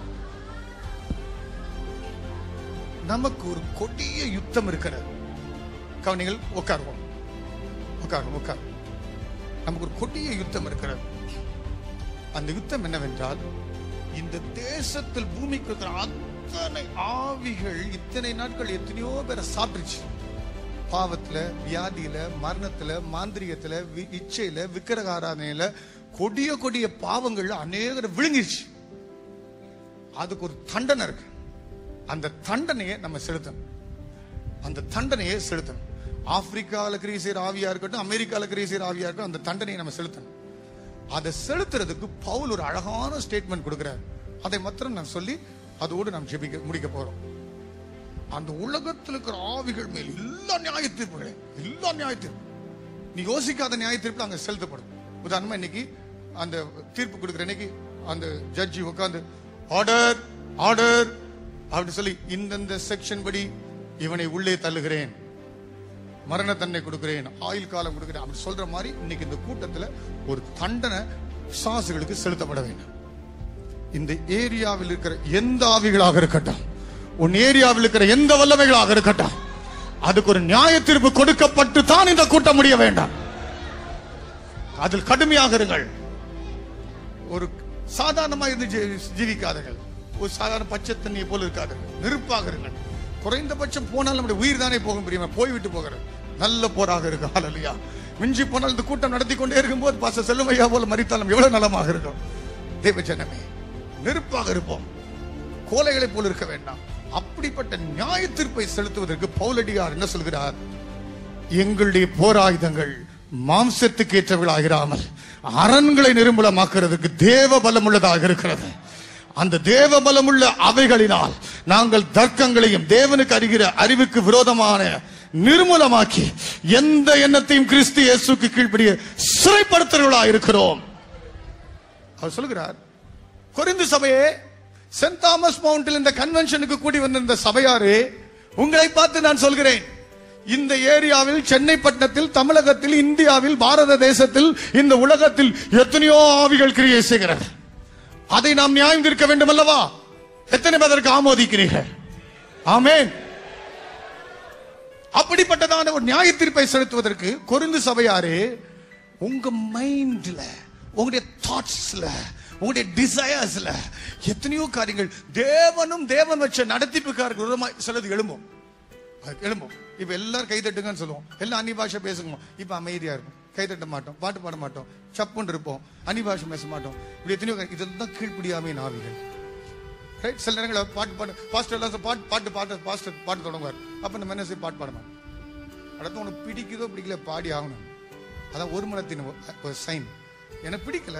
நமக்கு ஒரு கொடிய யுத்தம் இருக்கிறது கவனிங்கள் உட்காருவோம் உட்காருவோம் உட்கார் நமக்கு ஒரு கொடிய யுத்தம் இருக்கிறது அந்த யுத்தம் என்னவென்றால் இந்த தேசத்தில் பூமிக்கு இருக்கிற அத்தனை ஆவிகள் இத்தனை நாட்கள் எத்தனையோ பேரை சாப்பிட்டுச்சு பாவத்துல வியாதியில மரணத்துல மாந்திரிகத்துல வி- இச்சையில விக்கிரக ஆராதனையில கொடிய கொடிய பாவங்கள்ல அநேகரை விழுங்கிருச்சு அதுக்கு ஒரு தண்டனை இருக்கு அந்த தண்டனையை நம்ம செலுத்தணும் அந்த தண்டனையை செலுத்தணும் ஆப்பிரிக்கால கிரியை செய்யற ஆவியா இருக்கட்டும் அமெரிக்கால கிரியை செய்யற ஆவியா இருக்கட்டும் அந்த தண்டனையை நம்ம செலுத்தணும் அதை செலுத்துறதுக்கு பவுல் ஒரு அழகான ஸ்டேட்மெண்ட் கொடுக்கிறார் அதை மாத்திரம் நான் சொல்லி அதோடு நாம் ஜெபிக்க முடிக்க போறோம் அந்த உலகத்தில் இருக்கிற ஆவிகள் மேல் எல்லா நியாய தீர்ப்புகளே எல்லா நியாய தீர்ப்பு நீ யோசிக்காத நியாய தீர்ப்பு அங்க செலுத்தப்படும் உதாரணமா இன்னைக்கு அந்த தீர்ப்பு கொடுக்குற இன்னைக்கு அந்த ஜட்ஜி உட்கார்ந்து ஆர்டர் ஆர்டர் அப்படி சொல்லி இந்தந்த செக்ஷன் படி இவனை உள்ளே தள்ளுகிறேன் மரண தண்டனை கொடுக்கிறேன் ஆயுள் காலம் கொடுக்கிறேன் அப்படி சொல்ற மாதிரி இன்னைக்கு இந்த கூட்டத்துல ஒரு தண்டனை சாசுகளுக்கு செலுத்தப்பட வேண்டும் இந்த ஏரியாவில் இருக்கிற எந்த ஆவிகளாக இருக்கட்டும் உன் ஏரியாவில் இருக்கிற எந்த வல்லமைகளாக இருக்கட்டும் அதுக்கு ஒரு நியாய தீர்ப்பு கொடுக்கப்பட்டு தான் இந்த கூட்டம் முடிய வேண்டாம் அதில் கடுமையாக இருங்கள் ஒரு சாதாரணமா இருந்து ஜீ- ஜீவிக்காதீர்கள் ஒரு சாதாரண பச்சை தண்ணியை போல இருக்காதீர்கள் நெருப்பாக இருங்கள் குறைந்தபட்சம் போனால் நம்முடைய உயிர் தானே போகும் பிரியமா போய்விட்டு போகிறது நல்ல போராக இருக்கு ஹalleluya மிஞ்சி போனால் இந்த கூட்டம் நடத்தி கொண்டே இருக்கும்போது பாச செல்லுமையா போல மறித்தாலும் எவ்வளவு நலமாக இருக்கும் தேவ ஜனமே நெருப்பாக இருப்போம் கோலைகளைப் போல இருக்க வேண்டாம் அப்படிப்பட்ட நியாய தீர்ப்பை செலுத்துவதற்கு பவுலடியார் என்ன சொல்கிறார் எங்களுடைய போராயுதங்கள் மாம்சத்துக்கு ஏற்றவர்களாகிறாமல் அரண்களை நிர்மூலமாக்குறதுக்கு தேவ பலம் உள்ளதாக இருக்கிறது அந்த தேவ பலமுள்ள அவைகளினால் நாங்கள் தர்க்கங்களையும் தேவனுக்கு அறிகிற அறிவுக்கு விரோதமான நிர்மூலமாக்கி எந்த எண்ணத்தையும் கிறிஸ்து இயேசுக்கு கீழ்ப்படிய சிறைப்படுத்துகிறவர்களாக இருக்கிறோம் அவர் சொல்லுகிறார் கொரிந்து சபையே சென்ட் தாமஸ் மவுண்டில் இந்த கன்வென்ஷனுக்கு கூடி வந்திருந்த சபையாரே உங்களை பார்த்து நான் சொல்கிறேன் இந்த ஏரியாவில் சென்னை பட்டணத்தில் தமிழகத்தில் இந்தியாவில் பாரத தேசத்தில் இந்த உலகத்தில் எத்தனையோ ஆவிகள் கிரியை செய்கிறது அதை நாம் நியாயம் தீர்க்க வேண்டும் அல்லவா எத்தனை பேர் அதற்கு ஆமோதிக்கிறீர்கள் ஆமென் அப்படிப்பட்டதான ஒரு நியாய தீர்ப்பை செலுத்துவதற்கு கொரிந்து சபையாரே உங்க மைண்ட்ல உங்களுடைய தாட்ஸ்ல உங்களுடைய டிசையர்ஸ்ல எத்தனையோ காரியங்கள் தேவனும் தேவன் வச்ச நடத்திப்புக்காரர்கள் விரோதமாய் சிலது எழும்பும் அது எழும்பும் இப்ப எல்லாரும் கை தட்டுங்கன்னு சொல்லுவோம் எல்லாம் அந்நிய பாஷை பேசுங்க இப்ப அமைதியா இருக்கும் கை தட்ட மாட்டோம் பாட்டு பாட மாட்டோம் சப்புன்னு இருப்போம் அந்நிய பாஷை பேச மாட்டோம் இப்படி எத்தனையோ காரியம். இதெல்லாம் கீழ்ப்படியாமே ஆவிகள் ரைட் சில நேரங்களில் பாட்டு பாட்டு பாஸ்டர் எல்லாம் சொல்ல, பாட்டு பாட்டு பாட்டு பாஸ்டர் பாட்டு தொடங்குவார் அப்ப நம்ம என்ன செய்ய பாட்டு பாட மாட்டோம் அடுத்து உனக்கு பிடிக்குதோ பிடிக்கல பாடி ஆகணும் அதான் ஒரு மனத்தின் ஒ- ஒரு சைன் எனக்கு பிடிக்கல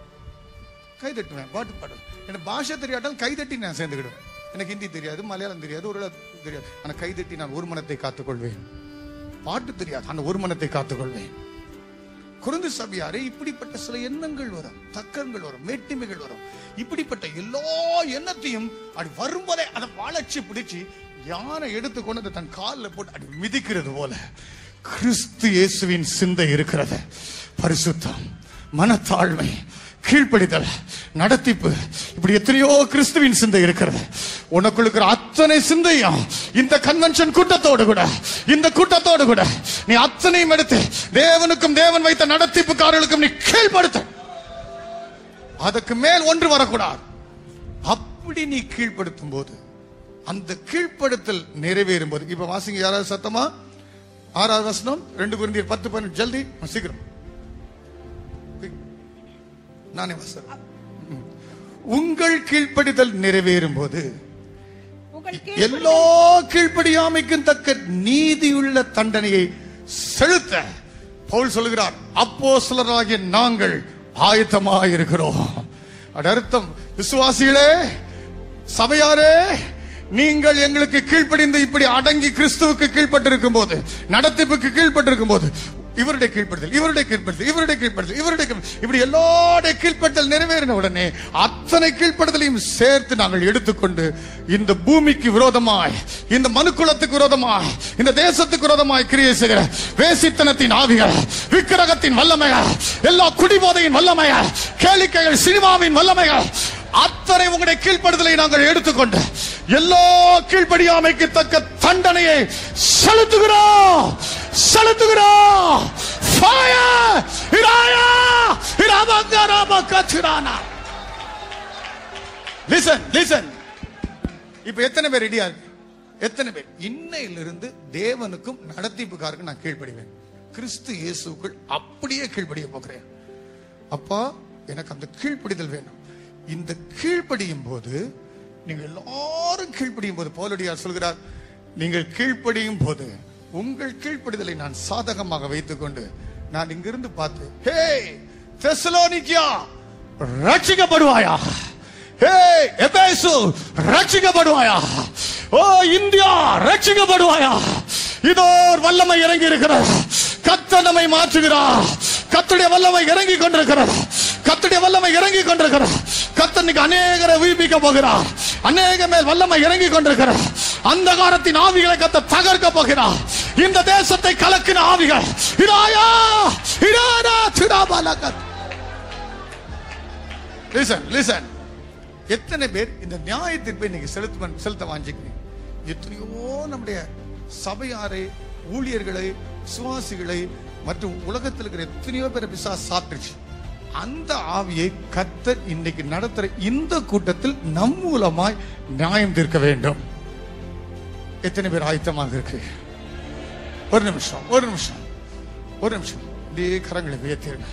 கை தட்டுவேன் பாட்டு பாடுவேன் எனக்கு பாஷை தெரியாட்டாலும் கை தட்டி நான் சேர்ந்துக்கிடுவேன் எனக்கு ஹிந்தி தெரியாது மலையாளம் தெரியாது ஒரு இடம் தெரியாது ஆனா கை தட்டி நான் ஒரு மனத்தை காத்துக்கொள்வேன் பாட்டு தெரியாது அந்த ஒரு மனத்தை காத்துக்கொள்வேன் குருந்து சபையாரே இப்படிப்பட்ட சில எண்ணங்கள் வரும் தக்கங்கள் வரும் மேட்டிமைகள் வரும் இப்படிப்பட்ட எல்லா எண்ணத்தையும் அப்படி வரும்போதே அதை வளைச்சு பிடிச்சு யானை எடுத்துக்கொண்டு அதை தன் காலில் போட்டு அப்படி மிதிக்கிறது போல கிறிஸ்து இயேசுவின் சிந்தை இருக்கிறது பரிசுத்தம் மனத்தாழ்மை கீழ்ப்படிதல் நடத்திப்பு இப்படி எத்தனையோ கிறிஸ்துவின் சிந்தை இருக்கிறது உனக்குள்ள இருக்கிற அத்தனை சிந்தையும் இந்த கன்வென்ஷன் கூட்டத்தோடு கூட இந்த கூட்டத்தோடு கூட நீ அத்தனையும் எடுத்து தேவனுக்கும் தேவன் வைத்த நடத்திப்புக்காரர்களுக்கும் நீ கீழ்ப்படுத்த அதுக்கு மேல் ஒன்று வரக்கூடாது அப்படி நீ கீழ்ப்படுத்தும் போது அந்த கீழ்ப்படுத்தல் நிறைவேறும் போது இப்ப வாசிங்க யாராவது சத்தமா ஆறாவது வசனம் ரெண்டு குருந்தியர் பத்து பன்னெண்டு ஜல்தி சீக்கிரம் நானே வாசம் உங்கள் கீழ்ப்படிதல் நிறைவேறும் போது உங்கள் எல்லா கீழ்ப்படியாமைக்கும் தக்க நீதியுள்ள தண்டனையை செலுத்த பவுல் சொல்கிறார் அப்போஸ்தலராகிய நாங்கள் ஆயத்தமாக இருக்கிறோம் அது அர்த்தம் விசுவாசிகளே சபையாரே நீங்கள் எங்களுக்கு கீழ்ப்படிந்து இப்படி அடங்கி கிறிஸ்துவுக்கு கீழ்ப்பட்டிருக்கும் போது நடத்திப்புக்கு கீழ்ப்பட்டிருக்கும் போது இவருடைய கீழ்ப்படுதல் இவருடைய கீழ்ப்படுதல் இவருடைய கீழ்ப்படுதல் இவருடைய கீழ்ப்படுதல், இப்படி எல்லாருடைய கீழ்ப்படுதல் நிறைவேறின உடனே அத்தனை கீழ்ப்படுதலையும் சேர்த்து நாங்கள் எடுத்துக்கொண்டு இந்த பூமிக்கு விரோதமாய் இந்த மனுக்குலத்துக்கு விரோதமாய் இந்த தேசத்துக்கு விரோதமாய் கிரியை செய்கிற வேசித்தனத்தின் ஆவிகள் விக்கிரகத்தின் வல்லமைகள் எல்லா குடிபோதையின் வல்லமைகள் கேளிக்கைகள் சினிமாவின் வல்லமைகள் அத்தனை உங்களுடைய கீழ்ப்படுதலை நாங்கள் எடுத்துக்கொண்டு எல்லா கீழ்ப்படியாமைக்கு தக்க தண்டனையை செலுத்துகிறோம் செலுத்துகிறோம் Fire! இராயா! இராமங்க ராம கச்சுரானா. லிசன் லிசன் இப்ப எத்தனை பேர் ரெடியா இருக்கு எத்தனை பேர் இன்னையிலிருந்து தேவனுக்கும் நடத்திப்புக்காருக்கும் நான் கீழ்ப்படிவேன் கிறிஸ்து இயேசுக்குள் அப்படியே கீழ்ப்படிய போகிறேன் அப்பா எனக்கு அந்த கீழ்ப்படிதல் வேணும் இந்த கீழ்ப்படியும் போது நீங்க எல்லாரும் கீழ்ப்படியும் போது பவுலடியார் சொல்கிறார் நீங்கள் கீழ்ப்படியும் போது உங்கள் கீழ்ப்படிதலை நான் சாதகமாக வைத்துக்கொண்டு நான் இங்கிருந்து பார்த்து ஹே தெசலோனிக்கியா ரட்சிக்கப்படுவாயா ஹே எபேசு ரட்சிக்கப்படுவாயா ஓ இந்தியா ரட்சிக்கப்படுவாயா இதோ ஒரு வல்லமை இறங்கி இருக்கிறார் கத்த நம்மை மாற்றுகிறார் கத்துடைய வல்லமை இறங்கி கொண்டிருக்கிறார் கத்துடைய வல்லமை இறங்கி கொண்டிருக்கிறார் கத்தனுக்கு அநேகரை உயிர்ப்பிக்க போகிறார் அநேக மேல் வல்லமை இறங்கி கொண்டிருக்கிறார் அந்த காலத்தின் ஆவிகளை கத்த தகர்க்க போகிறார் இந்த தேசத்தை கலக்கின ஆவிகள் இராயா இரானா திராபாலகத் லிசன் லிசன் எத்தனை பேர் இந்த நியாய தீர்ப்பை இன்னைக்கு செலுத்த செலுத்த வாஞ்சிக்கிறீங்க எத்தனையோ நம்முடைய சபையாரை ஊழியர்களை சுவாசிகளை மற்றும் உலகத்தில் இருக்கிற எத்தனையோ பேரை பிசா சாப்பிட்டுச்சு அந்த ஆவியை கத்தர் இன்னைக்கு நடத்துற இந்த கூட்டத்தில் நம் மூலமாய் நியாயம் தீர்க்க வேண்டும் எத்தனை பேர் ஆயத்தமாக இருக்கு ஒரு நிமிஷம் ஒரு நிமிஷம் ஒரு நிமிஷம் இதே கரங்களை உயர்த்திருங்க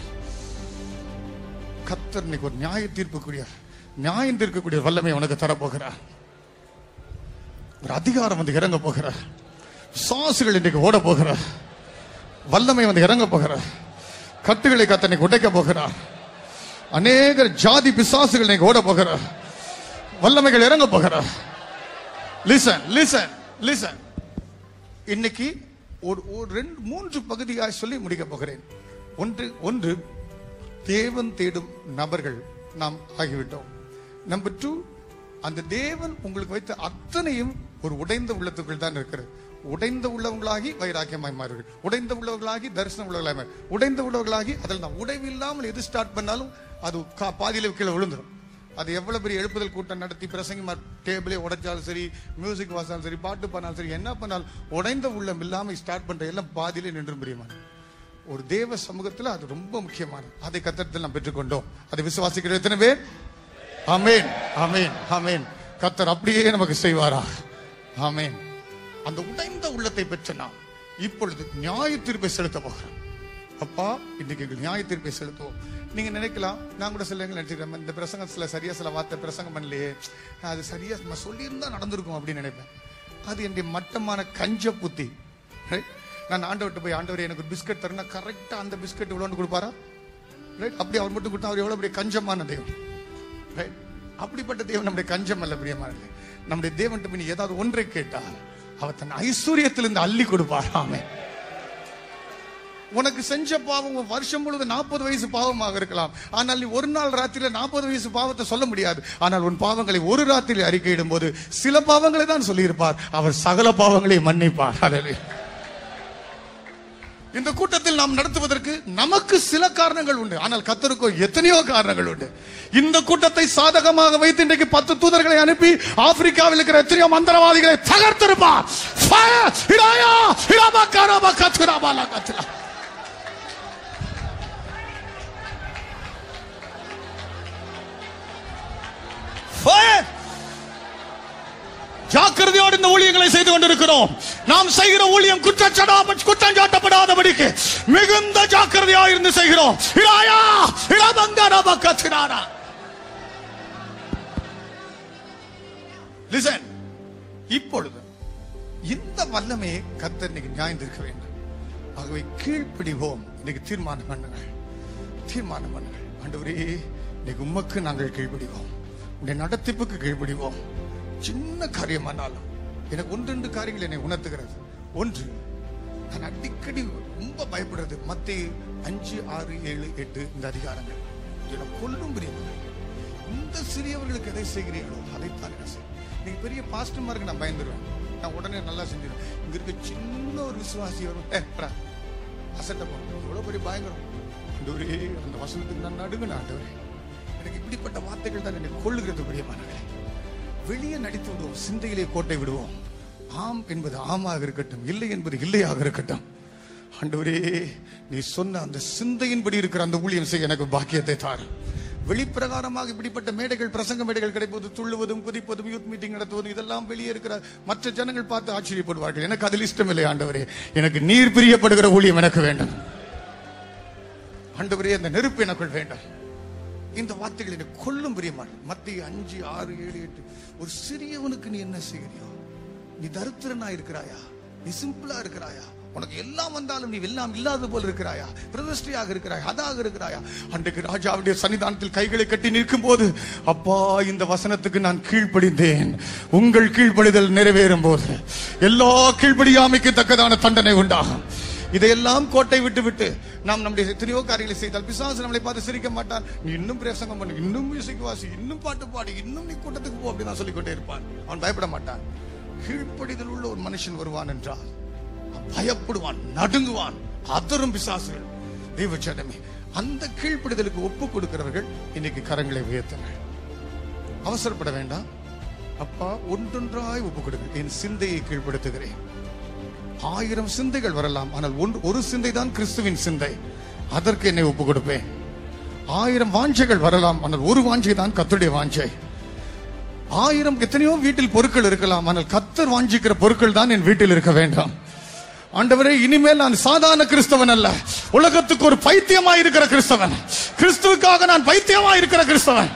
கத்தர் இன்னைக்கு ஒரு நியாய தீர்ப்புக்குரிய நியாயம் தீர்க்கக்கூடிய வல்லமை உனக்கு தரப்போகிறார் ஒரு அதிகாரம் வந்து இறங்க போகிறார் சாசுகள் இன்னைக்கு ஓட போகிறார் வல்லமை வந்து இறங்க போகிறார் கட்டுகளை கத்தனை உடைக்க போகிறார் அநேக ஜாதி பிசாசுகள் இன்னைக்கு ஓட போகிறார் வல்லமைகள் இறங்க போகிறார் லிசன் லிசன் லிசன் இன்னைக்கு ஒரு ஒரு ரெண்டு மூன்று பகுதியாக சொல்லி முடிக்க போகிறேன் ஒன்று ஒன்று தேவன் தேடும் நபர்கள் நாம் ஆகிவிட்டோம் நம்பர் டூ அந்த தேவன் உங்களுக்கு வைத்த அத்தனையும் ஒரு உடைந்த உள்ளத்துக்குள் தான் இருக்கிறது உடைந்த உள்ளவங்களாகி வைராக்கியமாய் மாறுவீர்கள் உடைந்த உள்ளவர்களாகி தரிசனம் உள்ளவர்களாய் மாறு உடைந்த உள்ளவர்களாகி அதில் நான் உடைவில்லாமல் எது ஸ்டார்ட் பண்ணாலும் அது கா- பாதியில கீழே விழுந்துரும் அது எவ்வளவு பெரிய எழுப்புதல் கூட்டம் நடத்தி பிரசங்கி டேபிளே உடைச்சாலும் சரி மியூசிக் வாசாலும் சரி பாட்டு பண்ணாலும் சரி என்ன பண்ணாலும் உடைந்த உள்ளம் இல்லாம ஸ்டார்ட் பண்ற எல்லாம் பாதியிலே நின்று பிரியமான ஒரு தேவ சமூகத்துல அது ரொம்ப முக்கியமானது அதை கத்தத்தில் நாம் பெற்றுக்கொண்டோம் அதை விசுவாசிக்கிற எத்தனை பேர் ஆமேன் ஆமேன் ஆமேன் கத்தர் அப்படியே நமக்கு செய்வாரா ஆமேன் அந்த உடைந்த உள்ளத்தை பெற்ற நாம் இப்பொழுது நியாய தீர்ப்பை செலுத்த போகிறோம் அப்பா இன்னைக்கு எங்கள் நியாய தீர்ப்பை செலுத்துவோம் நீங்க நினைக்கலாம் நான் கூட சில நினைச்சிருக்கேன் இந்த பிரசங்கத்துல சரியா சில வார்த்தை பிரசங்கம் பண்ணலையே அது சரியா நம்ம சொல்லியிருந்தா நடந்திருக்கும் அப்படின்னு நினைப்பேன் அது என்னுடைய மட்டமான கஞ்ச புத்தி Right? நான் ஆண்டவர்கிட்ட போய் ஆண்டவர் எனக்கு ஒரு பிஸ்கட் தரேன்னா கரெக்டா அந்த பிஸ்கட் இவ்வளோன்னு கொடுப்பாரா ரைட் அப்படி அவர் மட்டும் கொடுத்தா அவர் எவ்வளவு பெரிய கஞ்சமான தெய்வம் Right? அப்படிப்பட்ட தேவன் நம்முடைய கஞ்சம் அல்ல பிரியமானது நம்முடைய தேவன் நீ ஏதாவது ஒன்றை கேட்டால் அவர் தன் ஐஸ்வர்யத்திலிருந்து அள்ளி கொடுப்பார் ஆமென் உனக்கு செஞ்ச பாவம் உன் வருஷம் முழுவதும் நாற்பது வயசு பாவமாக இருக்கலாம் ஆனால் நீ ஒரு நாள் ராத்திரியில நாற்பது வயசு பாவத்தை சொல்ல முடியாது ஆனால் உன் பாவங்களை ஒரு ராத்திரி அறிக்கையிடும் போது சில பாவங்களை தான் சொல்லியிருப்பார் அவர் சகல பாவங்களை மன்னிப்பார் Hallelujah. இந்த கூட்டத்தில் நாம் நடத்துவதற்கு நமக்கு சில காரணங்கள் உண்டு ஆனால் கத்தருக்கோ எத்தனையோ காரணங்கள் உண்டு இந்த கூட்டத்தை சாதகமாக வைத்து இன்றைக்கு பத்து தூதர்களை அனுப்பி ஆப்பிரிக்காவில் இருக்கிற எத்தனையோ மந்திரவாதிகளை தகர்த்திருப்பார் Fire! இடாயா! இடாமா காராமா கத்துராபாலா கத்துரா. Fire! ஜாக்கிரதையோடு இந்த ஊழியங்களை செய்து கொண்டிருக்கிறோம் நாம் செய்கிற ஊழியம் குற்றச்சாடாம குற்றம் சாட்டப்படாதபடிக்கு மிகுந்த ஜாக்கிரதையா இருந்து செய்கிறோம் இராயா இராமங்கரம கத்தினாரா லிசன் இப்பொழுது இந்த வல்லமையை கத்தர் இன்னைக்கு நியாயந்திருக்க வேண்டும் ஆகவே கீழ்ப்பிடிவோம் இன்னைக்கு தீர்மானம் பண்ணுங்கள் தீர்மானம் பண்ணுங்கள் ஆண்டவரே இன்னைக்கு உமக்கு நாங்கள் கீழ்ப்பிடிவோம் உடைய நடத்திப்புக்கு கீழ்ப்பிடிவோம் சின்ன காரியமானாலும் எனக்கு ஒன்று ரெண்டு காரியங்கள் என்னை உணர்த்துகிறது ஒன்று நான் அடிக்கடி ரொம்ப பயப்படுறது மத்திய அஞ்சு ஆறு ஏழு எட்டு இந்த அதிகாரங்கள் என்னை கொல்லும் பிரியமாக இந்த சிறியவர்களுக்கு எதை செய்கிறீர்களோ அதைத்தான் நான் செய்வேன் நீங்க பெரிய பாஸ்டர்மாருக்கு நான் பயந்துருவேன் நான் உடனே நல்லா செஞ்சிருவேன் இங்க இருக்க சின்ன ஒரு விசுவாசி வரும் ஏ அசட்ட எவ்வளவு பெரிய பயங்கரம் ஆண்டவரே அந்த வசனத்துக்கு நான் நடுங்க ஆண்டவரே எனக்கு இப்படிப்பட்ட வார்த்தைகள் தான் என்னை கொள்ளுகிறது பிரியமானவர்களே வெளியே நடித்து விடுவோம் சிந்தையிலே கோட்டை விடுவோம் ஆம் என்பது ஆமாக இருக்கட்டும் இல்லை என்பது இல்லையாக இருக்கட்டும் ஆண்டவரே நீ சொன்ன அந்த சிந்தையின்படி இருக்கிற அந்த ஊழியம் செய்ய எனக்கு பாக்கியத்தை தாரு வெளிப்பிரகாரமாக இப்படிப்பட்ட மேடைகள் பிரசங்க மேடைகள் கிடைப்பது துள்ளுவதும் குதிப்பதும் யூத் மீட்டிங் நடத்துவதும் இதெல்லாம் வெளியே இருக்கிற மற்ற ஜனங்கள் பார்த்து ஆச்சரியப்படுவார்கள் எனக்கு அதில் இஷ்டமில்லை ஆண்டவரே எனக்கு நீர் பிரியப்படுகிற ஊழியம் எனக்கு வேண்டும் ஆண்டவரே அந்த நெருப்பு எனக்குள் வேண்டாம் இந்த வார்த்தைகள் என்னை கொல்லும் பிரியமான மத்திய அஞ்சு ஆறு ஏழு எட்டு ஒரு சிறியவனுக்கு நீ என்ன செய்கிறியோ நீ தரித்திரனா இருக்கிறாயா நீ சிம்பிளா இருக்கிறாயா உனக்கு எல்லாம் வந்தாலும் நீ எல்லாம் இல்லாதது போல இருக்கிறாயா பிரதிஷ்டையாக இருக்கிறாயா அதாக இருக்கிறாயா அன்றைக்கு ராஜாவுடைய சன்னிதானத்தில் கைகளை கட்டி நிற்கும் போது அப்பா இந்த வசனத்துக்கு நான் கீழ்ப்படிந்தேன் உங்கள் கீழ்ப்படிதல் நிறைவேறும் போது எல்லா கீழ்ப்படியாமைக்கு தக்கதான தண்டனை உண்டாகும் இதையெல்லாம் கோட்டை விட்டு விட்டு நாம் நம்முடைய எத்தனையோ காரியங்களை செய்தால் பிசாசு நம்மளை பார்த்து சிரிக்க மாட்டான் நீ இன்னும் பிரசங்கம் பண்ணு இன்னும் மியூசிக் வாசி இன்னும் பாட்டு பாடு இன்னும் நீ கூட்டத்துக்கு போ அப்படின்னு சொல்லிக்கொண்டே இருப்பான் அவன் பயப்பட மாட்டான் கீழ்ப்படிதல் உள்ள ஒரு மனுஷன் வருவான் என்றால் அவன் பயப்படுவான் நடுங்குவான் அதரும் பிசாசுகள் தெய்வ ஜனமே அந்த கீழ்ப்படிதலுக்கு ஒப்பு கொடுக்கிறவர்கள் இன்னைக்கு கரங்களை உயர்த்துங்கள் அவசரப்பட வேண்டாம் அப்பா ஒன்றொன்றாய் ஒப்பு கொடுங்க என் சிந்தையை கீழ்ப்படுத்துகிறேன் ஆயிரம் சிந்தைகள் வரலாம் ஆனால் ஒன்று ஒரு சிந்தை தான் கிறிஸ்துவின் சிந்தை அதற்கு என்னை ஒப்பு கொடுப்பேன் ஆயிரம் வாஞ்சைகள் வரலாம் ஆனால் ஒரு வாஞ்சை தான் கத்துடைய வாஞ்சை ஆயிரம் எத்தனையோ வீட்டில் பொருட்கள் இருக்கலாம் ஆனால் கத்தர் வாஞ்சிக்கிற பொருட்கள் தான் என் வீட்டில் இருக்க வேண்டாம் ஆண்டவரே இனிமேல் நான் சாதாரண கிறிஸ்தவன் அல்ல உலகத்துக்கு ஒரு பைத்தியமா இருக்கிற கிறிஸ்தவன் கிறிஸ்துவுக்காக நான் பைத்தியமா இருக்கிற கிறிஸ்தவன்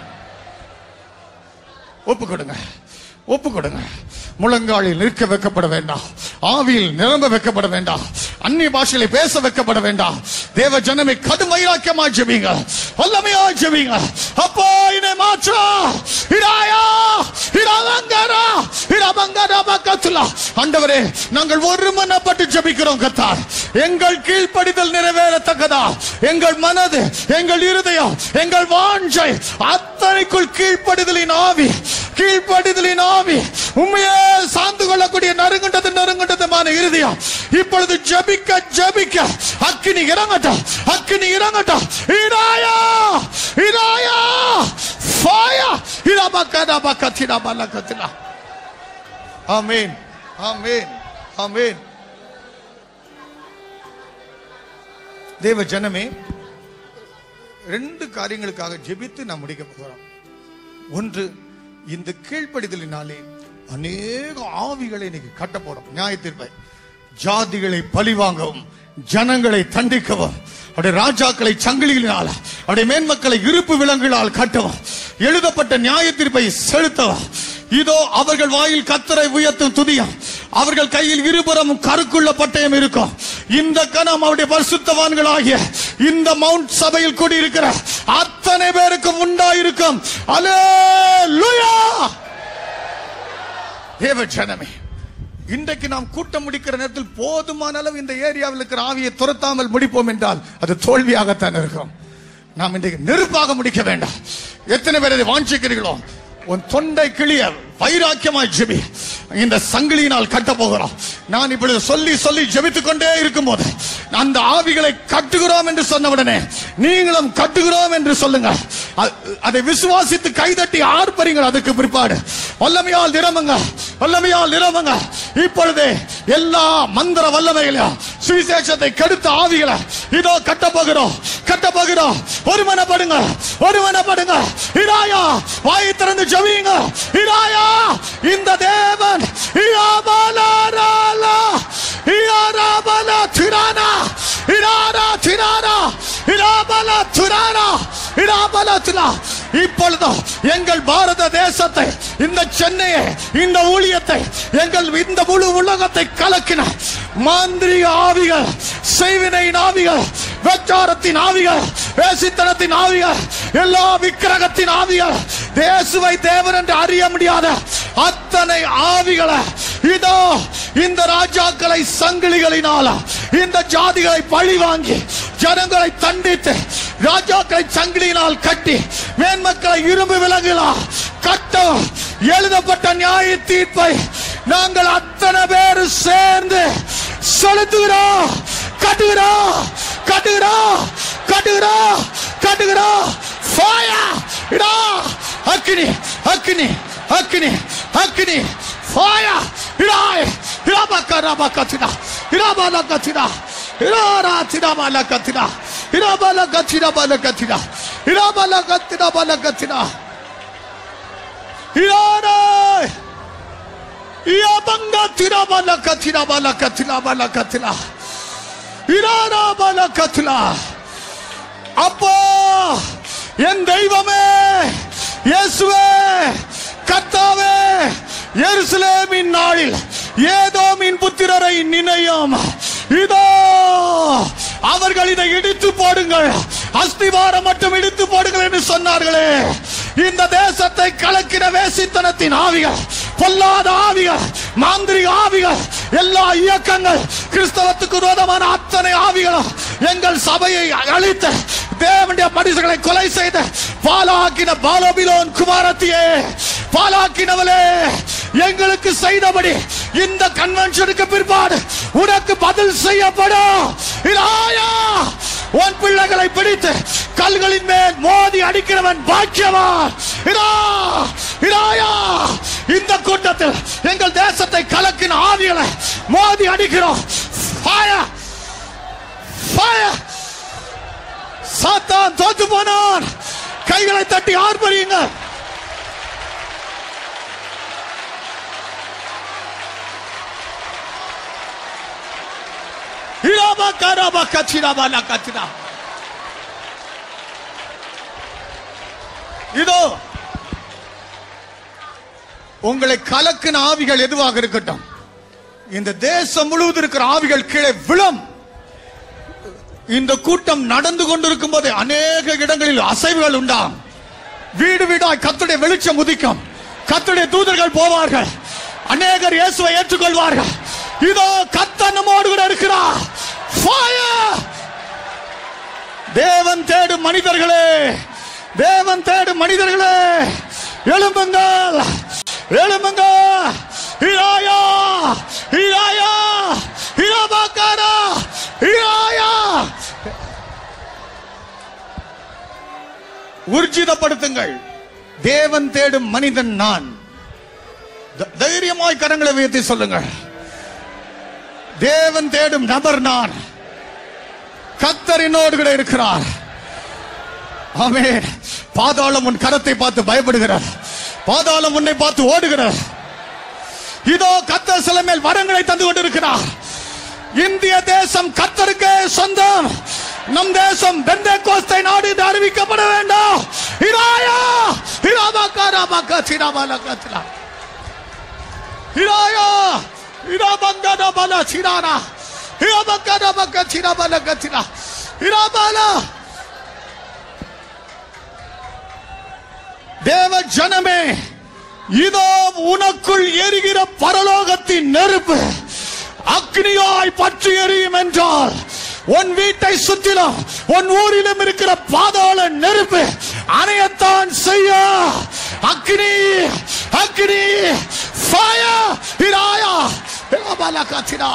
ஒப்பு கொடுங்க ஒப்பு கொடுங்க முழங்காலில் நிற்க வைக்கப்பட வேண்டாம் ஆவியில் நிரம்ப வைக்கப்பட வேண்டாம் அந்நிய பாஷையில பேச வைக்கப்பட வேண்டாம் தேவ ஜனமே கடும் வைராக்கியமா ஜெபிங்க வல்லமையா ஜெபிங்க அப்பா என்னை மாற்றா இடாயா இடவங்கரா இடவங்கரா பக்கத்துல ஆண்டவரே நாங்கள் ஒருமனப்பட்டு ஜெபிக்கிறோம் கத்தார் எங்கள் கீழ்ப்படிதல் நிறைவேறத்தக்கதா எங்கள் மனது எங்கள் இருதயம் எங்கள் வாஞ்சை அத்தனைக்குள் கீழ்ப்படிதலின் ஆவி கீழ்ப்படிதலின் ஆவி உண்மையே சார்ந்து கொள்ளக்கூடிய நறுங்கண்டது நறுங்கண்டதுமான இருதயம் இப்பொழுது ஜபிக்க ஜபிக்க அக்கினி இறங்கட்டும் அக்கினி இறங்கட்டும் இடாயா இடாயா ஃபயர் இடபக்கடா பக்கத்திடா பல்லக்கத்திடா ஆமென் ஆமென் ஆமென் தேவ ஜனமே ரெண்டு காரியங்களுக்காக ஜெபித்து நாம் முடிக்க போகிறோம் ஒன்று இந்த கீழ்ப்படிதலினாலே அநேக ஆவிகளை இன்னைக்கு கட்ட போறோம் நியாய தீர்ப்பை ஜாதிகளை பழிவாங்கவும் ஜனங்களை தண்டிக்கவும் அவருடைய ராஜாக்களை சங்கிலிகளினால் அவருடைய மேன்மக்களை இருப்பு விலங்குகளால் கட்டவும் எழுதப்பட்ட நியாய தீர்ப்பை செலுத்தவும் இதோ அவர்கள் வாயில் கத்தரை உயர்த்தும் துதியம் அவர்கள் கையில் இருபுறமும் கருக்குள்ள பட்டயம் இருக்கும் இந்த கணம் அவருடைய பரிசுத்தவான்களாகிய இந்த மவுண்ட் சபையில் கூடியிருக்கிற அத்தனை பேருக்கும் உண்டாயிருக்கும் அலேலூயா தேவ ஜனமே இன்றைக்கு நாம் கூட்டம் முடிக்கிற நேரத்தில் போதுமான அளவு இந்த ஏரியாவில் இருக்கிற ஆவியை துரத்தாமல் முடிப்போம் என்றால் அது தோல்வியாகத்தான் இருக்கும் நாம் இன்றைக்கு நெருப்பாக முடிக்க வேண்டாம் எத்தனை பேர் இதை வாஞ்சிக்கிறீர்களோ உன் தொண்டை கிளிய வைராக்கியமாய் ஜெபி இந்த சங்கிலியினால் கட்ட போகிறோம் நான் இப்பொழுது சொல்லி சொல்லி ஜெபித்துக் கொண்டே இருக்கும்போது அந்த ஆவிகளை கட்டுகிறோம் என்று சொன்னவுடனே நீங்களும் கட்டுகிறோம் என்று சொல்லுங்க அ- அதை விசுவாசித்து கைதட்டி ஆர்ப்பரிங்கள் அதுக்கு பிற்பாடு வல்லமையால் நிரம்புங்க வல்லமையால் நிரம்புங்க இப்பொழுதே எல்லா மந்திர வல்லமைகளையும் சுவிசேஷத்தை கெடுத்த ஆவிகளை இதோ கட்ட போகிறோம் கட்ட போகிறோம் ஒருமனப்படுங்க ஒருமனப்படுங்க இராயா வாயை திறந்து ஜெபியுங்க இராயா இந்த தேவன் இராபாலாராலா இராபாலா திரானா இராரா திரானா இராபாலா திரானா இராபாலா திரா இப்பொழுது எங்கள் பாரத தேசத்தை இந்த சென்னையை இந்த ஊழியத்தை எங்கள் இந்த முழு உலகத்தை கலக்கின மாந்திரிக ஆவிகள் செய்வினையின் ஆவிகள் வெச்சாரத்தின் ஆவிகள் வேசித்தனத்தின் ஆவிகள் எல்லா விக்கிரகத்தின் ஆவிகள் தேசுவை தேவன் என்று அறிய முடியாத அத்தனை ஆவிகளை இதோ இந்த ராஜாக்களை சங்கிலிகளினால இந்த ஜாதிகளை பழி வாங்கி ஜனங்களை தண்டித்து ராஜாக்களை சங்கிலியினால் கட்டி மேன்மக்களை இரும்பு விலங்குகளா கட்ட எழுதப்பட்ட நியாய தீர்ப்பை நாங்கள் அத்தனை பேர் சேர்ந்து செலுத்துகிறோம் கட்டுகிறோம் கட்டுகிறோம் கட்டுகிறோம் கட்டுகிறோம் ஃபயர் இடா அக்கினி அக்கினி அக்கினி அக்கினி ஃபயர் இடாய் இராபக்க ராபக்கத்தினா இராபாலக்கத்தினா இராரா திராபாலக்கத்தினா இராபாலக்கத்தினா பாலக்கத்தினா இராபல கத்தினா பல கத்தினா இராரே இயபங்க திரபல கத்தினா பல கத்தினா பல கத்தினா இராரா பல கத்தினா அப்போ என் தெய்வமே இயேசுவே கர்த்தாவே எருசலேமின் நாளில் ஏதோ மின் புத்திரரை நினையும் இதோ அவர்கள் இதை இடித்து போடுங்கள் அஸ்திவாரம் மட்டும் இடித்து போடுங்கள் என்று சொன்னார்களே இந்த தேசத்தை கலக்கிற வேசித்தனத்தின் ஆவிகள் பொல்லாத ஆவிகள் மாந்திரிக ஆவிகள் எல்லா இயக்கங்கள் கிறிஸ்தவத்துக்கு விரோதமான அத்தனை ஆவிகளும் எங்கள் சபையை அழித்து தேவனுடைய மனுஷர்களை கொலை செய்த பாலாக்கின பாலோபிலோன் குமாரத்தியே பாலாக்கினவளே எங்களுக்கு செய்தபடி இந்த கன்வென்ஷனுக்கு பிற்பாடு உனக்கு பதில் செய்யப்படும் இலாயா உன் பிள்ளைகளை பிடித்து கல்களின் மேல் மோதி அடிக்கிறவன் பாக்கியவான் இதா இதாயா இந்த கூட்டத்தில் எங்கள் தேசத்தை கலக்கின ஆவிகளை மோதி அடிக்கிறோம் Fire! Fire! சாத்தான் தோத்து போனான் கைகளை தட்டி ஆர்ப்பரியுங்க இராபா காராபா கச்சிராபா லா கச்சிரா இதோ உங்களை கலக்கின ஆவிகள் எதுவாக இருக்கட்டும் இந்த தேசம் முழுவதும் இருக்கிற ஆவிகள் கீழே விழும் இந்த கூட்டம் நடந்து கொண்டிருக்கும் போது அநேக இடங்களில் அசைவுகள் உண்டாம் வீடு வீடாய் கத்துடைய வெளிச்சம் உதிக்கும் கத்துடைய தூதர்கள் போவார்கள் அநேகர் இயேசுவை ஏற்றுக்கொள்வார்கள் இதோ கத்த நம்மோடு கூட இருக்கிறார் Fire! தேவன் தேடும் மனிதர்களே தேவன் தேடும் மனிதர்களே எழும்புங்கள் எழும்புங்கள் இராயா இராயா இராபாக்காரா இராயா ஊர்ஜிதப்படுத்துங்கள் தேவன் தேடும் மனிதன் நான் த- தைரியமாய் கரங்களை உயர்த்தி சொல்லுங்கள் தேவன் தேடும் நபர் நான் கத்தரினோடு கூட இருக்கிறார் ஆமென் பாதாளம் உன் கரத்தை பார்த்து பயப்படுகிறார் பாதாளம் உன்னை பார்த்து ஓடுகிறார் இதோ கத்தர் சில மேல் வரங்களை தந்து கொண்டிருக்கிறார் இந்திய தேசம் கத்தருக்கு சொந்தம் நம் தேசம் பெந்தே கோஸ்தை நாடு என்று அறிவிக்கப்பட வேண்டும் இராயா இராபாக்கா ராபாக்கா சிராபாலக்கா சிரா இராயா இராபங்கா ராபாலா சிரானா இராபக்கா ராபாக்கா சிராபாலக்கா சிரா இராபாலா தேவ ஜனமே இதோ உனக்குள் எரிகிற பரலோகத்தின் நெருப்பு அக்னியாய் பற்றி எரியும் என்றால் உன் வீட்டை சுற்றிலும் உன் ஊரிலும் இருக்கிற பாதாள நெருப்பு அணையத்தான் செய்ய அக்னி அக்னி ஃபயர் இராயா இராபாலா காத்திரா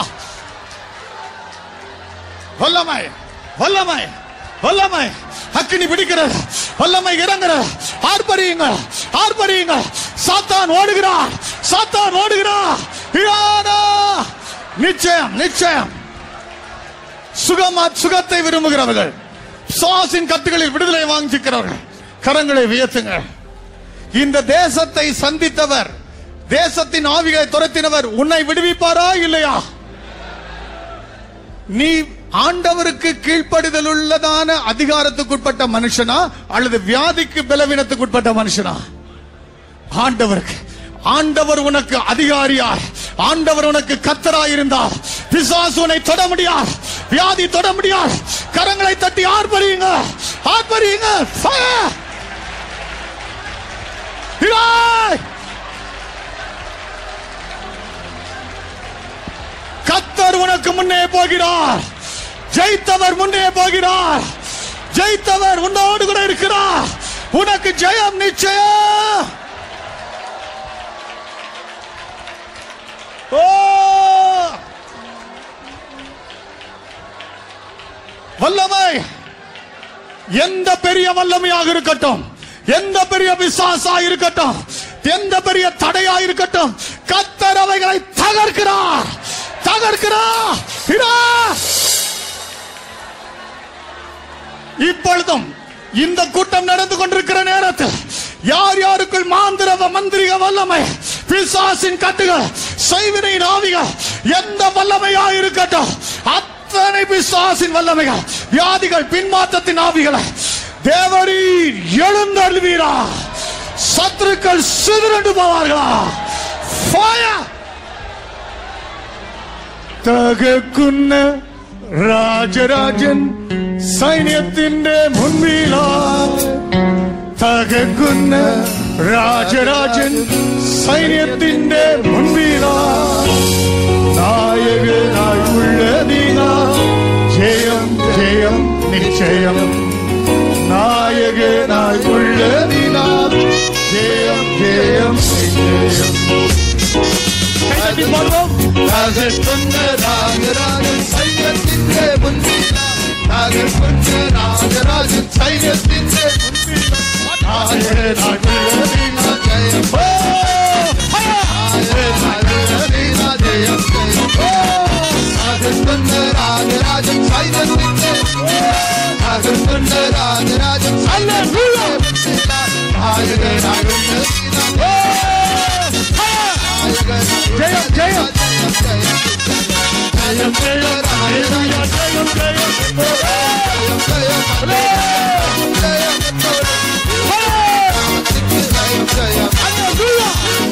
வல்லமை வல்லமை வல்லமை அக்கினி பிடிக்கிறது வல்லமை இறங்குறது ஆர்ப்பரியுங்கள் ஆர்ப்பரியுங்கள் சாத்தான் ஓடுகிறார் சாத்தான் ஓடுகிறார் இராதா நிச்சயம் நிச்சயம் சுகமா சுகத்தை விரும்புகிறவர்கள் சுவாசின் கட்டுகளில் விடுதலை வாங்கிக்கிறவர்கள் கரங்களை வியத்துங்கள் இந்த தேசத்தை சந்தித்தவர் தேசத்தின் ஆவிகளை துரத்தினவர் உன்னை விடுவிப்பாரா இல்லையா நீ ஆண்டவருக்கு கீழ்ப்படிதல் உள்ளதான அதிகாரத்துக்குட்பட்ட மனுஷனா அல்லது வியாதிக்கு பலவீனத்துக்குட்பட்ட மனுஷனா ஆண்டவருக்கு ஆண்டவர் உனக்கு அதிகாரியார் ஆண்டவர் உனக்கு கத்தராய் இருந்தார் பிசாசு உன்னை தொட முடியாது வியாதி தொட முடியாது கரங்களை தட்டி ஆர்ப்பரியுங்க ஆர்ப்பரியுங்க Fire! இராய்! கத்தர் உனக்கு முன்னே போகிறார் ஜெயித்தவர் முன்னே போகிறார் ஜெயித்தவர் உன்னோடு கூட இருக்கிறார் உனக்கு ஜெயம் நிச்சயம் ஓ வல்லமை எந்த பெரிய வல்லமையாக இருக்கட்டும் எந்த பெரிய விசுவாசா இருக்கட்டும் எந்த பெரிய தடையா இருக்கட்டும் கத்தர் அவைகளை தகர்க்கிறார் தகர்க்கிறார் இதா. இப்பொழுதும் இந்த கூட்டம் நடந்து கொண்டிருக்கிற நேரத்தில் யார் யாருக்குள் மாந்திரவ மந்திரிக வல்லமை பிசாசின் கட்டுகள் செய்வினையின் ஆவிகள் எந்த வல்லமையா இருக்கட்டும் அத்தனை பிசாசின் வல்லமைகள் வியாதிகள் பின்மாற்றத்தின் ஆவிகளை தேவரீர் எழுந்தருவீரா சத்துருக்கள் சிதறண்டு போவார்களா Fire! തകക്കുന്ന രാജരാജൻ സൈന്യത്തിന്റെ മുൻപിലാ തകക്കുന്ന രാജരാജൻ സൈന്യത്തിന്റെ മുൻപിലാ നായകനായി ഉള്ളതിനാ ജയം ജയം നിശ്ചയം നായകനായി ഉള്ളതിനാ ജയം ജയം നിശ്ചയം കൈതട്ടി പാടുவோம் நகர்கொண்ட ராஜராஜன் சைன்யத்தின்றே முன்பிலா நகர்கொண்ட ராஜராஜன் சைன்யத்தின்றே முன்பிலா நாயகனாய் உள்ளதினா ஜெயம் ஓ ஹயா நாயகனாயுள்ளதீனா ஜெயம் ஜெயம் நகர்கொண்ட ராஜராஜன் சைன்யத்தின்றே நகர்கொண்ட ராஜராஜன் அல்லேலூயா முன்பிலா நாயகனாயுள்ளதீனா ஓ ஹயா ஜெயம் ஜெயம் ஜெயம் ஜெயம் ஹalleluya ஜெயம் ஜெயம் ஹalleluya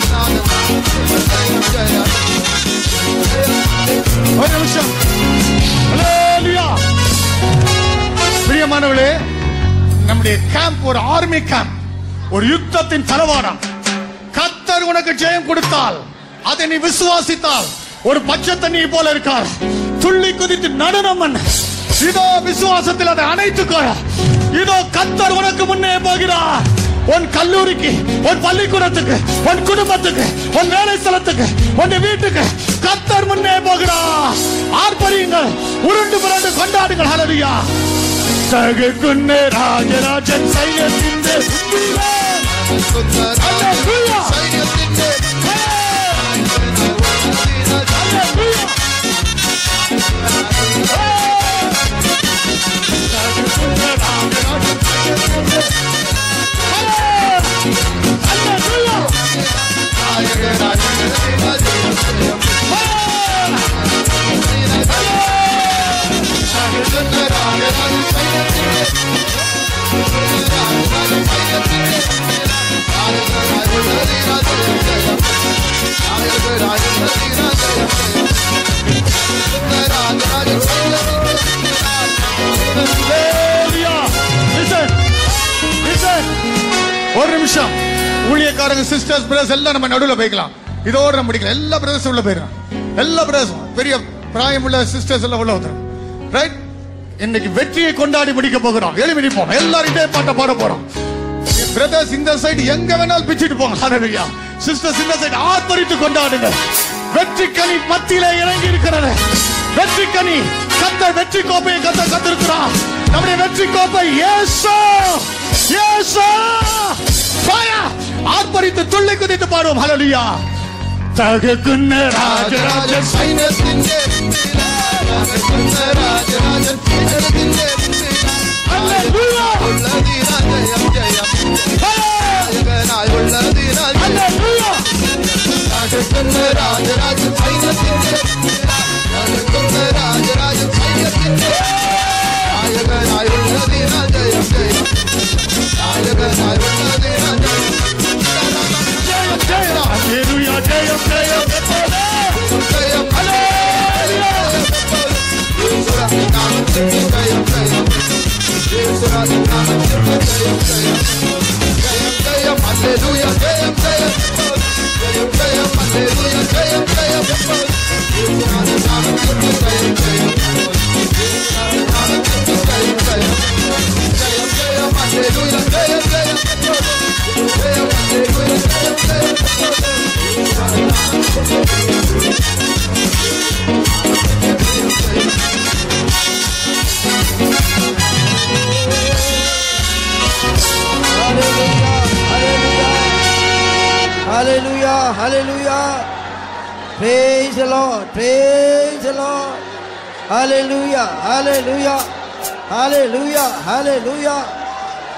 ஒரு நிமிஷம் ஹalleluya பிரியமானவர்களே நம்முடைய கேம்ப் ஒரு ஆர்மி கேம்ப் ஒரு யுத்தத்தின் தளவாடம் கத்தர் உனக்கு ஜெயம் கொடுத்தால் அதை நீ விசுவாசித்தால் ஒரு பச்சை தண்ணி போல இருக்கார் துள்ளி குதித்து நடனம் பண்ண இதோ விசுவாசத்தில் அதை அணைத்துக்கோ இதோ கத்தர் உனக்கு முன்னே போகிறார் உன் கல்லூரிக்கு உன் பள்ளிக்கூடத்துக்கு உன் குடும்பத்துக்கு உன் வேலை ஸ்தலத்துக்கு உன் வீட்டுக்கு கத்தர் முன்னே போகிறார் ஆர்ப்பரியுங்கள் உருண்டு புரண்டு கொண்டாடுங்கள் ஹalleluya தகுக்குன்னே ராஜராஜன் சையத்தின் ஒரு நிமிஷம் ஊழியக்காரங்க சிஸ்டர்ஸ் பிரதர்ஸ் எல்லாம் நம்ம நடுவுல போய்க்கலாம் இதோட நம்ம முடிக்கலாம் எல்லா பிரதர்ஸ் உள்ள போயிடும் எல்லா பிரதர்ஸும் பெரிய பிராயம் உள்ள சிஸ்டர்ஸ் எல்லாம் உள்ள வந்துடும் ரைட் இன்னைக்கு வெற்றியை கொண்டாடி முடிக்க போகிறோம் எழுதி நிற்போம் எல்லாரும் இதே பாட்டை பாட போறோம் பிரதர்ஸ் இந்த சைடு எங்க வேணாலும் பிச்சுட்டு போங்க ஹalleluya சிஸ்டர்ஸ் இந்த சைடு ஆர்ப்பரித்து கொண்டாடுங்க வெற்றி கனி மத்தியிலே இறங்கி இருக்கிறது வெற்றி கனி கத்தர் வெற்றி கோப்பையை கத்தர் கத்திருக்கிறார் நம்முடைய வெற்றி கோப்பை இயேசு இயேசு ஃபயர் ஆர்ப்பரித்து துள்ளி குதித்து பாடுவோம் ஹalleluya தகுக்குன்ன ராஜராஜன் സൈന്യത്തിന്റെ രാജരാജൻ സൈന്യത്തിന്റെ ஹalleluya ഉള്ളതീന ജയം ജയം നായകനായുള്ളതീന ஹalleluya രാജത്തിന്റെ രാജരാജൻ സൈന്യത്തിന്റെ രാജത്തിന്റെ രാജരാജൻ സൈന്യത്തിന്റെ നായകനായുള്ളതീന ജയം ജയം നായകനായുള്ളതീന ജയം ஜெயம் ஜெயம் ஹalleluya ஜெயம் ஜெயம் எப்போதே ജയം ஹalleluya Hallelujah, hallelujah. Praise the Lord, praise the Lord. Hallelujah, hallelujah, hallelujah, hallelujah.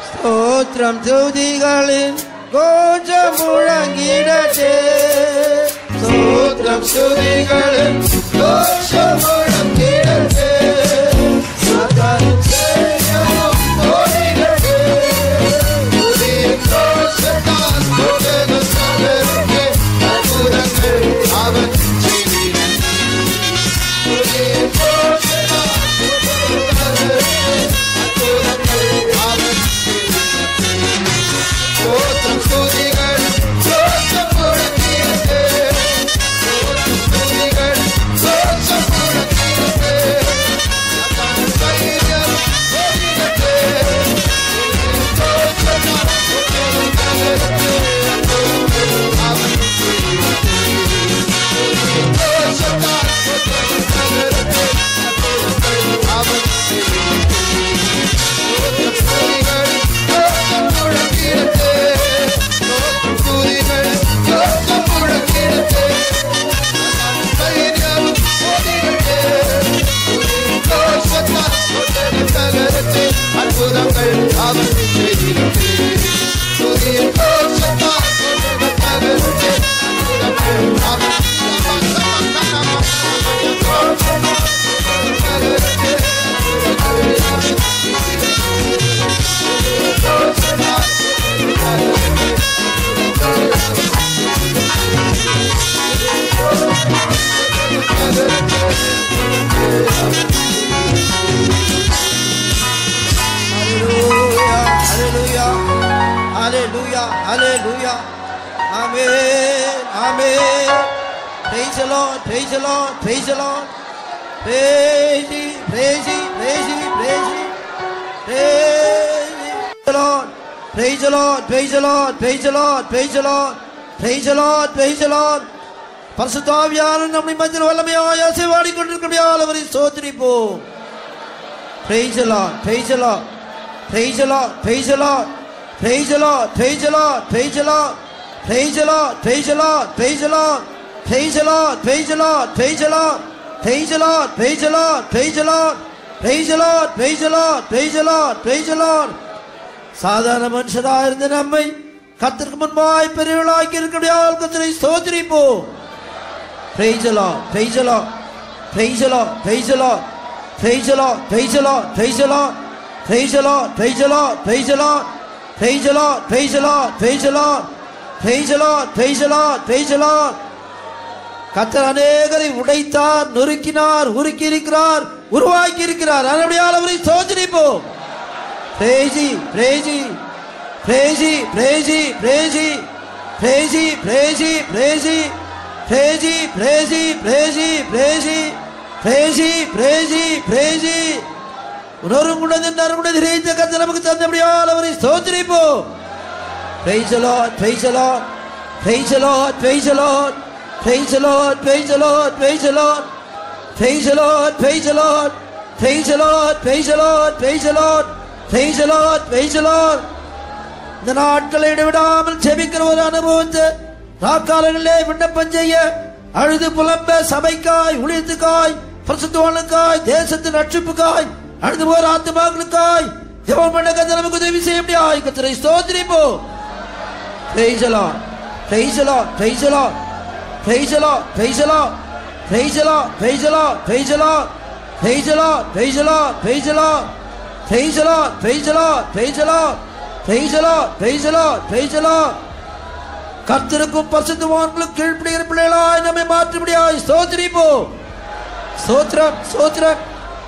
ஸ்தோத்திரம் துதிகளின் கோஷம் முழங்கிடட்டே ஸ்தோத்திரம் ஸ்துதிகளின் கோஷம் முழங்கிடவே. சகலம் செய்யவும் ஓடிடவே. துதியின் கோஷத்தால் உலகம் தளர்ந்தே. அற்புதங்கள் அவன் செய்திடும். துதியின் கோஷத்தால் உலகம் தளர்ந்தே. அற்புதங்கள் அவன் செய்திடும். ஸ்தோத்திரம் ஸ்துதிகள் கோஷம் முழங்கிடவே. ஸ்தோத்திரம் ஸ்துதிகள் கோஷம் முழங்கிடவே. சகலம் தைரியம் ஓடிடவே. துதியின் கோஷத்தால் உலகம் தளர்ந்தே. அற்புதங்கள் அவன் செய்திடும். துதியின் கோஷத்தால் உலகம் தளர்ந்தே. அற்புதங்கள் அவன் செய்திடும். ஸ்தோத்திரம் ஸ்துதிகள் கோஷம் முழங்கிடவே. ஸ்தோத்திரம் ஸ்துதிகள் கோஷம் முழங்கிடவே. சகலம் தைரியம் ஓடிடவே. துதியின் கோஷத்தால் உலகம் தகரத்தே. அற்புதங்கள் அவன் செய்திடவே. துதியின் கோஷத்தால் உலகம் தகரத்தே. அற்புதங்கள் அவன் Hallelujah, hallelujah, hallelujah, hallelujah. Amen, amen. Praise the Lord, praise the Lord, praise the Lord. Praise Him, praise Him, praise Him, praise Him. Praise the Lord, praise the Lord, praise the Lord, praise the Lord, praise the Lord, praise the Lord, praise the Lord. பரிசுத்தாவியான நம்மை மத்தியில் வல்லமையாய் அசைவாடி கொண்டிருக்கிறபடியால் அவரை சோதரிப்போம் Praise the Lord, praise the Lord, praise the Lord, praise the Lord, praise the Lord, praise the Lord, praise the Lord, praise the Lord, praise the Lord, praise the Lord, praise the Lord, praise the Lord, praise the Lord, praise the Lord, praise the Lord, praise the Lord, praise the Lord, praise the Lord, praise the Lord, praise the Lord. சாதாரண மனுஷராக இருந்த நம்மை கத்திற்கு முன்பாய் பெரியவளாக்கி இருக்கிறபடியால் கத்தரை ஸ்தோத்திரிப்போம் Praise the Lord, praise the Lord, praise the Lord, praise the Lord, praise the Lord, praise the Lord, praise the Lord, praise the Lord, praise the Lord, praise the Lord, praise the Lord, praise the Lord, praise the Lord, praise the Lord, praise the Lord, praise the Lord. கத்தர் அநேகரை உடைத்தார் நொறுக்கினார் உருக்கி இருக்கிறார் உருவாக்கி இருக்கிறார் அதனுடையால் அவரை சோதரிப்போம் பிரேசி பிரேசி பிரேசி பிரேசி பிரேசி பிரேசி பிரேசி பிரேசி பிரேசி பிரேசி பிரேசி பிரேசி பிரேசி பிரேசி பிரேசி உணரும் குணது நறுகுணது இறைத்த கத்த நமக்கு தந்தபடியால் அவரை ஸ்தோத்திரிப்போம் Praise the Lord, praise the Lord, praise the Lord, praise the Lord, praise the Lord, praise the Lord, praise the Lord, praise the Lord, praise the Lord, praise the Lord, praise the Lord, praise the Lord, praise the Lord, praise the Lord. இந்த நாட்களை இடைவிடாமல் செபிக்கிற ஒரு அனுபவத்தை ராக்காலங்களிலே விண்ணப்பம் செய்ய அழுது புலம்ப சபைக்காய் ஊழியத்துக்காய் பிரசுத்தவானுக்காய் தேசத்தின் ரட்சிப்புக்காய் அழுது போற ஆத்துமாக்களுக்காய் ஜெபம் பண்ண கத்த நமக்கு உதவி செய்ய முடியாது கத்தரை ஸ்தோத்திரிப்போம் Praise the Lord. Praise the Lord. Praise the Lord. Praise the Lord. Praise the Lord. Praise the Lord. Praise the Lord. Praise the Lord. Praise the Lord. Praise the Lord. Praise the Lord. Praise the Lord. Praise the Lord. Praise the Lord. Praise the Lord. Praise the Lord. Praise the Lord. கர்த்தருக்கும் பரிசுத்தவான்களும் கீழ்ப்படுகிற பிள்ளைகளாய் நம்மை மாற்ற முடியாது ஸ்தோத்திரிப்போம் ஸ்தோத்திரம் ஸ்தோத்திரம்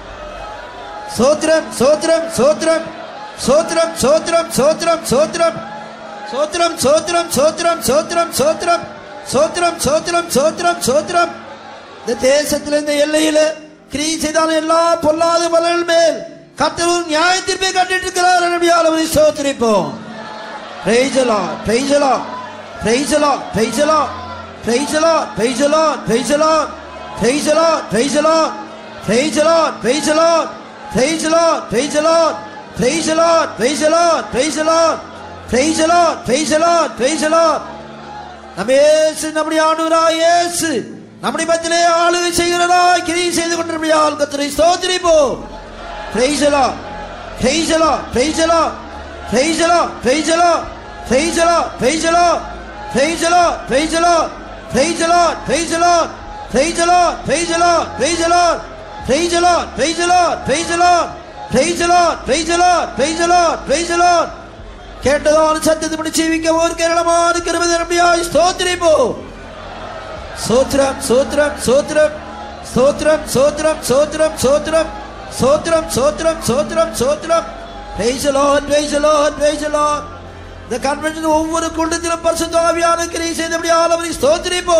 சோத்திரம் சோத்திரம் சோத்திரம் சோத்திரம் சோத்திரம் சோத்திரம் சோத்திரம் சோத்திரம் சோத்திரம் சோத்திரம் சோத்திரம் சோத்திரம் சோத்திரம் சோத்திரம் சோத்திரம் சோத்திரம் இந்த தேசத்தில் இந்த எல்லையில கிரியை செய்தாலும் எல்லா பொல்லாத மலர்கள் மேல் கத்தரும் நியாயத்தீர்ப்பை கட்டிட்டு இருக்கிறார் நபியால் அவரை சோத்திரிப்போம் Praise the Lord, praise the Lord, praise the Lord, praise the Lord, praise the Lord, praise the Lord, praise the Lord, praise the Lord, praise the Lord, praise the Lord, praise the Lord, praise the Lord, praise the Lord, praise the Lord, praise the Lord, praise the Lord, praise the Lord, praise the Lord, praise the Lord. நம்ம இயேசு நம்முடைய ஆண்டவராய் இயேசு நம்முடைய மத்தியிலே ஆளுகை செய்கிறதாய் கிரியை செய்து கொண்டிருப்பதால் கத்தரை ஸ்தோத்திரிப்போம் Praise the Lord. Praise the Lord. Praise the Lord. Praise the Lord. Praise the Lord. Praise the Lord. Praise the Lord. Praise the Lord. Praise the Lord. Praise the Lord. Praise the Lord. Praise the Lord. Praise the Lord. Praise the Lord. Praise the Lord. Praise the Lord. Praise the Lord. Praise the Lord. Praise the Lord. Praise the Lord. Praise the Lord. கேட்டதான சத்தியத்தை ஜீவிக்க ஒரு கேரளமான கிருபதியாய் ஸ்தோத்திரிப்போ சோத்ரம் சோத்ரம் சோத்ரம் சோத்ரம் சோத்ரம் சோத்ரம் சோத்ரம் சோத்ரம் சோத்ரம் சோத்ரம் சோத்ரம் Praise the Lord, praise the Lord, praise the Lord. இந்த கன்வென்ஷன் ஒவ்வொரு கூட்டத்திலும் பரிசுத்த ஆவியான கிரியை செய்தபடியால் அவரை ஸ்தோத்திரிப்போ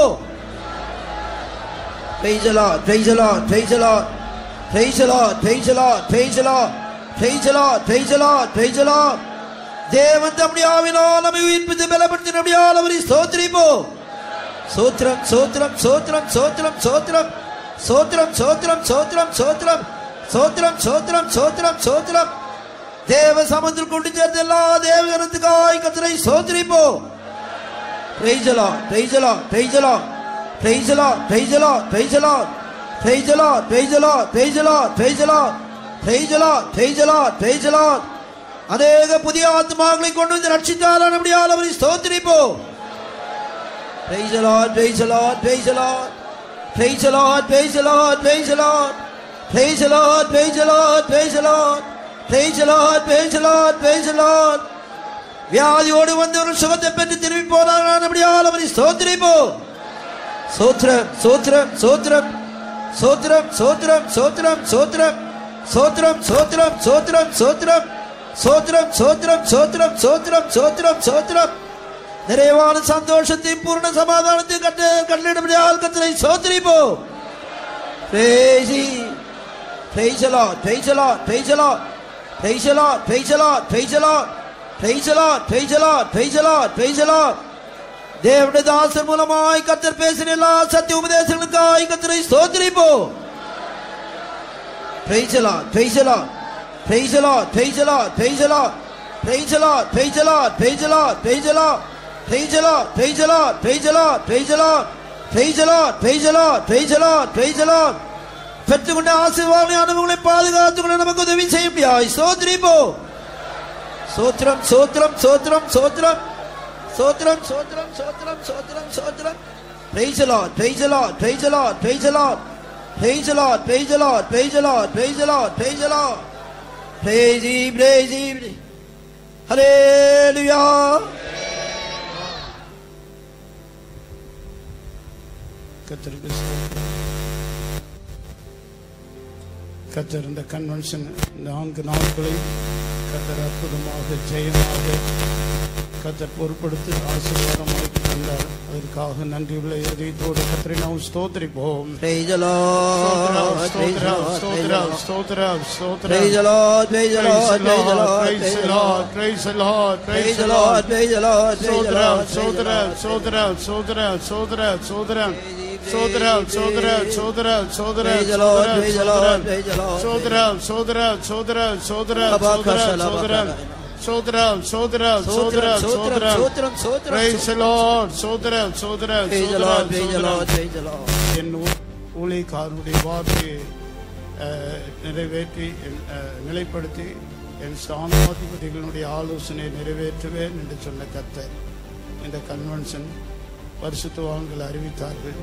Praise the Lord, praise the Lord, praise the Lord. Praise the Lord, praise the Lord, praise the Lord. Praise the Lord, praise the Lord, praise the Lord. தேவன் தம்முடைய ஆவினால் நம்மை உயிர்ப்பித்து பலப்படுத்தினபடியால் அவரை ஸ்தோத்திரிப்போ சோத்ரம் சோத்ரம் சோத்ரம் சோத்ரம் சோத்ரம் சோத்ரம் சோத்ரம் சோத்ரம் சோத்ரம் சோத்ரம் சோத்ரம் சோத்ரம் சோத்ரம் தேவ சமத்தில் கொண்டு சேர்ந்த எல்லா தேவகனத்துக்காய் கத்தரை சோத்திரிப்போ Praise the Lord, praise the Lord, praise the Lord, praise the Lord, praise the Lord, praise the Lord, praise the Lord, praise the Lord, praise the Lord, praise the Lord, praise the Lord, praise the Lord, praise the Lord. அநேக புதிய ஆத்மாக்களை கொண்டு வந்து ரட்சித்தால் நம்முடையால் அவரை ஸ்தோத்திரிப்போ Praise the Lord, praise the Lord, praise the Lord. Praise the Lord, praise the Lord, praise the Lord. Praise the Lord, praise the Lord, praise the Lord. Praise the Lord, praise the Lord, praise the Lord. வியாதியோடு வந்தவர்கள் சுகத்தை பெற்று திரும்பி போனார்கள் அப்படியால் அவரை ஸ்தோத்திரிப்போ சோத்ரம் சோத்ரம் சோத்ரம் சோத்ரம் சோத்ரம் சோத்ரம் சோத்ரம் சோத்ரம் சோத்ரம் சோத்ரம் சோத்ரம் சோத்ரம் சோத்ரம் சோத்ரம் சோத்ரம் சோத்ரம் சோத்ரம் நிறைவான சந்தோஷத்தையும் பூர்ண சமாதானத்தையும் கட்டு கட்டளிடப்படியால் கத்தனை சோத்திரிப்போ Praise Him. Praise the Lord. Praise the Lord. Praise the Lord. Praise the Lord. Praise the Lord. Praise the Lord. Praise the Lord. Praise the Lord. Praise the Lord. Praise the Lord. தேவனுடைய தாசர் மூலமாய் கத்தர் பேசின எல்லா சத்திய உபதேசங்களுக்காய் கத்தரை ஸ்தோத்திரிப்போ Praise the Lord. Praise the Lord. Praise the Lord. Praise the Lord. Praise the Lord. Praise the Lord. Praise the Lord. Praise the Lord. Praise the Lord. Praise the Lord. Praise the Lord. Praise the Lord. Praise the Lord. Praise the Lord. Praise the Lord. Praise the Lord. Praise the Lord. பெற்றுக்கொண்ட ஆசீர்வாத அனுபவங்களை பாதுகாத்துக்கொள்ள நமக்கு உதவி செய்ய முடியாது சோத்ரிப்போ சோத்ரம் சோத்ரம் சோத்ரம் சோத்ரம் சோத்ரம் சோத்ரம் சோத்ரம் சோத்ரம் சோத்ரம் Praise the Lord, praise the Lord, praise the Lord, praise the Lord, praise the Lord, praise the Lord, praise the Lord, praise the Lord, praise the Lord. Praise Him, praise Him. Hallelujah. கத்தருக்கு ஸ்தோத்திரம். கத்தர் இந்த convention நான்கு நாட்களை கத்தர் அற்புதமாக ஜெயமாக கத்தர் பொறுப்படுத்தி ஆசீர்வாதமாக தந்தார் அதற்காக நன்றியுள்ள இதயத்தோடு கத்தரை நாம் ஸ்தோத்திரிப்போம் Praise the Lord, praise the ஸ்தோத்திரம் Lord, praise the ஸ்தோத்திரம் Lord. ஸ்தோத்திரம் Praise the ஸ்தோத்திரம் Lord, praise the Lord, praise the Lord, Praise praise the the Lord, Lord. praise the Lord, praise Praise the the Lord. Lord, praise the Lord, praise the சோதரம் Lord, praise the சோதரம் Lord. சோதரம் சோதரம் சோதரம் சோதரம் சோதரம் சோதரம் சோதரம் சோதரம் Praise the Lord, praise the Lord, praise the Lord. சோதரம் சோதரம் சோதரம் சோதரம் Abakasha, சோதரம் சோதரம் Abakasha. சோதரம் சோதரம் Sotram, சோதரம் sotram, சோதரம் sotram, sotram. Praise the Lord சோதரம் சோதரம் Praise the Lord, சோதரம் praise the Lord, சோதரம் praise the Lord. என் ஊ- ஊழியக்காரனுடைய வார்த்தையை அஹ், நிறைவேற்றி என்- அஹ், நிலைப்படுத்தி என் ஸ்தானாதிபதிகளுடைய ஆலோசனை நிறைவேற்றுவேன் என்று சொன்ன கத்தர் இந்த கன்வென்ஷன் பரிசுத்தவான்கள் அறிவித்தார்கள்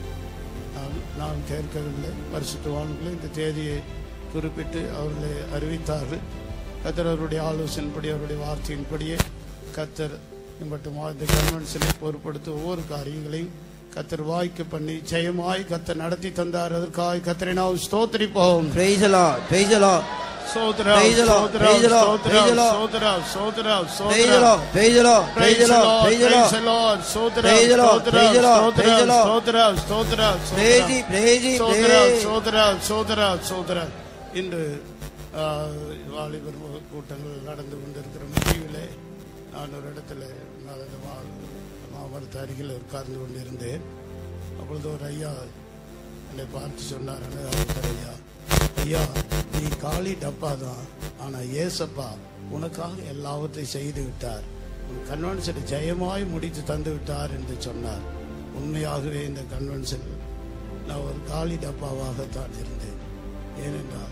நான் நான் கேட்கவில்லை பரிசுத்தவான்கள் இந்த தேதியை குறிப்பிட்டு அவர்களை அறிவித்தார்கள் கத்தர் அவருடைய ஆலோசனைப்படி அவருடைய வார்த்தையின்படியே கத்தர் மட்டுமா இந்த கன்வென்ஷனை பொறுப்படுத்த ஒவ்வொரு காரியங்களையும் கத்தர் வாய்க்கு பண்ணி ஜெயமாய் கத்தர் நடத்தி தந்தார் அதற்காக கத்தரை நாம் ஸ்தோத்திரிப்போம் Praise the Lord, praise the Lord. சோதரம் Praise the Lord, praise the Lord, praise the Lord. சோதரம் சோதரம் Praise the Lord, praise the Lord, praise the Lord, praise the Lord. Lord, சோதரம் Praise the Lord, praise the Lord, praise the Lord. சோதரம் சோதரம் Praise Him, praise Him, சோதரா praise. சோதரா சோதரா சோதரா இன்று ஆ, வாலிபர் மு- கூட்டங்கள் நடந்து கொண்டிருக்கிற முடிவிலே நான் ஒரு இடத்துல நான் அந்த மா- மாமரத்து அருகில் உட்கார்ந்து கொண்டிருந்தேன் அப்பொழுது ஒரு ஐயா என்னை பார்த்து சொன்னார் அனுதாபத்தர் ஐயா ஐயா நீ காலி டப்பா தான் ஆனா ஏசப்பா உனக்காக எல்லாவற்றையும் செய்து விட்டார் உன் கன்வென்ஷனை ஜெயமாய் முடித்து தந்து விட்டார் என்று சொன்னார் உண்மையாகவே இந்த கன்வென்ஷன் நான் ஒரு காலி டப்பாவாகத்தான் இருந்தேன் ஏனென்றால்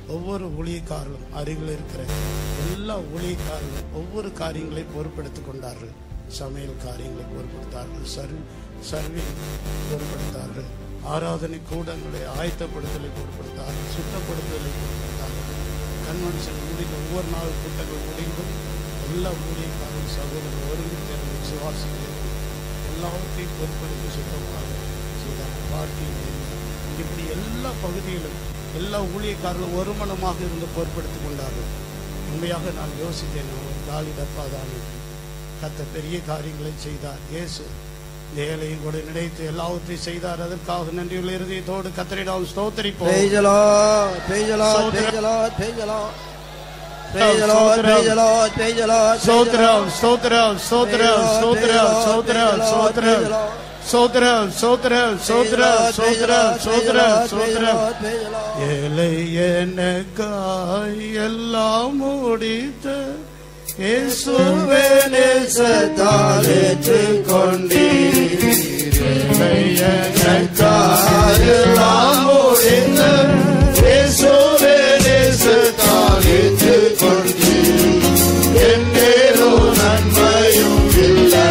ஒவ்வொரு ஊழியக்காரர்களும் அருகில் இருக்கிற எல்லா ஊழியக்காரர்களும் ஒவ்வொரு காரியங்களை பொறுப்பெடுத்துக் கொண்டார்கள் சமையல் காரியங்களை பொறுப்படுத்தார்கள் சர்வ சர்விங் பொறுப்படுத்தார்கள் ஆராதனை கூடங்களை ஆயத்தப்படுத்தலை பொறுப்படுத்தார்கள் சுத்தப்படுத்துதலை பொறுப்படுத்தார்கள் கன்வென்ஷன் முடிந்த ஒவ்வொரு நாள் கூட்டங்கள் முடிந்தும் எல்லா ஊழியக்காரரும் சகோதரர் ஒருங்கிணைந்த விசுவாசிகள் எல்லாவற்றையும் பொறுப்படுத்தி சுத்தமாக செய்தார் பார்க்கிங் இப்படி எல்லா பகுதியிலும் எல்லா ஊழியக்காரர்களும் ஒருமனமாக இருந்து பொறுப்படுத்திக் கொண்டார்கள் உண்மையாக நான் யோசித்தேன் அவர் காலி டப்பாதானே கத்த பெரிய காரியங்களை செய்தார் இயேசு இந்த ஏழையும் கூட நினைத்து எல்லாவற்றையும் செய்தார் அதற்காக நன்றியுள்ள இருதயத்தோடு கத்தரிடம் ஸ்தோத்தரிப்போம் Praise the Lord, praise the Lord, praise the Lord, praise the Lord. Praise the Lord, praise the Lord, praise the Lord. praise the ஸ்தோத்திரம் Lord. ஸ்தோத்திரம் ஸ்தோத்திரம் ஸ்தோத்திரம் ஸ்தோத்திரம் ஸ்தோத்திரம் ஸ்தோத்திரம் ஸ்தோத்திரம் ஸ்தோத்திரம் ஸ்தோத்திரம் ஸ்தோத்திரம் ஸ்தோத்திரம் ஏழை எனக்காய் எல்லாம் முடித்த இயேசுவே நேசத்தால் ஏற்றுக்கொண்டீர் ஏழை எனக்காய் எல்லாம் முடித்த இயேசுவே நேசத்தால் ஏற்றுக்கொண்டீர் என்னேரோ நன்மையும் இல்லை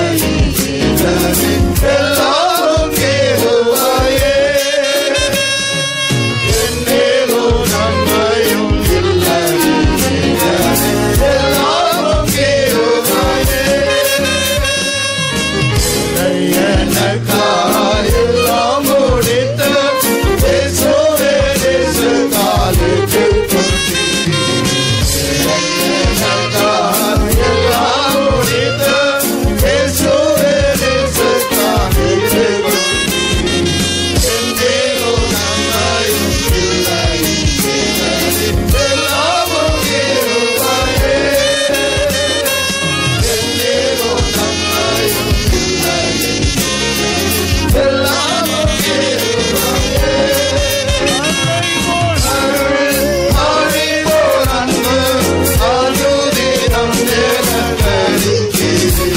எல்லாரும் கேளுவாயே என்னேரோ நன்மையும் இல்லை எல்லாரும் கேளுவாயே எனக்காய் எல்லாம் முடித்த இயேசுவே நேசத்தாலுக்கு எனக்காய் எல்லாம் முடித்த இயேசுவே நேசத்தாலுக்கு எந்தேனோ நன்மையும் இல்லை எல்லாமும் கேளுவாயே எந்தேனோ நன்மையும் இல்லை எல்லாமும் கேளுவாயே ஆழிபோர் அன்பு ஆயுதினம் எனக்களிக்கிறது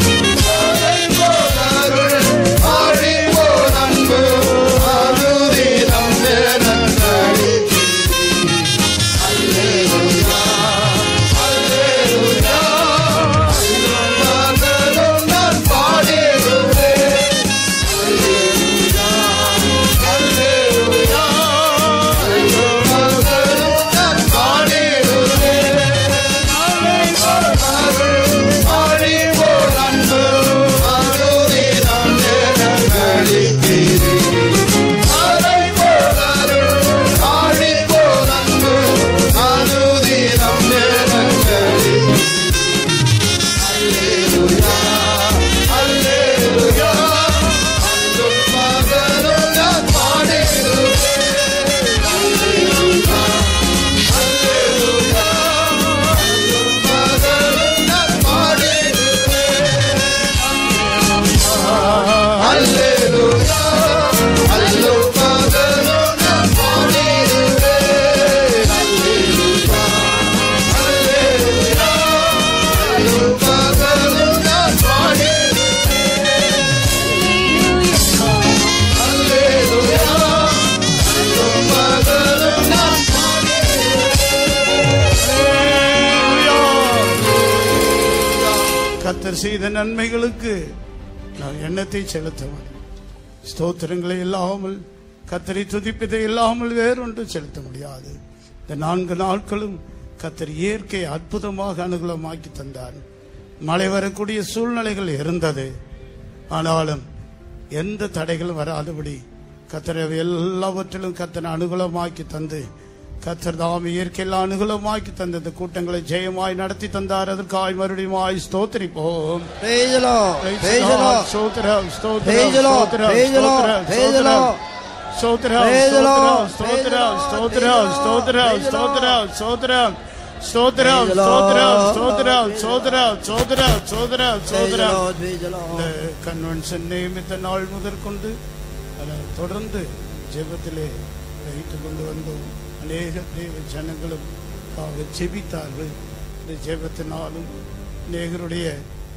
கத்தர் செய்த நன்மைகளுக்கு நான் எண்ணத்தை செலுத்த வேண்டும் ஸ்தோத்திரங்களை இல்லாமல் கத்தரை துதிப்பதை இல்லாமல் வேறொன்று செலுத்த முடியாது இந்த நான்கு நாட்களும் கத்தர் இயற்கை அற்புதமாக அனுகூலமாக்கி தந்தார் மழை வரக்கூடிய சூழ்நிலைகள் இருந்தது ஆனாலும் எந்த தடைகளும் வராதபடி கத்தரை எல்லாவற்றிலும் கத்தனை அனுகூலமாக்கி தந்து கத்தர் தாம் இயற்கையில் அனுகூலமாக்கி தந்த இந்த கூட்டங்களை ஜெயமாய் நடத்தி தந்தார் அதற்காய் மறுபடியும் ஸ்தோத்திரிப்போம் Praise the Lord, praise the Lord. ஸ்தோத்திரம் ஸ்தோத்திரம் Praise the Lord, ஸ்தோத்திரம் praise the Lord, praise the Lord. ஸ்தோத்திரம் Praise the Lord, ஸ்தோத்திரம் ஸ்தோத்திரம் praise the Lord, ஸ்தோத்திரம் praise the ஸ்தோத்திரம் Lord. ஸ்தோத்திரம் ஸ்தோத்திரம் Praise the ஸ்தோத்திரம் Lord. ஸ்தோத்திரம் ஸ்தோத்திரம் ஸ்தோத்திரம் ஸ்தோத்திரம் Praise the ஸ்தோத்திரம் Lord, praise the இந்த Lord. கன்வென்ஷன் நியமித்த நாள் முதற்கொண்டு அதை தொடர்ந்து ஜெபத்திலே வைத்துக் கொண்டு வந்தோம் அநேக தேவ ஜனங்களும் அவங்க ஜெபித்தார்கள் இந்த ஜெபத்தினாலும் அநேகருடைய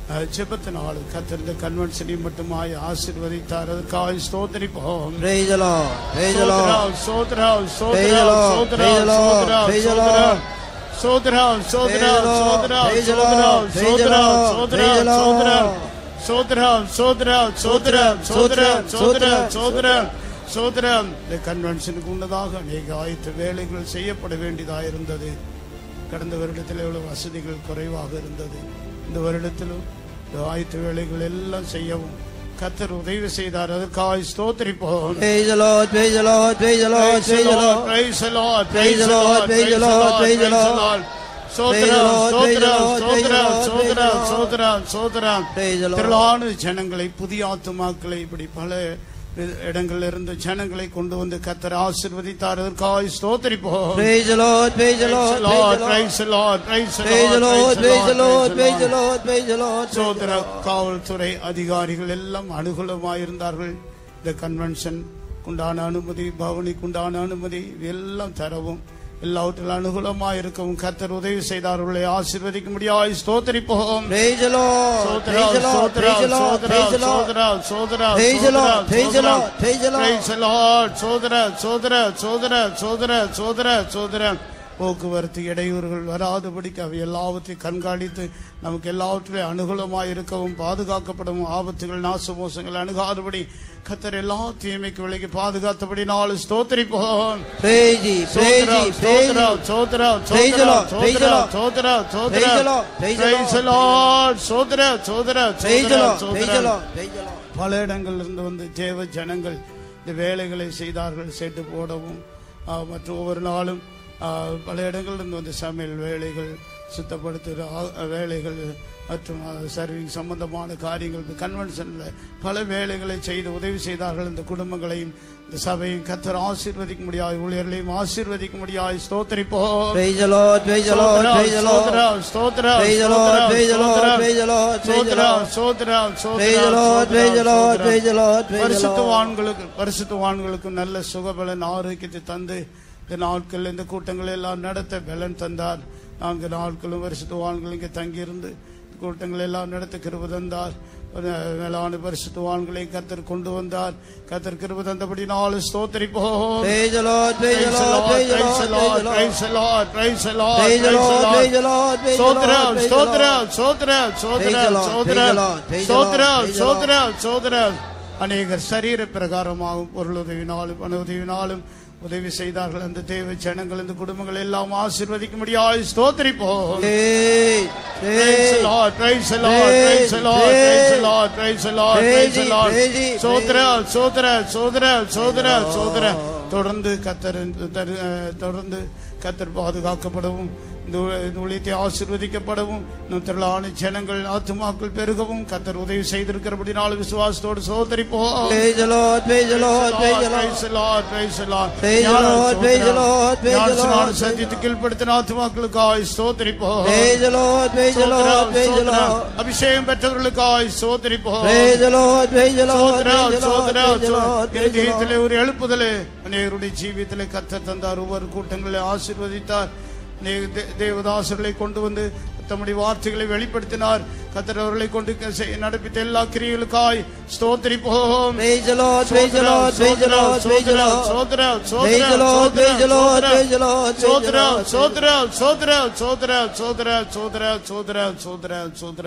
அஹ், ஜெபத்தினால் கத்தர் இந்த கன்வென்ஷனை மட்டுமாய் ஆசீர்வதித்தார் அதற்காக ஸ்தோத்திரிப்போம் Praise the Lord. Praise the Lord. சோதராவ் சோதராவ் Praise the Lord. சோதராவ் Praise the சோதராவ் Lord. சோதராவ் சோதராவ் Praise the சோதராவ் Lord. சோதராவ் Praise the சோதராவ் Lord. சோதராவ் Praise the சோதராவ் Lord. சோதராவ் சோதராவ் சோதராவ் சோதராவ் சோதராவ் சோதராவ், சோதராவ் சோதராவ் சோதராவ் இந்த கன்வென்ஷனுக்கு முன்னதாக அநேக ஆயத்த வேலைகள் செய்யப்பட வேண்டியதாக இருந்தது கடந்த வருடத்தில் எவ்வளவு வசதிகள் குறைவாக இருந்தது இந்த வருடத்திலும் இந்த ஆயத்த வேலைகள் எல்லாம் செய்யவும் கத்தர் உதவி செய்தார் அதற்காக ஸ்தோத்திரிப்போம் Praise the Lord. Praise the Lord. Praise the Lord. Praise the Lord. Praise the Lord. Praise the Lord, praise the Lord, praise the Lord. சோதரம், Praise the Lord, சோதரம், praise the சோதரம், Lord, praise the சோதரம், Lord. சோதரம், சோதரம். Praise the Lord. திரளான ஜனங்களை புதிய ஆத்துமாக்களை இப்படி பல இடங்கள்ல இருந்து ஜனங்களை கொண்டு வந்து கத்தர் ஆசீர்வதித்தார் அதற்காக ஸ்தோத்திரிப்போம் Praise the Lord. Praise the Lord. Praise the Lord, Praise the praise the Lord. Lord, Praise the Lord. Praise the Lord. praise Praise the the Lord. Lord. Praise the Lord. சோதர காவல்துறை அதிகாரிகள் எல்லாம் அனுகூலமாயிருந்தார்கள் இந்த கன்வென்ஷன் உண்டான அனுமதி பவனிக்கு உண்டான அனுமதி எல்லாம் தரவும் எல்லாவற்றிலும் அனுகூலமாக இருக்கவும் கத்தர் உதவி செய்தார்களை ஆசீர்வதிக்க முடியாது ஸ்தோத்திரிப்போம் Praise the Lord. சோதரா, Praise the Lord. சோதரா, Praise the Lord. சோதரா, Praise the Lord. சோதரா, சோதரா, Praise the சோதரா, Lord. Praise the சோதரா. Lord. Praise the Lord. Praise the Lord. சோதரா, சோதரா, சோதரா, சோதரா, சோதரா, சோதரா. போக்குவரத்து இடையூறுகள் வராதபடிக்கு அவை எல்லாவற்றையும் கண்காணித்து நமக்கு எல்லாவற்றிலும் அனுகூலமாய் இருக்கவும் பாதுகாக்கப்படவும் ஆபத்துகள் நாசமோசங்கள் அணுகாதபடி கத்தர் எல்லா தீமைக்கு விலகி பாதுகாத்தபடி நாலு ஸ்தோத்திரிப்போம் Praise ye. Praise சோத்ரா, ye. Praise சோத்ரா, ye. சோத்ரா, Praise the சோத்ரா, Lord, praise the சோத்ரா, Lord. சோத்ரா, சோத்ரா. Praise the Lord, praise the Praise the Lord. Lord. சோத்ரா, சோத்ரா, Praise the சோத்ரா, Lord. Praise the சோத்ரா. Lord. Praise the Lord. பல இடங்கள்ல இருந்து வந்து தேவ ஜனங்கள் இந்த வேலைகளை செய்தார்கள் செட்டு போடவும் ஆ, மற்றும் ஒவ்வொரு நாளும் ஆ, பல இடங்கள்ல இருந்து வந்து சமையல் வேலைகள் சுத்தப்படுத்துகிற ஆ- வேலைகள் மற்றும் சர்விங் சம்பந்தமான காரியங்கள் கன்வென்ஷன்ல பல வேலைகளை செய்து உதவி செய்தார்கள் இந்த குடும்பங்களையும் இந்த சபையும் கத்தர் ஆசீர்வதிக்க முடியாது ஊழியர்களையும் ஆசீர்வதிக்க முடியாது ஸ்தோத்திரிப்போம் Praise the Lord. Praise the Lord. Praise the Lord. ஸ்தோத்ரா, Praise the Lord. Praise the Lord. ஸ்தோத்ரா, Praise the Lord. Praise the சோத்ரா, Lord. சோத்ரா, சோத்ரா, Praise the Lord. சோத்ரா, Praise the Lord. சோத்ரா. Praise the Lord. Praise the Lord. பரிசுத்தவான்களுக்கு பரிசுத்தவான்களுக்கு நல்ல சுகபலன் ஆரோக்கியத்தை தந்து இந்த நாட்கள் இந்த கூட்டங்கள் எல்லாம் நடத்த பலன் தந்தார் நான்கு நாட்களும் பரிசுத்தவான்கள் இங்கே தங்கியிருந்து கூட்டங்கள் எல்லாம் நடத்த கிருப தந்தார் ஒரு மேலான பரிசுத்தவான்களை கத்தர் கொண்டு வந்தார் கத்தர் கிருப தந்தபடி நாலு ஸ்தோத்திரிப்போம் Praise the Lord. Praise the Praise the Lord. Lord, Praise the Lord. praise the Lord, praise the Lord, Praise the praise the Lord. Lord, Praise the Lord. Praise the சோத்ரா Lord. Praise the சோத்ரா Lord. சோத்ரா Praise the சோத்ரா Lord, சோத்ரா praise the Lord, praise the சோத்ரா Lord, praise the Lord. சோத்ரா சோத்ரா அநேகர் சரீர பிரகாரமாகவும் பொருள் உதவினாலும் பண உதவினாலும் உதவி செய்தார்கள் அந்த தேவ ஜனங்கள் இந்த குடும்பங்கள் எல்லாம் ஆசீர்வதிக்க முடியாது ஸ்தோத்திரிப்போம் Praise. Praise the Praise. Lord, praise the Lord, praise the Lord, praise the Lord, praise the Lord, praise the Lord. Praise Him, சோதரா, சோதரா, சோதரா, சோதரா, சோதரா. தொடர்ந்து கத்தர் தரு- அஹ், தொடர்ந்து கத்தர் பாதுகாக்கப்படவும் இந்த ஊ- இந்த ஊழியத்தை ஆசீர்வதிக்கப்படவும் இன்னும் திரளான ஜனங்கள் ஆத்துமாக்கள் பெருகவும் கத்தர் உதவி செய்திருக்கிறபடினால விசுவாசத்தோடு சோதரிப்போம் Praise the Lord. Praise the Lord. Praise the Lord. Praise the Lord, praise the Lord. Praise the ஞான Lord, praise the சோதரா. Lord, praise the ஞான Lord. சத்தியத்தை கீழ்ப்படுத்தின ஆத்துமாக்களுக்காய் ஸ்தோத்திரிப்போம் Praise the Lord. Praise the சோதரா, Lord. Praise the சோதரா. Lord. அபிஷேகம் பெற்றவர்களுக்காய் சோதரிப்போம் Praise the Lord. Praise the Lord. சோதரா, Praise the Lord. சோதரா, Praise the சோதரா. Lord. Praise the Lord. இருதயத்திலே ஒரு எழுப்புதலே அநேகருடைய ஜீவியத்திலே கத்தர் தந்தார் ஒவ்வொரு கூட்டங்களை ஆசீர்வதித்தார் அநேக தே- தேவதாசர்களை கொண்டு வந்து தம்முடைய வார்த்தைகளை வெளிப்படுத்தினார் கத்தர் அவர்களை கொண்டு க- செய்- நடப்பித்த எல்லா கிரியைகளுக்காய் ஸ்தோத்திரிப்போம் Praise the Lord. Praise the Lord. Praise the Lord. Praise the Lord. சோதரா, Praise the Lord. Praise the Lord. Praise the Lord. Praise the சோதரா, Lord. சோதரா, சோதரா, சோதரா, சோதரா, சோதரா, சோதரா, சோதரா, சோதரா.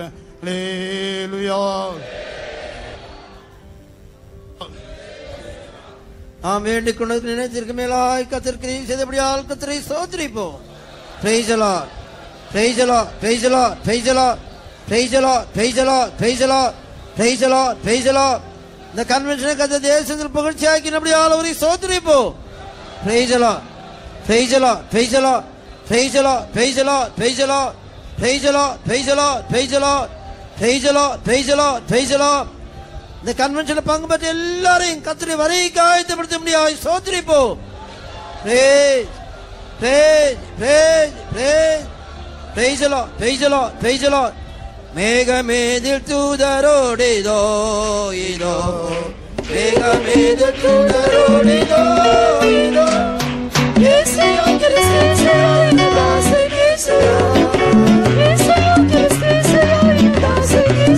அல்லேலூயா. நாம் வேண்டிக் கொண்டது நினைத்திற்கு மேலாய் கத்திருக்கிறீர் செய்தபடியால் கத்திரை சோதரிப்போம் Praise the Lord. Praise the Lord. Praise the Lord. Praise the Lord. Praise the Lord. Praise the Lord. Praise the Lord. Praise the Lord. Praise the Lord. இந்த கன்வென்ஷனை கத்த தேசத்தில் புகழ்ச்சியாக்கினபடியால் அவரை சோதரிப்போம் Praise the Lord. Praise the Lord. Praise the Lord. Praise the Lord. Praise the Lord. Praise the Lord. Praise the Lord. Praise the Lord. Praise the Lord. Praise the Lord. Praise the Lord. Praise the Lord. இந்த கன்வென்ஷன்ல பங்கு பெற்ற எல்லாரையும் கத்திரி வரைக்கு ஆயத்தப்படுத்த முடியாது சோதரிப்போம் Praise, praise, praise, praise. Praise the Lord, praise the Lord, praise the Lord. மேகமேதில் தூதரோடிதோ இதோ மேகமேதில் தூதரோடிதோ இதோ Yesayo Kristiseyo Yudase Yesayo Yesayo Kristiseyo Yudase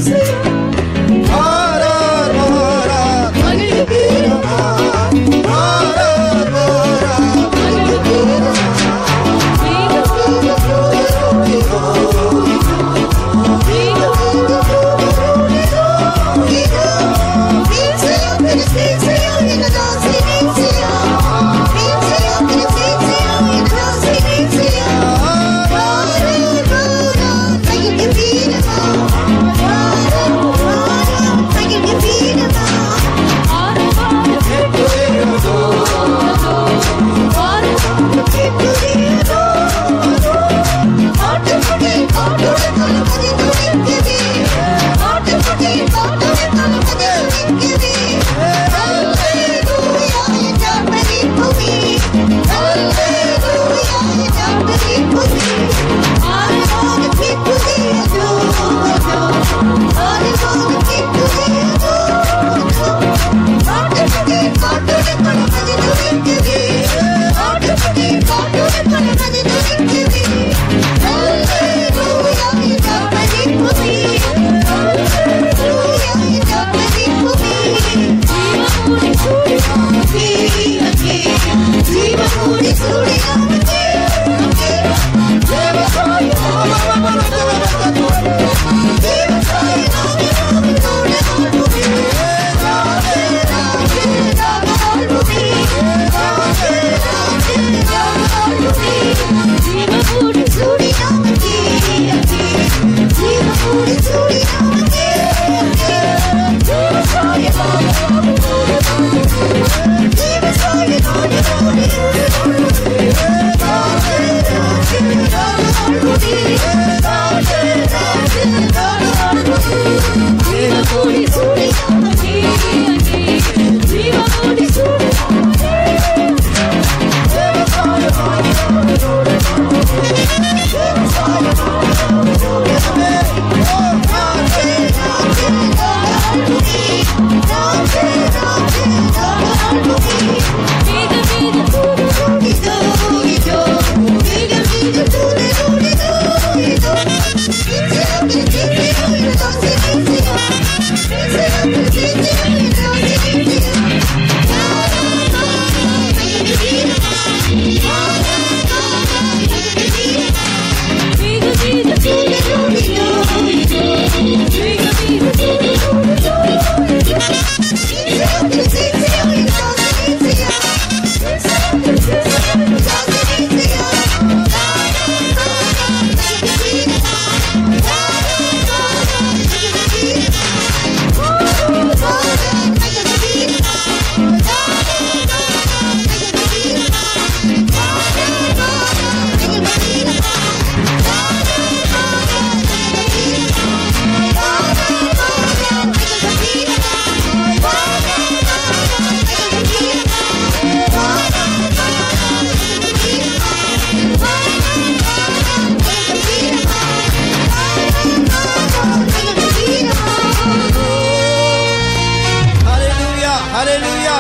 ஹalleluya ஹalleluya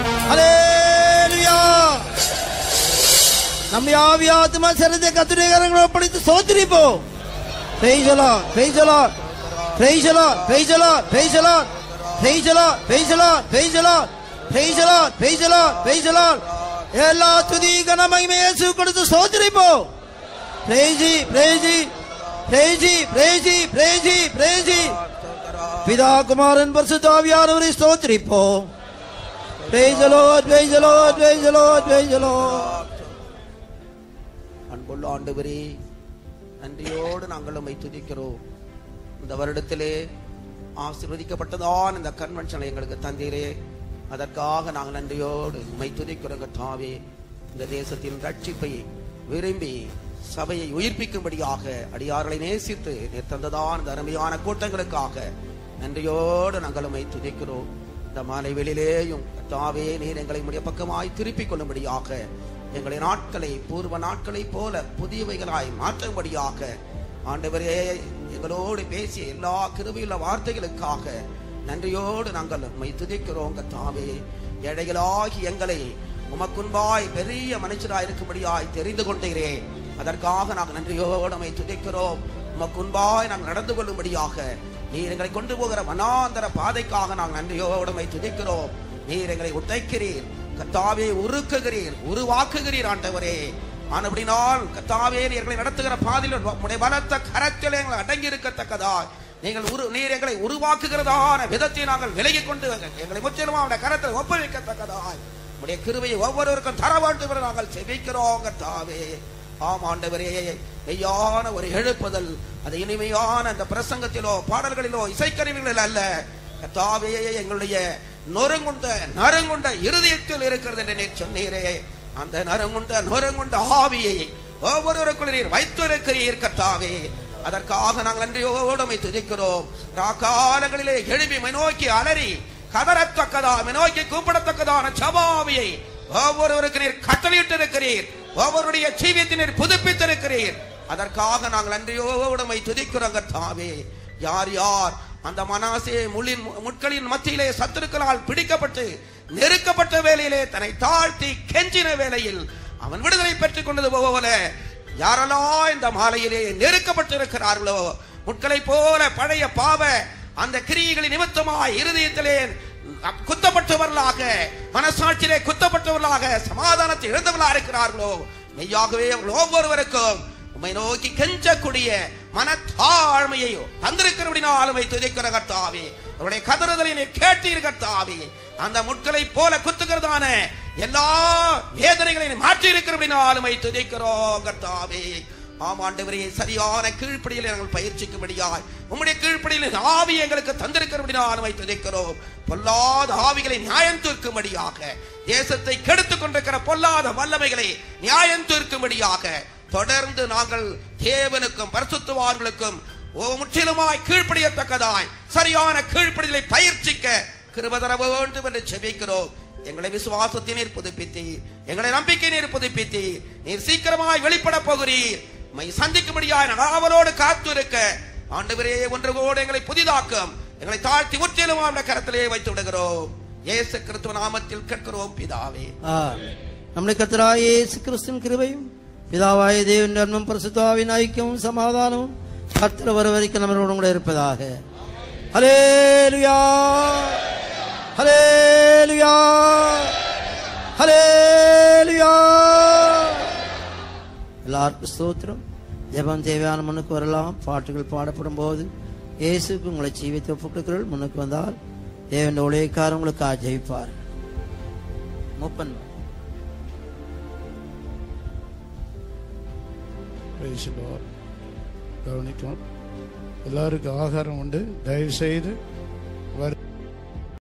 ஹalleluya நம்முடைய ஆவி ஆத்மா சரீரத்தை கர்த்தருடைய கரங்களில் ஒப்படைத்து சோத்திரிப்போம் praise the lord praise the lord praise the lord praise the lord praise the lord praise the lord praise the lord praise the lord praise the lord praise the lord praise the lord எல்லா துதி கன மகிமை இயேசு கொடுத்து சோத்திரிப்போம் praise ye praise ye praise ye praise ye praise ye praise ye பிதா குமாரன் பரிசுத்த ஆவியானவரை ஸ்தோத்திரிப்போம் praise the lord praise the lord praise the lord praise the lord அன்புள்ள ஆண்டவரே நன்றியோடு நாங்கள் உம்மை துதிக்கிறோம் இந்த வருடத்திலே ஆசீர்வதிக்கப்பட்டதான் இந்த கன்வென்ஷனை எங்களுக்கு தந்தீரே அதற்காக நாங்கள் நன்றியோடு உம்மை துதிக்கிறோம் கர்த்தாவே இந்த தேசத்தின் ரட்சிப்பை விரும்பி சபையை உயிர்ப்பிக்கும்படியாக அடியார்களை நேசித்து நீர் தந்ததான் இந்த அருமையான கூட்டங்களுக்காக நன்றியோடு நாங்கள் உம்மை துதிக்கிறோம் இந்த மாலை வெளியிலேயும் கர்த்தாவே நீர் எங்களை உடைய பக்கமாய் திருப்பிக் கொள்ளும்படியாக எங்களை நாட்களை பூர்வ நாட்களைப் போல புதியவைகளாய் மாற்றும்படியாக ஆண்டவரே எங்களோடு பேசிய எல்லா கிருபையுள்ள வார்த்தைகளுக்காக நன்றியோடு நாங்கள் உம்மை துதிக்கிறோம் கத்தாவே ஏழைகளாகி எங்களை உமக்குன்பாய் பெரிய மனுஷராய் இருக்கும்படியாய் தெரிந்து கொண்டீரே அதற்காக நாங்கள் நன்றியோடு உம்மை துதிக்கிறோம் உமக்குன்பாய் நாங்கள் நடந்து கொள்ளும்படியாக நீர் எங்களை கொண்டு போகிற வனாந்தர பாதைக்காக நாங்கள் நன்றியோடு உம்மை துதிக்கிறோம் நீர் எங்களை உதைக்கிறீர் கத்தாவே உருக்குகிறீர் உருவாக்குகிறீர் ஆண்டவரே ஆனபடினால் கத்தாவே நீர் எங்களை நடத்துகிற பாதையில் உடைய பலத்த கரத்தில் எங்களை அடங்கி இருக்கத்தக்கதா நீங்கள் உரு நீர் எங்களை உருவாக்குகிறதான விதத்தை நாங்கள் விலகிக் கொண்டு எங்களை முற்றிலும் அவருடைய கரத்தில் ஒப்புவிக்கத்தக்கதாய் உடைய கிருபையை ஒவ்வொருவருக்கும் தர வேண்டும் என்று நாங்கள் செபிக்கிறோம் கத்தாவே ஆம் ஆண்டவரே மெய்யான ஒரு எழுப்புதல் அது இனிமையான அந்த பிரசங்கத்திலோ பாடல்களிலோ இசைக்கருவிகளில் அல்ல கத்தாவே எங்களுடைய நொறுங்குண்ட நறுங்குண்ட இருதயத்தில் இருக்கிறது என்று நீர் சொன்னீரே அந்த நறுங்குண்ட நொறுங்குண்ட ஆவியை ஒவ்வொருவருக்குள் நீர் வைத்திருக்கிறீர் கத்தாவே அதற்காக நாங்கள் நன்றியோடு உம்மை துதிக்கிறோம் ராக்காலங்களிலே எழுப்பி நோக்கி அலறி கதறத்தக்கதா நோக்கி கூப்பிடத்தக்கதான சபாவியை ஒவ்வொருவருக்கு நீர் கட்டளையிட்டு இருக்கிறீர் ஒவ்வொருடைய ஜீவியத்தை நீர் புதுப்பித்திருக்கிறீர் அதற்காக நாங்கள் நன்றியோடு உம்மை துதிக்கிறோம் கர்த்தாவே யார் யார் அந்த மனாசே முள்ளின் முட்களின் மத்தியிலே சத்துருக்களால் பிடிக்கப்பட்டு நெருக்கப்பட்ட வேளையிலே தன்னை தாழ்த்தி கெஞ்சின வேளையில் அவன் விடுதலை பெற்றுக் கொண்டது போல யாரெல்லாம் இந்த மாலையிலே நெருக்கப்பட்டிருக்கிறார்களோ முட்களை போல பழைய பாவ அந்த கிரியைகளின் நிமித்தமாய் இருதயத்திலே குத்தப்பட்டவர்களாக மனசாட்சியிலே குத்தப்பட்டவர்களாக சமாதானத்தை இழந்தவர்களாக இருக்கிறார்களோ மெய்யாகவே அவர்கள் ஒவ்வொருவருக்கும் உம்மை நோக்கி கெஞ்சக்கூடிய மனத்தாழ்மையை தந்திருக்கிறபடினால் உம்மை துதிக்கிற கர்த்தாவே அவருடைய கதறுதலை நீர் கேட்டீர் கர்த்தாவே அந்த முட்களை போல குத்துகிறதான எல்லா வேதனைகளையும் மாற்றி இருக்கிறபடினால் உம்மை துதிக்கிறோம் கர்த்தாவே ஆமாண்டவரே சரியான கீழ்ப்படியில் நாங்கள் பயிற்சிக்கும்படியாய் உம்முடைய கீழ்ப்படியில் ஆவி எங்களுக்கு தந்திருக்கிறபடினால் உம்மை துதிக்கிறோம் பொல்லாத ஆவிகளை நியாயம் தீர்க்கும்படியாக தேசத்தை கெடுத்துக் கொண்டிருக்கிற பொல்லாத வல்லமைகளை நியாயம் தீர்க்கும்படியாக தொடர்ந்து நாங்கள் தேவனுக்கும் பரிசுத்தவான்களுக்கும் ஓ முற்றிலுமாய் கீழ்ப்படியத்தக்கதாய் சரியான கீழ்ப்படிதலை பயிற்சிக்க கிருப தர வேண்டும் என்று செபிக்கிறோம் எங்களை விசுவாசத்தை நீர் புதுப்பித்தீர் எங்களை நம்பிக்கை நீர் புதுப்பித்தீர் நீர் சீக்கிரமாய் வெளிப்பட போகிறீர் மை சந்திக்கும்படியாய் அவரோடு காத்திருக்க ஆண்டவரே ஒன்றுகோடு எங்களை புதிதாக்கும் எங்களை தாழ்த்தி முற்றிலும் அவருடைய கரத்திலே வைத்து விடுகிறோம் இயேசு கிறிஸ்துவ நாமத்தில் கேட்கிறோம் பிதாவே ஆமென். நம்முடைய கர்த்தராகிய இயேசு கிறிஸ்துவின் கிருபையும் பிதாவாய தேவன் அன்பும் பரிசுத்தாவின் ஐக்கியமும் சமாதானமும் கர்த்தர் வர வரைக்கும் நம்மளோடு கூட இருப்பதாக ஹலேலுயா ஹலேலுயா ஹலேலுயா எல்லாருக்கும் ஸ்தோத்திரம் ஜெபம் தேவையான முன்னுக்கு வரலாம் பாட்டுகள் பாடப்படும் போது இயேசுக்கு உங்களை ஜீவித்து ஒப்புக்கொடுக்கிறீர்கள் முன்னுக்கு வந்தால் தேவன் ஊழியக்காரர் உங்களுக்கு ஜெயிப்பார் மூப்பன் Praise the Lord. கவனிக்கும் எல்லாருக்கும் ஆகாரம் உண்டு தயவு செய்து